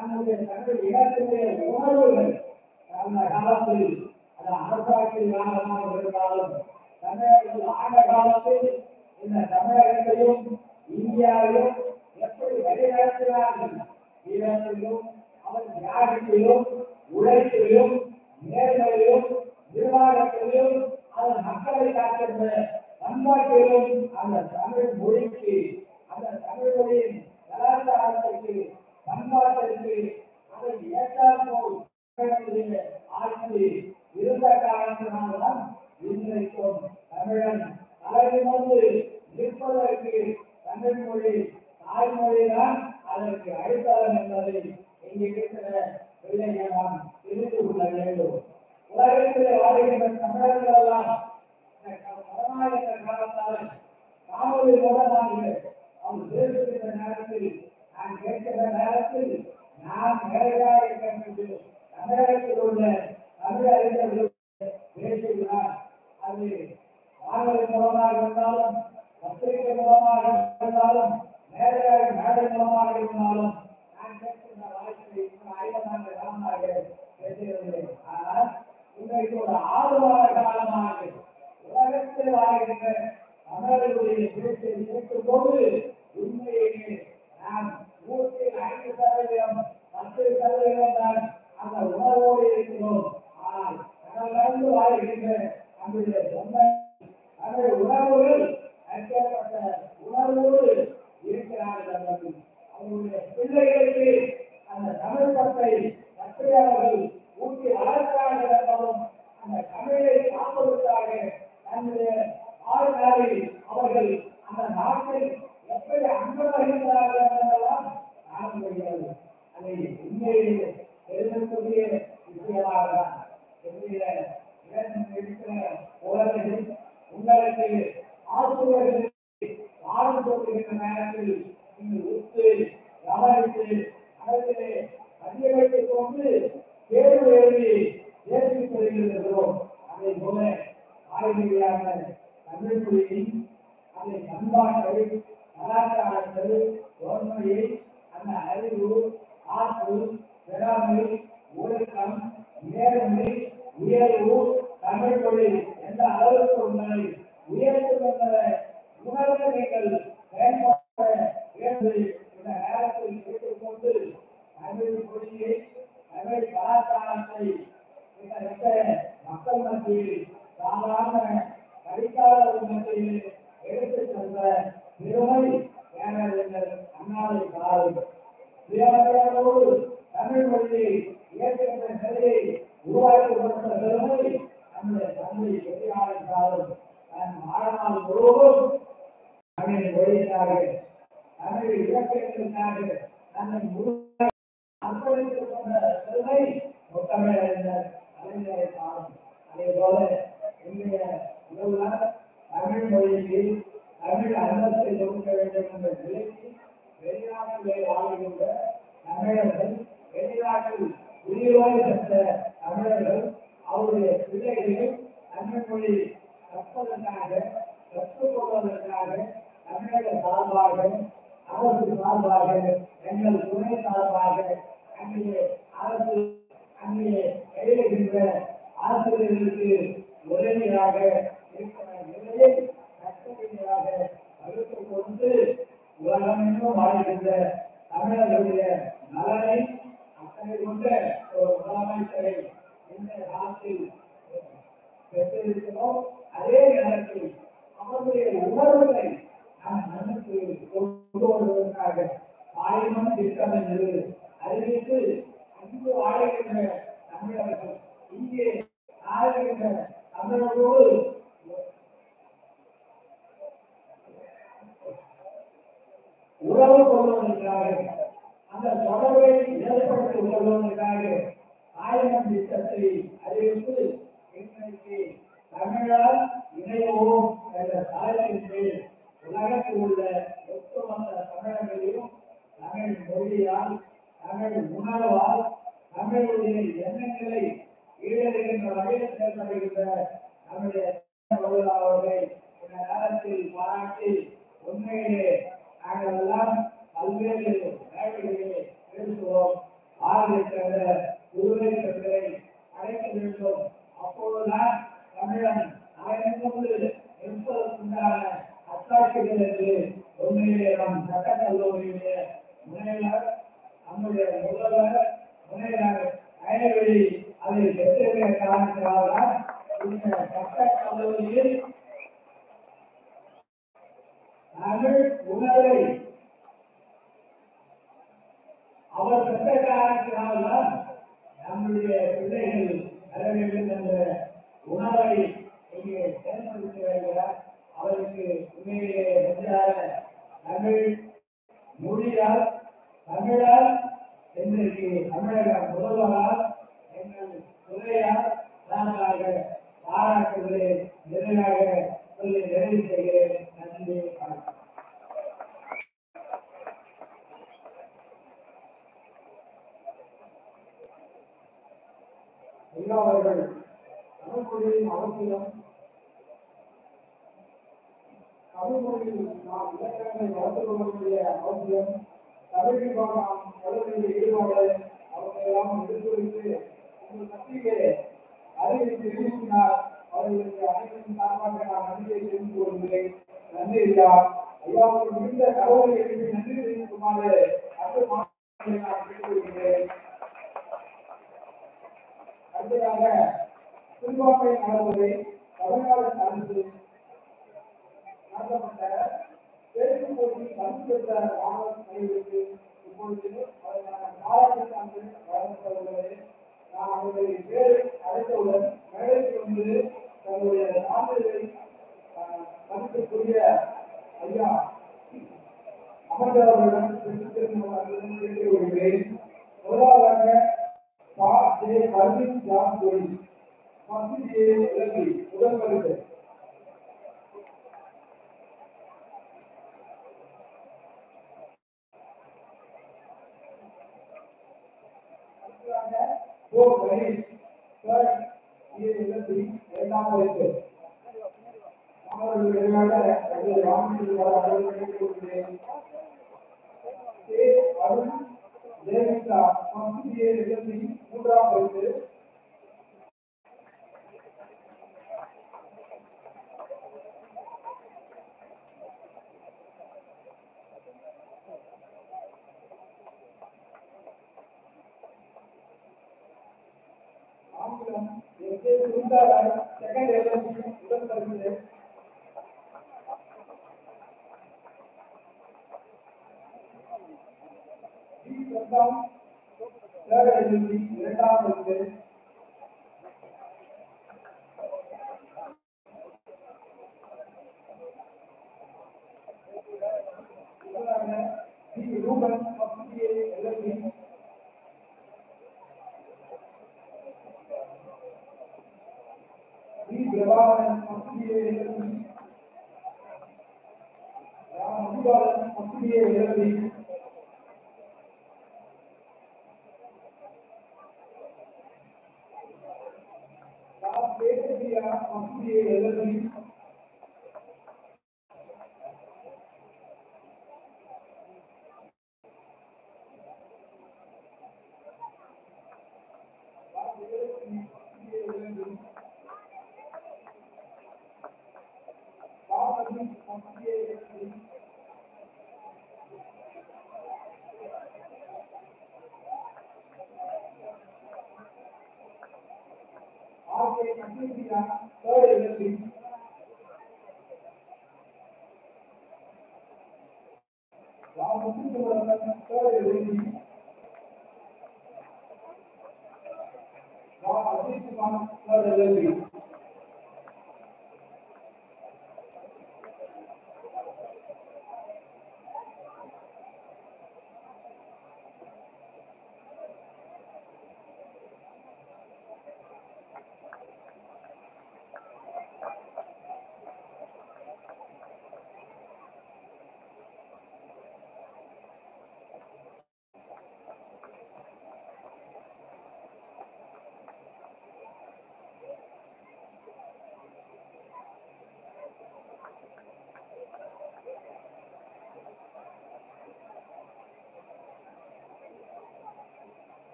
நம்முடைய தமிழ் இனத்தினுடைய உணர்வுகள் அந்த காலத்தில் அது அரசாட்சி காலமாக இருந்தாலும் தமிழர்கள் ஆண்ட காலத்தில் இந்த தமிழகத்தையும் இந்தியாவையும் எப்படி வழிநடத்தினார்கள் வீரத்திலும் அவர் தியாகத்திலும் உழைப்பிலும் நேர்மையிலும் நிர்வாகத்திலும் அதன் மக்களை காக்கின்ற பண்பாட்டிலும் அந்த தமிழ் மொழிக்கு அந்த தமிழ் மொழியின் கலாச்சாரத்திற்கு பண்பாட்டிற்கு அதை ஏற்றால் போல் தமிழகத்திலே ஆட்சி இருந்த காரணத்தினால்தான் இன்றைக்கும் தமிழன் தலைநிமிர்ந்து நிற்பதற்கு தமிழ் மொழி தாய்மொழிதான் அதற்கு அடித்தளம் என்பதை இங்கே இருக்கிற பிள்ளையை நாம் தெரிந்து கொள்ள வேண்டும் உலகத்திலே வாழ்கின்ற தமிழர்கள் எல்லாம் இந்த கொரோனா என்ற காரணத்தால் காணொலி மூலமாக அவர் பேசுகின்ற நேரத்தில் நான் கேட்கின்ற நேரத்தில் நான் நேரடியாக கேட்கிறது தமிழகத்தில் உள்ள தமிழ் அறிஞர்கள் பேசுகிறார் அது வானொலி மூலமாக இருந்தாலும் பத்திரிகை மூலமாக இருந்தாலும் நேரடியாக மேடை மூலமாக இருந்தாலும் நான் கேட்கின்ற வாய்ப்பை இந்த ஐம்பதாண்டு காலமாக கேட்டிருந்தேன் ஆனால் இன்றைக்கு ஒரு ஆறு மாத காலமாக உலகத்தில் வாழ்கின்ற தமிழர்களுடைய பேச்சை கேட்கும் போது உண்மையிலே நாம் நூற்றில் ஐந்து சதவீதம் பத்து சதவீதம் தான் அந்த உணர்வோடு இருக்கிறோம் ஆனால் கடலந்து வாழ்கின்ற நம்முடைய சொந்த தமிழ் உணர்வுகள் அச்சப்பட்ட உணர்வோடு இருக்கிறார்கள் அவர்கள் அவருடைய பிள்ளைகளுக்கு அந்த தமிழ் பற்றை பற்றி அவர்கள் ஊட்டி வளர்க்கிறார்கள் என்பதும் அந்த தமிழை காப்பதற்காக தன்னுடைய வாழ்நாளில் அவர்கள் அந்த நாட்டில் எப்படி அங்கம் வகிக்கிறார்கள் என்பதெல்லாம் காண முடிகிறது அதை உண்மையிலே தெரிவிக்கக்கூடிய விஷயமாக தான் என்னுடைய இடம் இருக்கிற உலகில் உங்களுக்கு ஆசிரியர்கள் பாடம் சொல்லுகின்ற நேரத்தில் நீங்கள் உத்து கவனித்து அதற்கிலே பதிய வைத்துக் கொண்டு தேர்வு எழுதி தேர்ச்சி செய்திருக்கிறோம் அதை போல ஆய்வுகளியான தமிழ் மொழியின் அதை பண்பாட்டை கலாச்சாரத்தை தோன்மையை அந்த அறிவு ஆற்றல் திறமை ஒழுக்கம் நேர்மை உயர்வு தமிழ் மொழி எந்த அளவுக்கு உங்களை உயர்த்தும் என்பதை உணர்ந்து நீங்கள் செயல்பட வேண்டும் இந்த நேரத்தில் கேட்டுக்கொண்டு தமிழ் மொழியை தமிழ் கலாச்சாரத்தை கிட்டத்தட்ட மக்கள் மத்தியில் சாதாரண படிக்காதவர்கள் மத்தியில் எடுத்துச் சென்ற பெருமை பேரறிஞர் அண்ணாவை சாரும் சுயமரியாதையோடு தமிழ் மொழியை இயற்றுகின்ற நிலையை உருவாக்கி கொடுத்த பெருமை நம்முடைய தந்தை பெரியாரை சாரும் தன் வாழ்நாள் முழுவதும் தமிழ் மொழிக்காக தமிழ் இலக்கியத்திற்காக தன்னை முழு அர்ப்பணித்துக் கொண்ட பெருமை முத்தமிழறிஞர் அறிஞரை சாரும் அதே போல இன்றைய முதல்வர் தமிழ் மொழிக்கு தமிழ் அந்தஸ்தை கொடுக்க வேண்டும் என்ற நிலைக்கு வெளிநாட்டிலே வாழ்கின்ற தமிழர்கள் வெளிநாட்டில் உயிரோடு பெற்ற தமிழர்கள் அவருடைய பிள்ளைகள் தமிழ் மொழி கற்பதற்காக கற்றுக்கொள்வதற்காக தமிழக சார்பாக அரசு சார்பாக எங்கள் துணை சார்பாக அங்கே அரசு அங்கே எழுதுகின்ற ஆசிரியர்களுக்கு உதவியாக இருக்கிற நிலையை கட்டளையாக வகுத்துக் கொண்டு உலகமெங்கும் வாழ்கின்ற தமிழர்களுடைய நலனை அக்கறை கொண்ட ஒரு முதலமைச்சரை இந்த காலத்தில் பெற்றிருக்கிறோம் அதே நேரத்தில் அவர்களுடைய உணர்வுகளை நாம் மண்ணுக்கு கொண்டு வருவதற்காக ஆயிரம் திட்டம் என்று அறிவித்து அங்கு வாழ்கின்ற தமிழர்கள் இங்கே வாழ்கின்ற தமிழர்களோடு உறவு கொள்வதற்காக அந்த தொடர்பை ஏற்படுத்திக் கொள்வதற்காக ஆயிரம் திட்டத்தை அறிவித்து இன்றைக்கு தமிழால் இணையவோம் என்ற தாயத்தின் கீழ் உலகத்தில் உள்ள ஒட்டுமொத்த தமிழர்களையும் தமிழ் மொழியால் தமிழ் உணர்வால் தமிழுடைய எண்ணங்களை ஈடுகின்ற வகையில் செயல்படுகின்ற நம்முடைய அவர்களை இந்த நேரத்தில் பாராட்டி உண்மையிலே நாங்கள் எல்லாம் பல்வேறு மேடைகளிலே பேசுவோம் கல்லூரியுடைய முனைவர் நம்முடைய முதல்வர் முனைவர் அயல்வெளி அதை பெற்றிருக்கிற காரணத்தினால்தான் இந்த சட்ட கல்லூரியில் தமிழ் உணர்வை அவர் பெற்ற காரணத்தினால்தான் நம்முடைய பிள்ளைகள் பெற வேண்டும் என்ற உணர்வை இங்கே செயல்படுத்தி வருகிறார் அவருக்கு உண்மையிலே நெஞ்சார தமிழ் மொழியால் தமிழால் இன்றைக்கு தமிழக முதல்வரால் எங்கள் துறையால் சார்பாக பாராட்டுவதை நிறைவாக சொல்லி நிறைவு செய்கிறேன் நன்றி வணக்கம் ஐயா அவர்கள் தமிழ் மொழியின் அவசியம் தமிழ் மொழியில் நாம் இலக்கணங்களை வளர்த்துக் கொள்ள வேண்டிய அவசியம் தமிழுக்காக நாம் கொள்ள வேண்டிய ஈடுபாடு அவற்றையெல்லாம் எடுத்துரைத்து உங்கள் மத்தியிலே அறிவை செலுத்தினார் அவர்களுக்கு அனைவரும் சார்பாக நான் நன்றியை தெரிந்து கொள்கிறேன் நன்றி ஐயா ஐயா அவர்கள் மிகுந்த கவலை எழுப்பி நன்றி தெரிவிக்குமாறு அடுத்த மாணவர்களை நான் கேட்டுக்கொள்கிறேன் அடுத்ததாக சிறுபான்மை நலத்துறை தமிழ்நாடு அரசு நடத்தப்பட்ட தேர்வு போட்டி பரிசு பெற்ற மாணவர் அனைவருக்கு இப்பொழுது அதற்கான பாராட்டு சான்று வழங்கப்பட உள்ளது நான் அவர்களை பேரை அழைத்தவுடன் மேடைக்கு வந்து தன்னுடைய சான்றிதழை அஹ், மதிப்பிற்குரிய ஐயா அமைச்சர் அவர்களிடம் பெற்றுச் செல்லுமாறு கேட்டுக் கொள்கிறேன் முதலாவதாக பா ஜே அர்ஜுன் ஜாஸ் கோரி ஃபர்ஸ்ட் ஜே எல்எல்பி முதல் பரிசு அடுத்ததாக O Ganesh third J LLB இரண்டாம் பரிசு மாணவர்கள் விரைவாக தங்களை வாங்கி செல்லுமாறு அவர்களை கேட்டுக் கொள்கிறேன் K Arun Jayamitra first J LLB மூன்றாம் பரிசு ஆங்கிலம் S K Sundaran second LLB முதல் பரிசு டி பிரசாந்த் தேர்ட் எல்எல்பி இரண்டாம் பரிசு அடுத்ததாக T Ruban first A LLB T Prabhakaran first A LLB Ram Madhubalan first A LLB Ram Sekariya first A LLB Ram Jayalakshmi first A LLB Ram Sathish first A LLB RK Sasipriya third LLB Ram Muthukumaran third LLB Ram Ajith Kumar third LLB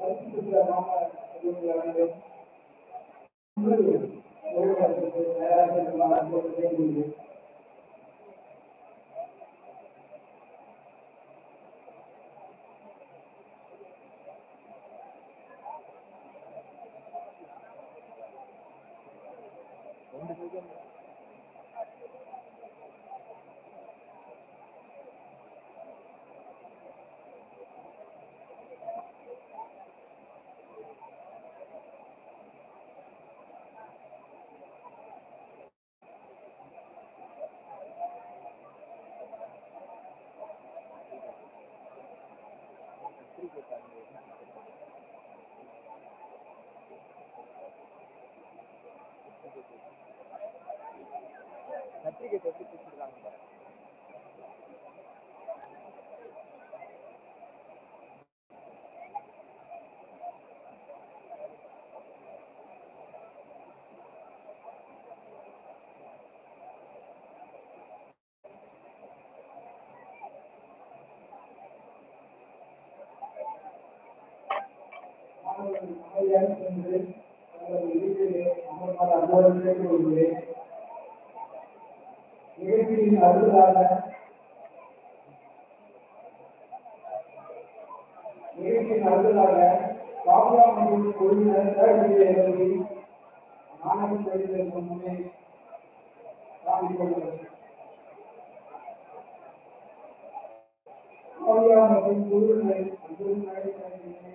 பரிசு பெற்ற மாமா இவங்களை வந்து உருவாக்குறது தயாரிக்கிறதுலாம் அன்போடு கேட்டுக்கொள்கிறேன். சர்டிபிகேட் எப்படி கொடுத்துருக்காங்க பாருங்க மாணவர்கள் அமைதியாக சென்று தங்கள் இருக்கையிலே அமர்மாறு அன்போடு கேட்டுக்கொள்கிறேன். நிகழ்ச்சியின் அடுத்ததாக நிகழ்ச்சியின் அடுத்ததாக காவியா மற்றும் குழுவினர் தேவையை எழுதி நாணய தொழிலுக்கு முன்னே காண்பிக்கொள்கிறது காவியா மற்றும் குழுவினரை அன்புடன் அழைக்கிறேன்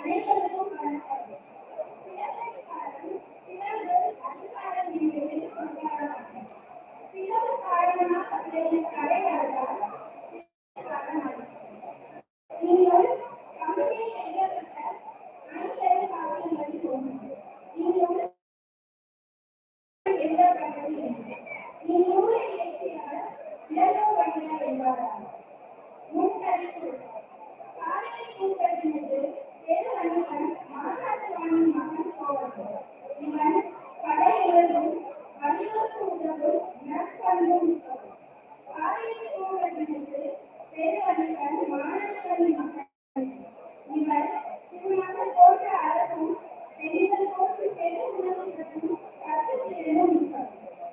அனைவருக்கும் வணக்கம் சிலப்பதிகாரம் சிலம்பு அதிகாரம் என்று எது சொல்கிறார்கள் சிலம்பு காரணமா அப்படின்னு கதை அறிந்தால் சிலப்பதிகாரம் அறிந்தது. நீங்கள் தமிழில் எழுதப்பட்ட ஐந்தெழு காவியங்களில் ஒன்று நீங்கள் எழுதப்பட்டது என்று இந்நூலை இயற்றியவர் இளங்கோவடிகள் என்பாராம் முன்கணிப்பு காவேரி பூங்கட்டினது பெரு அணிவன் மாசாத்துவாணியின் மகன் கோவலன் இவன் படையுறவும் வலியோர்க்கு உதவும் நற்பண்பும் மிக்கவன் காவேரி பூங்கட்டினது பெரு அணிவன் மாணவர்களின் மகன் இவர் திருமகள் போன்ற அழகும் பெண்கள் போன்ற பெரு உணர்ச்சிகளும் கற்றுத்திறனும் மிக்கவன்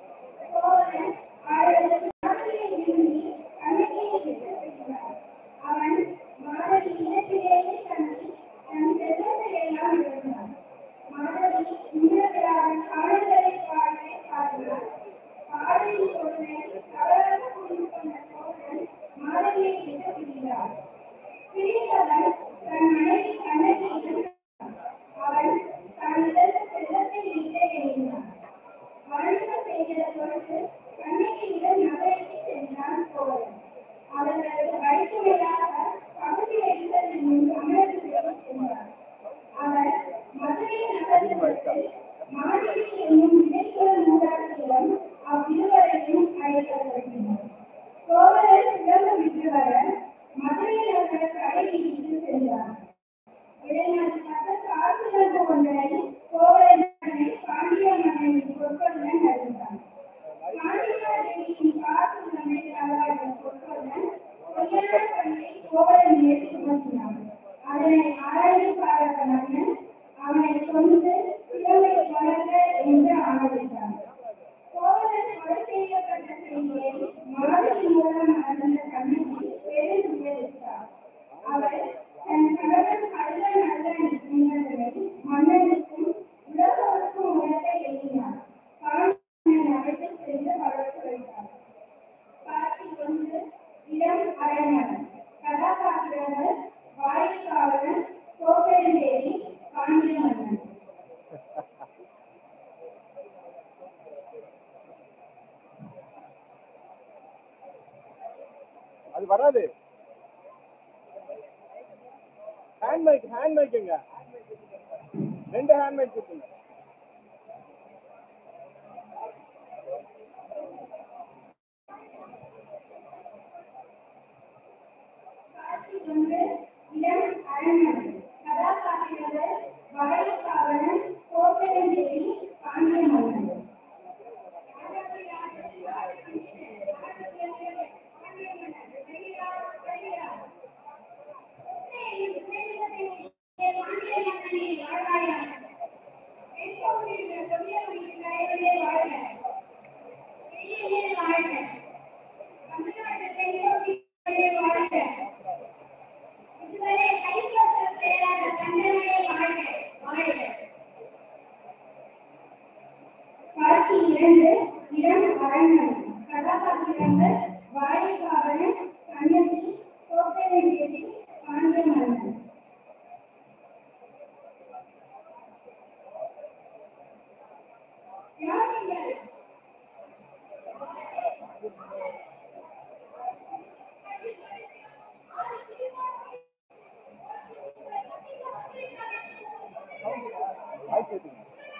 கோவலன் அவளது மாதவியை விரும்பி கண்ணகியை விட்டு பிரிந்தார் அவன் மாதவி இல்லத்திலேயே தங்கி தன் செல்வத்தை எல்லாம் இழந்தான் மாதவி இந்திரவிழாவின் பாடல்களை பாடலை பாடினார் பாடலின் பொருளை தவறாக புரிந்து கொண்ட கோவலன் மாதவியை விட்டு பிரிந்தார் பிரிந்தவன் தன் மனைவி கண்ணகியிடம் அவன் தான் இழந்த செல்வத்தை ஈட்ட எண்ணினான் வணக்கம் செய்த பொருட்டு கண்ணகியிடம் நகரைக்கு சென்றான் கோவலன் அவர்களுக்கு வழித்துணையாக பகுதி அடிகள் என்னும் அமரத்துக்கு சென்றார் அவர் மதுரை நகரத்திற்கு மாதிரி என்னும் இடைக்குல மூதாட்டியிடம் அவ்விருவரையும் அழைத்து வருகின்றனர் கோவலன் சிலம்பு விட்டு வர மதுரை நகர கடை வீதிக்கு சென்றார் இடைநாட்டு மக்கள் காசு நட்டு ஒன்றனை கோவலனை பாண்டிய மன்னனின் பொற்களுடன் அறிந்தார் பாண்டியதேவியின் காசு நம்மை களவாடிய பொற்களுடன் பொய்யான கண்ணை கோவலன் மேல் சுமத்தினான் அதனை ஆராய்ந்து பாராத மன்னன் அவனை கொன்று சிலம்பை வளர்க்க என்று ஆணையிட்டான் கோவலன் கொலை செய்யப்பட்ட செய்தியை மாதிரி மூலம் அறிந்த கண்ணகி பெரும் துயருற்றார் அவர் தன் கணவன் கள்ளன் அல்லன் என்பதனை மன்னனுக்கும் உலகத்திற்கும் உணர்த்த எண்ணினார் பாண்டியன் அவைக்கு சென்று வளர்த்துரைத்தார் காட்சி ஒன்று இடம் அரண்மனை கதாபாத்திரங்கள் வாயிற்காவலன் கோப்பெருந்தேவி பாண்டிய மன்னன் அது வராது ஹேண்ட் மைக் ஹேண்ட் மைக்குங்க ரெண்டு ஹேண்ட் மைக் கொடுத்துங்க காட்சி ஒன்று இடம் அரண்மனை கதாபாத்திரங்கள் வாயிற்காவலன் கோப்பெருந்தேவி பாண்டிய மன்னன் இதுவரை கைசோற்ற செயலாக தங்கமலை வாழ்க வாழ்க காட்சி இரண்டு இடம் அரண்மனை கதாபாத்திரங்கள் வாயிற்காவலன் கண்ணகி கோப்பெருந்தேவி பாண்டிய மன்னன் யாருங்கள் மைக் ஏத்துங்க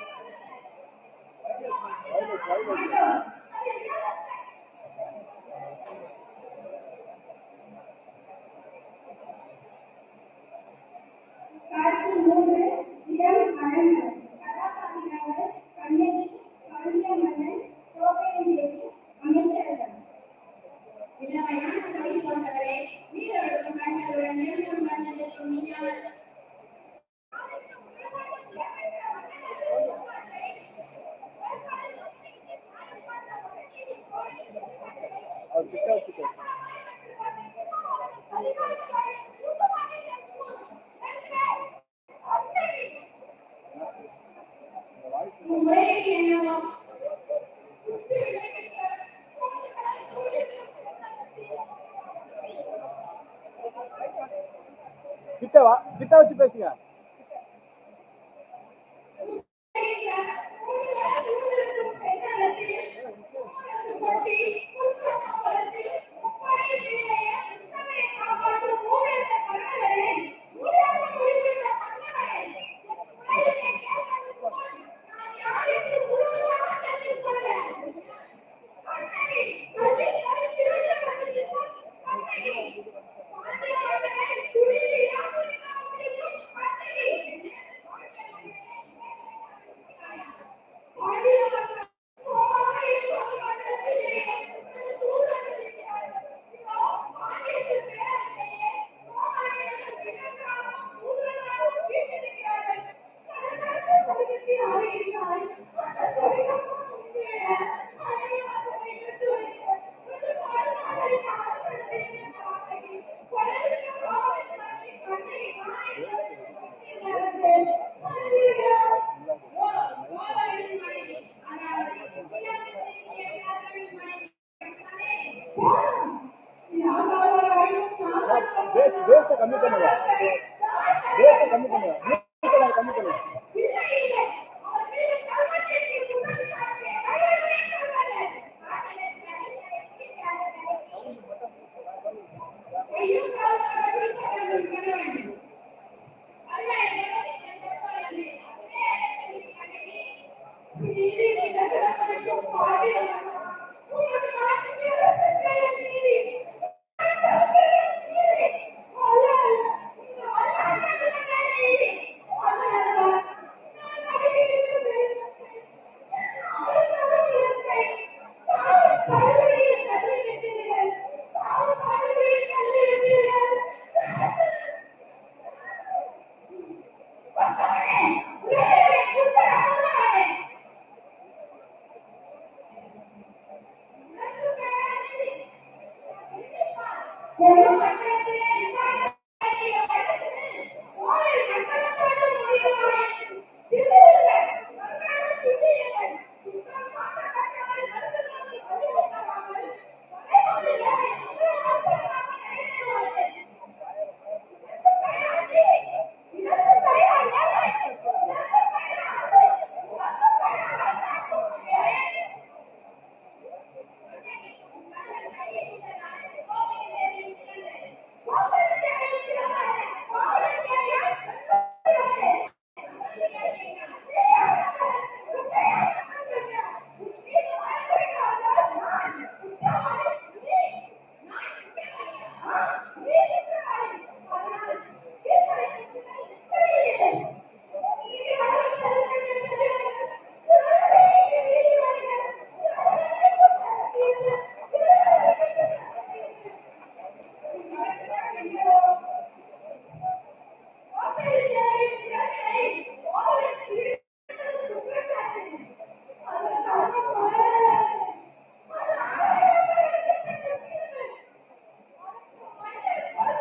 காட்சி மூன்று இடம் அரண்மனை கதாபாத்திரங்கள் கண்ணகி பாண்டிய மன்னன் கோப்பெருந்தேவி அமைச்சர்கள் இளமையான கொடி போன்றவரே நீரோடும் கண்களுடன் நெருங்கும் வந்ததற்கும் நீயால் அவர் கிட்ட வச்சுக்கோ முறையில் என்னவோ கிட்ட வா கிட்ட வச்சு பேசுங்க பேஸ் பேஸ கம்மி பண்ணுங்க பேஸ கம்மி பண்ணுங்க மியூசிக் கம்மி பண்ணுங்க Thank you.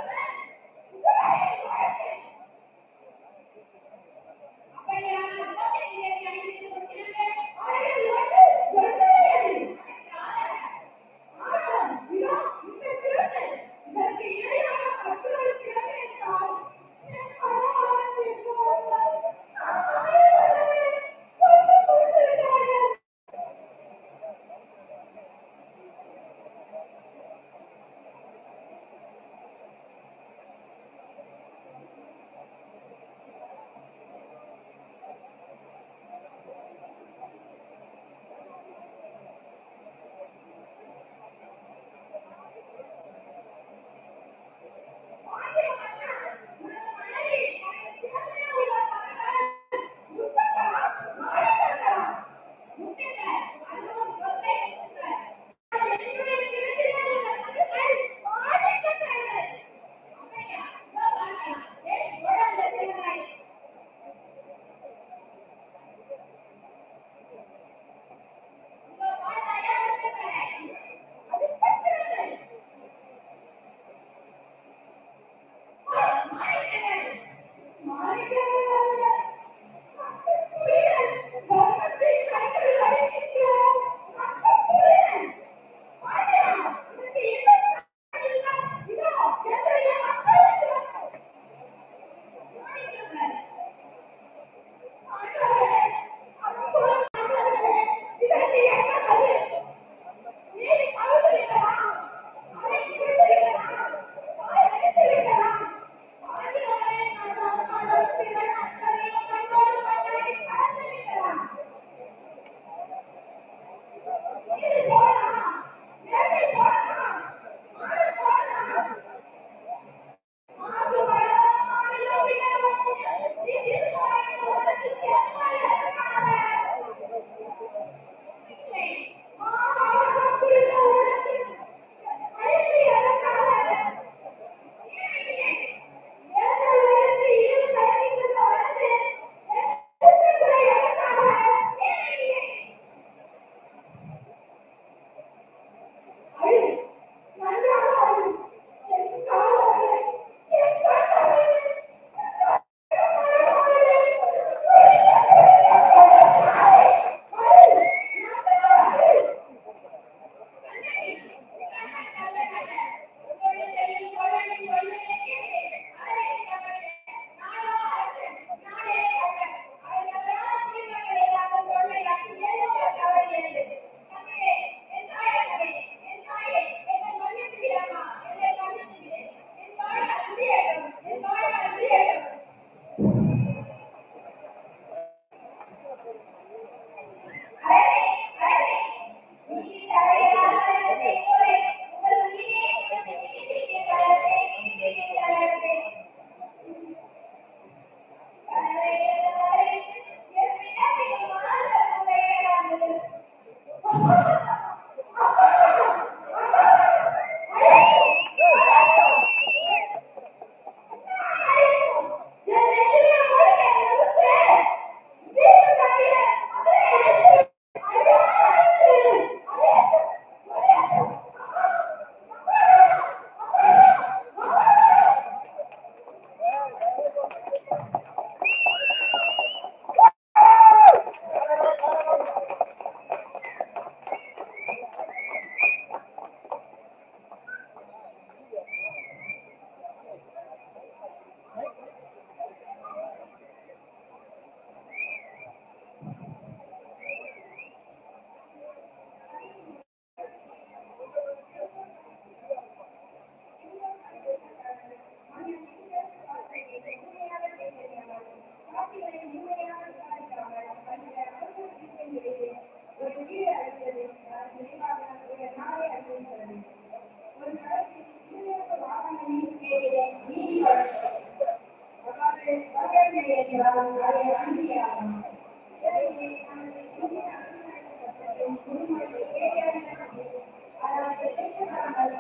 என்றால் அதை அனுப்பியாகும் எனவே நமது இந்திய அரசியலமைப்பு சட்டத்தின் முன்மொழியை கேட்டறிந்தபடி அதாவது இணைக்கப்படாமல்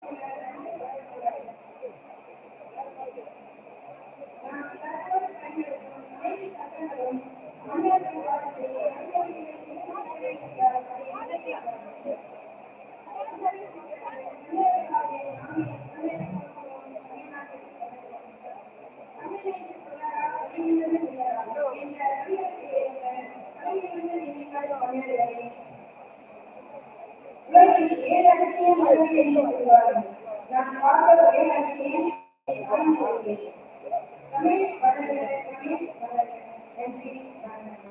நாம் தற்போது பயன்படுத்தும் அனைத்து சட்டங்களும் மன்னர் காலத்தில் அடிப்படையில் நிறைவேற்றியால் அதை இணைக்கப்படாது உலகில் ஏழு அதிசயம் மதுரை என்று சொல்வார்கள் நான் பார்த்த ஒரே அதிசயம் ஆய்ந்து தமிழ் வளர்க தமிழ் வளர்க நன்றி வணக்கம்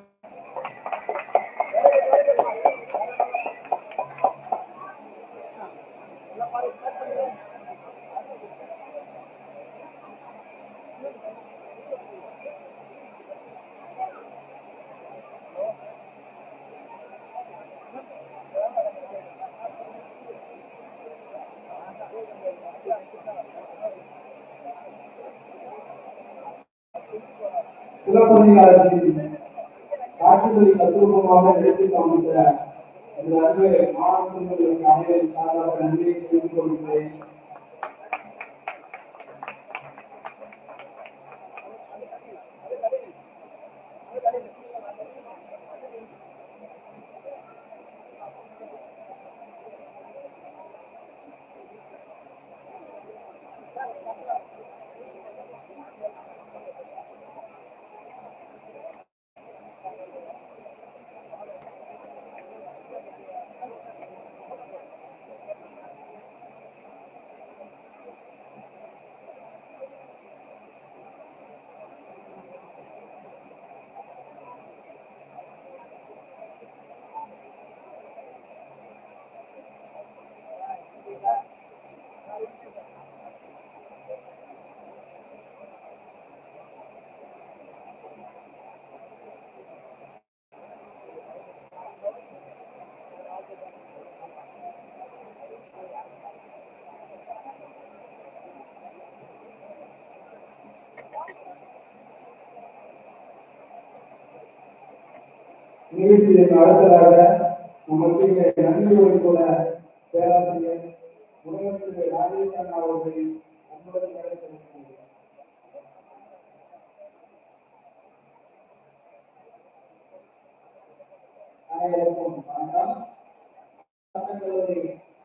சிலப்பதிகாரத்தின் காட்சிகளை தத்துவமாக எடுத்து காமித்த இந்த அன்பு மாணவ செல்வங்களுக்கு அனைவரின் சார்பாக நன்றியை தெரிவித்துக் கொள்கிறேன் நிகழ்ச்சியின் அடுத்ததாக நமக்கு இங்கே நன்றி கூட பேராசிரியர் உலகத்திற்கு ராஜேஷ் அண்ணா அவர்களை அன்புடன் அழைத்திருக்கிறேன் அனைவருக்கும் வணக்கம் சட்டக்கல்லூரி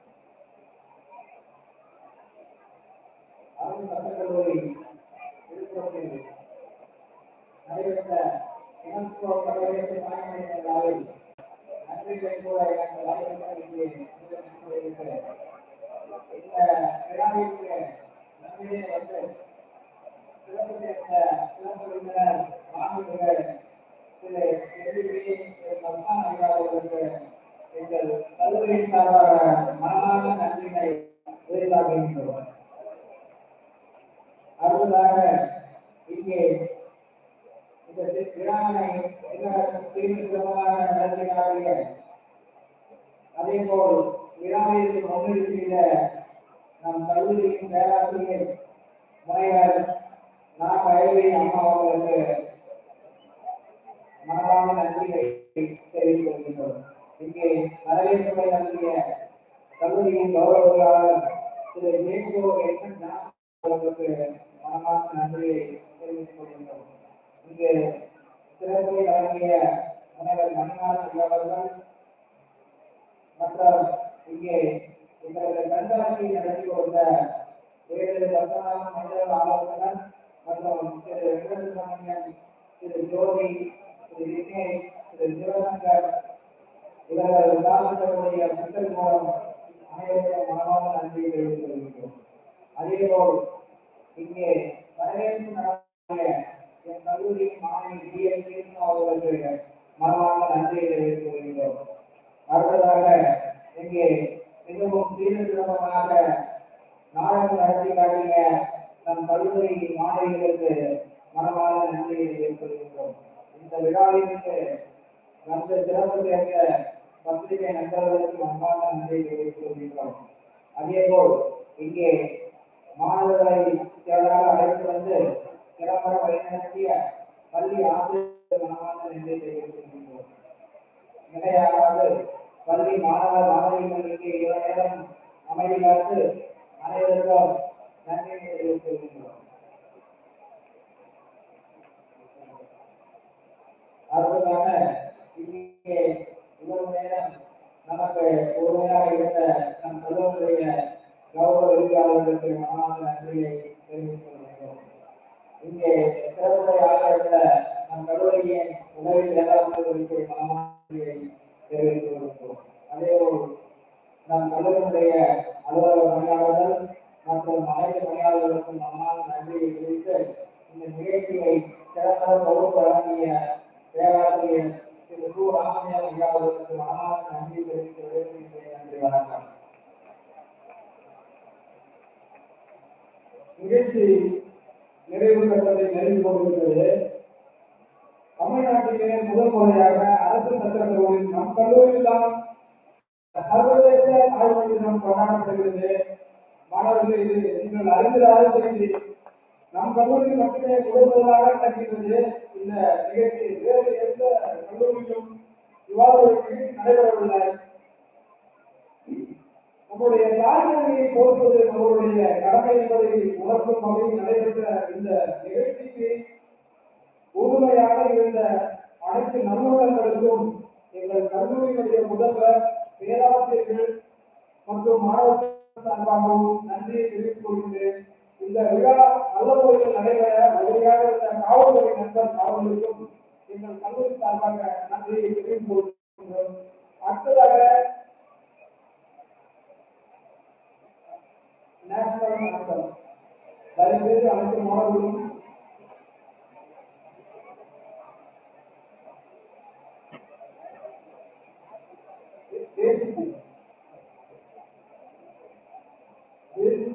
அரசு சட்டக்கல்லூரி விழுப்புரத்தில் நடைபெற்ற யுனெஸ்கோ சர்வதேச சாயமளித்த விழாவில் நன்றி வைக்கூட எனக்கு வாய்ப்பு இங்கே தெரிவிக்கிறேன். இந்த விழாவிற்கு நம்மிடையே வந்து சிறப்பு சேர்ந்த சிறப்பு விருந்தினர் மாணவர்கள் திரு செல்வி மஸ்தான் ஐயா அவர்களுக்கு எங்கள் கல்லூரியின் சார்பாக மனமார்ந்த நன்றிகளை உரித்தாக்குகின்றோம் அடுத்ததாக இங்கே இந்த தி- விழாவினை மிக சீர் சிறப்பாக நடத்தி காட்டிய அதே போல் விழாவிற்கு முன்னெடு செய்த நம் கல்லூரியின் பேராசிரியர் முனைவர் நா கயல்விழி அம்மா அவர்களுக்கு மனமார்ந்த நன்றியை தெரிவித்துக் கொள்கின்றோம் இங்கே வரவேற்புரை நல்கிய கல்லூரியின் கௌரவர்களாளர் திரு ஜேகோ என் அவர்களுக்கு மனமார்ந்த நன்றியை தெரிவித்துக் கொள்கின்றோம் இங்கு சிறப்புரை வழங்கிய முனைவர் மணிநாதன் ஐயா அவர்கள் மற்றும் இங்கே எங்களுக்கு கண்காட்சி நடத்தி கொடுத்த வேறு பத்மநாபன் மனிதர்கள் ஆலோசகர் மற்றும் திரு வெங்கடசுப்ரமணியன் திரு ஜோதி திரு விக்னேஷ் திரு சிவசங்கர் இவர்கள் சாதகர்களுடைய சித்தல் மூலம் அனைவருக்கும் மனமார்ந்த நன்றியை தெரிவித்துக் கொள்கிறோம் அதேபோல் இங்கே வரவேற்பு நடத்திய என் கல்லூரியின் மாணவி பி எஸ் அவர்களுக்கு மனமார்ந்த நன்றியை தெரிவித்துக் கொள்கிறோம் அடுத்ததாக இங்கே மிகவும் சீர்திருத்தமாக நாடகம் நடத்தி காட்டிய நம் கல்லூரி மாணவிகளுக்கு மனமார்ந்த நன்றியை தெரிவித்துக் கொள்கின்றோம் இந்த விழாவிற்கு வந்து சிறப்பு சேர்ந்த பத்திரிகை நண்பர்களுக்கு மனமார்ந்த நன்றியை தெரிவித்துக் கொள்கின்றோம் அதேபோல் இங்கே மாணவர்களை திரளாக அழைத்து வந்து திறம்பட வழிநடத்திய பள்ளி ஆசிரியர் மனமார்ந்த நன்றி தெரிவித்துக் மிகையாகாது பள்ளி மாணவ மாணவிகளுக்கு இவ்வளவு நேரம் அமைதி காத்து அனைவருக்கும் நன்றி தெரிவித்துக் கொள்கின்றோம் அடுத்ததாக இங்கே இவ்வளவு நேரம் நமக்கு உறுதுணையாக இருந்த நம் கல்லூரியுடைய கௌரவ விரிவாளர்களுக்கு மனமார்ந்த நன்றியை தெரிவித்துக் கொள்கிறோம் இங்கே சிறப்புரையாக இருந்த நம் கல்லூரியின் உதவி வேளாண்மைகளுக்கு மனமார்ந்த நன்றியை தெரிவித்துக் கொள்கிறோம் அதேபோல் நம் கல்லூரியுடைய அலுவலக பணியாளர்கள் மற்றும் அனைத்து பணியாளர்களுக்கும் மனமார்ந்த நன்றியை தெரிவித்து இந்த நிகழ்ச்சியை சிறப்பாக தொகுப்பு வழங்கிய பேராசிரியர் திரு கு ராமஜெயம் ஐயா அவர்களுக்கு மனமார்ந்த நன்றி தெரிவித்து விடைபெறுகிறேன் நன்றி வணக்கம் நிகழ்ச்சி நிறைவு பெற்றதை நெருங்கி கொண்டிருக்கிறது தமிழ்நாட்டிலே முதல் முறையாக அரசு சட்டக்கல்லூரியில் நம் கல்லூரியில் தான் சர்வதேச ஆய்வு தினம் கொண்டாடப்படுகிறது மாணவர்கள் இது நீங்கள் அறிந்திராத செய்தி நம் கல்லூரியில் மட்டுமே முதல் முதலாக நடக்கிறது இந்த நிகழ்ச்சி வேறு எந்த கல்லூரியிலும் இவ்வாறு ஒரு நிகழ்ச்சி நடைபெறவில்லை நம்முடைய தாய்மொழியை போற்றுவது நம்மளுடைய கடமை என்பதை உணர்த்தும் வகையில் நடைபெற்ற இந்த நிகழ்ச்சிக்கு உறுதுணையாக இருந்த அனைத்து நல்லுள்ளங்களுக்கும் எங்கள் கல்லூரியினுடைய முதல்வர் பேராசிரியர்கள் மற்றும் மாணவர் சார்பாகவும் நன்றியை தெரிவித்துக் கொள்கிறேன் இந்த விழா நல்ல முறையில் நடைபெற உதவியாக இருந்த காவல்துறை நண்பர் அவர்களுக்கும் எங்கள் கல்லூரி சார்பாக நன்றியை தெரிவித்துக் கொள்கிறோம் அடுத்ததாக நேஷனல் anthem தயவுசெய்து அனைத்து மாணவர்களும் தேசிய தேசிய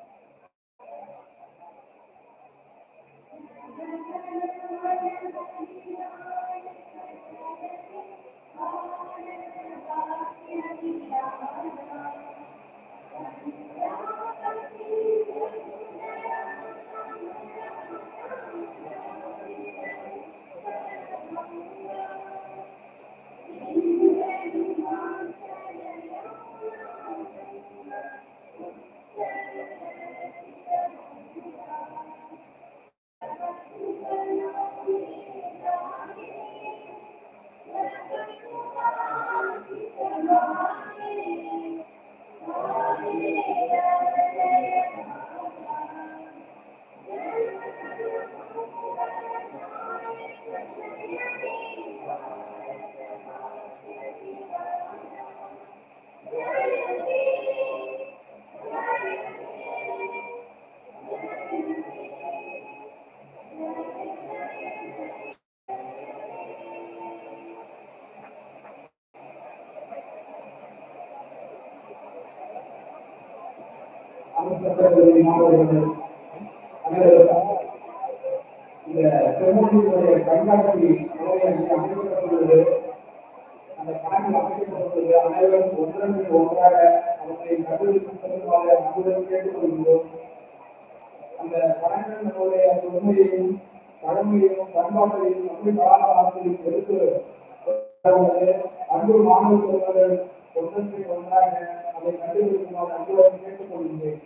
அரசு சட்டக்கல்லூரி மாணவர்கள் அனைவருக்கும் இந்த செம்மொழியினுடைய கண்காட்சி முறையை அமைக்கப்பட்டுள்ளது அந்த கணக்கில் அமைக்கப்பட்டுள்ளது அனைவரும் ஒன்றன் ஒன்றாக அவற்றை கல்லூரிக்கு செல்லுமாறு அன்புடன் கேட்டுக்கொள்கிறோம் அந்த படங்கள் நம்முடைய உண்மையையும் பழமையையும் பண்பாட்டையும் தமிழ் கலாச்சாரத்தையும் எடுத்து வருவது அன்பு மாணவ செல்வர்கள் ஒன்றற்கு ஒன்றாக அதை கண்டுபிடிக்குமாறு அன்புடன் கேட்டுக்கொள்கிறேன்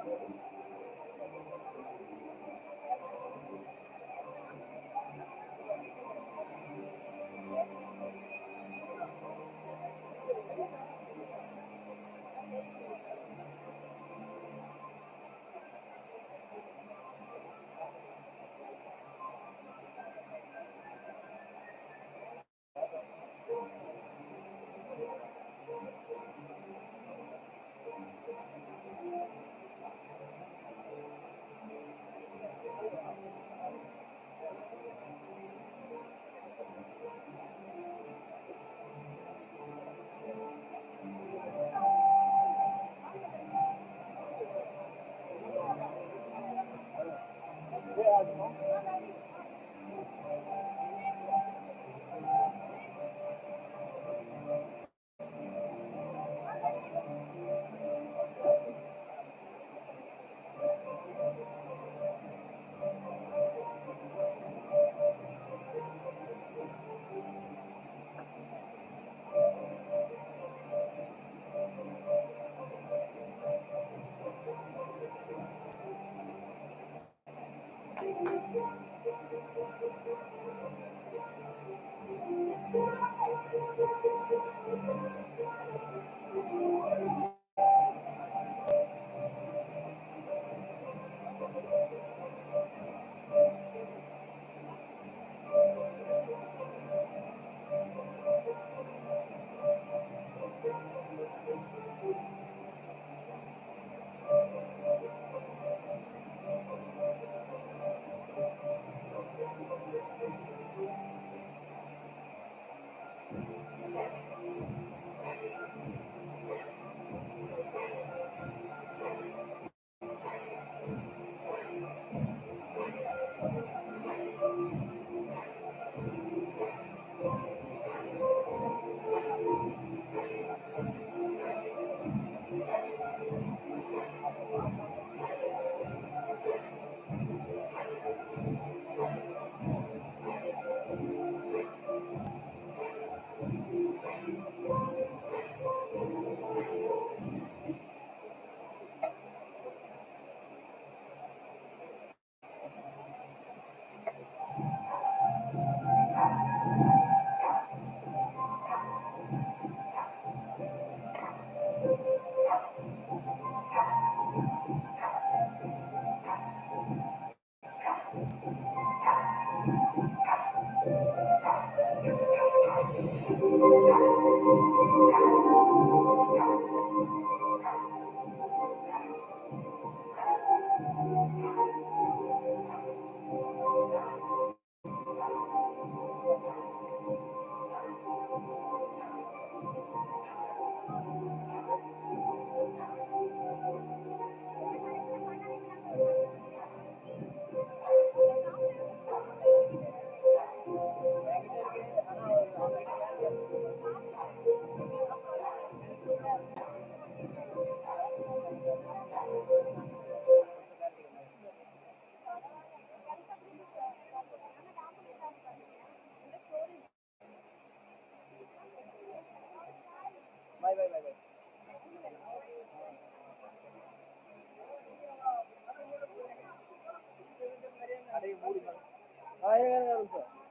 பாய் பாய் பாய் பாய் அடைய மூடி ஆ இருங்க இருங்க, ஒரு நிமிஷம்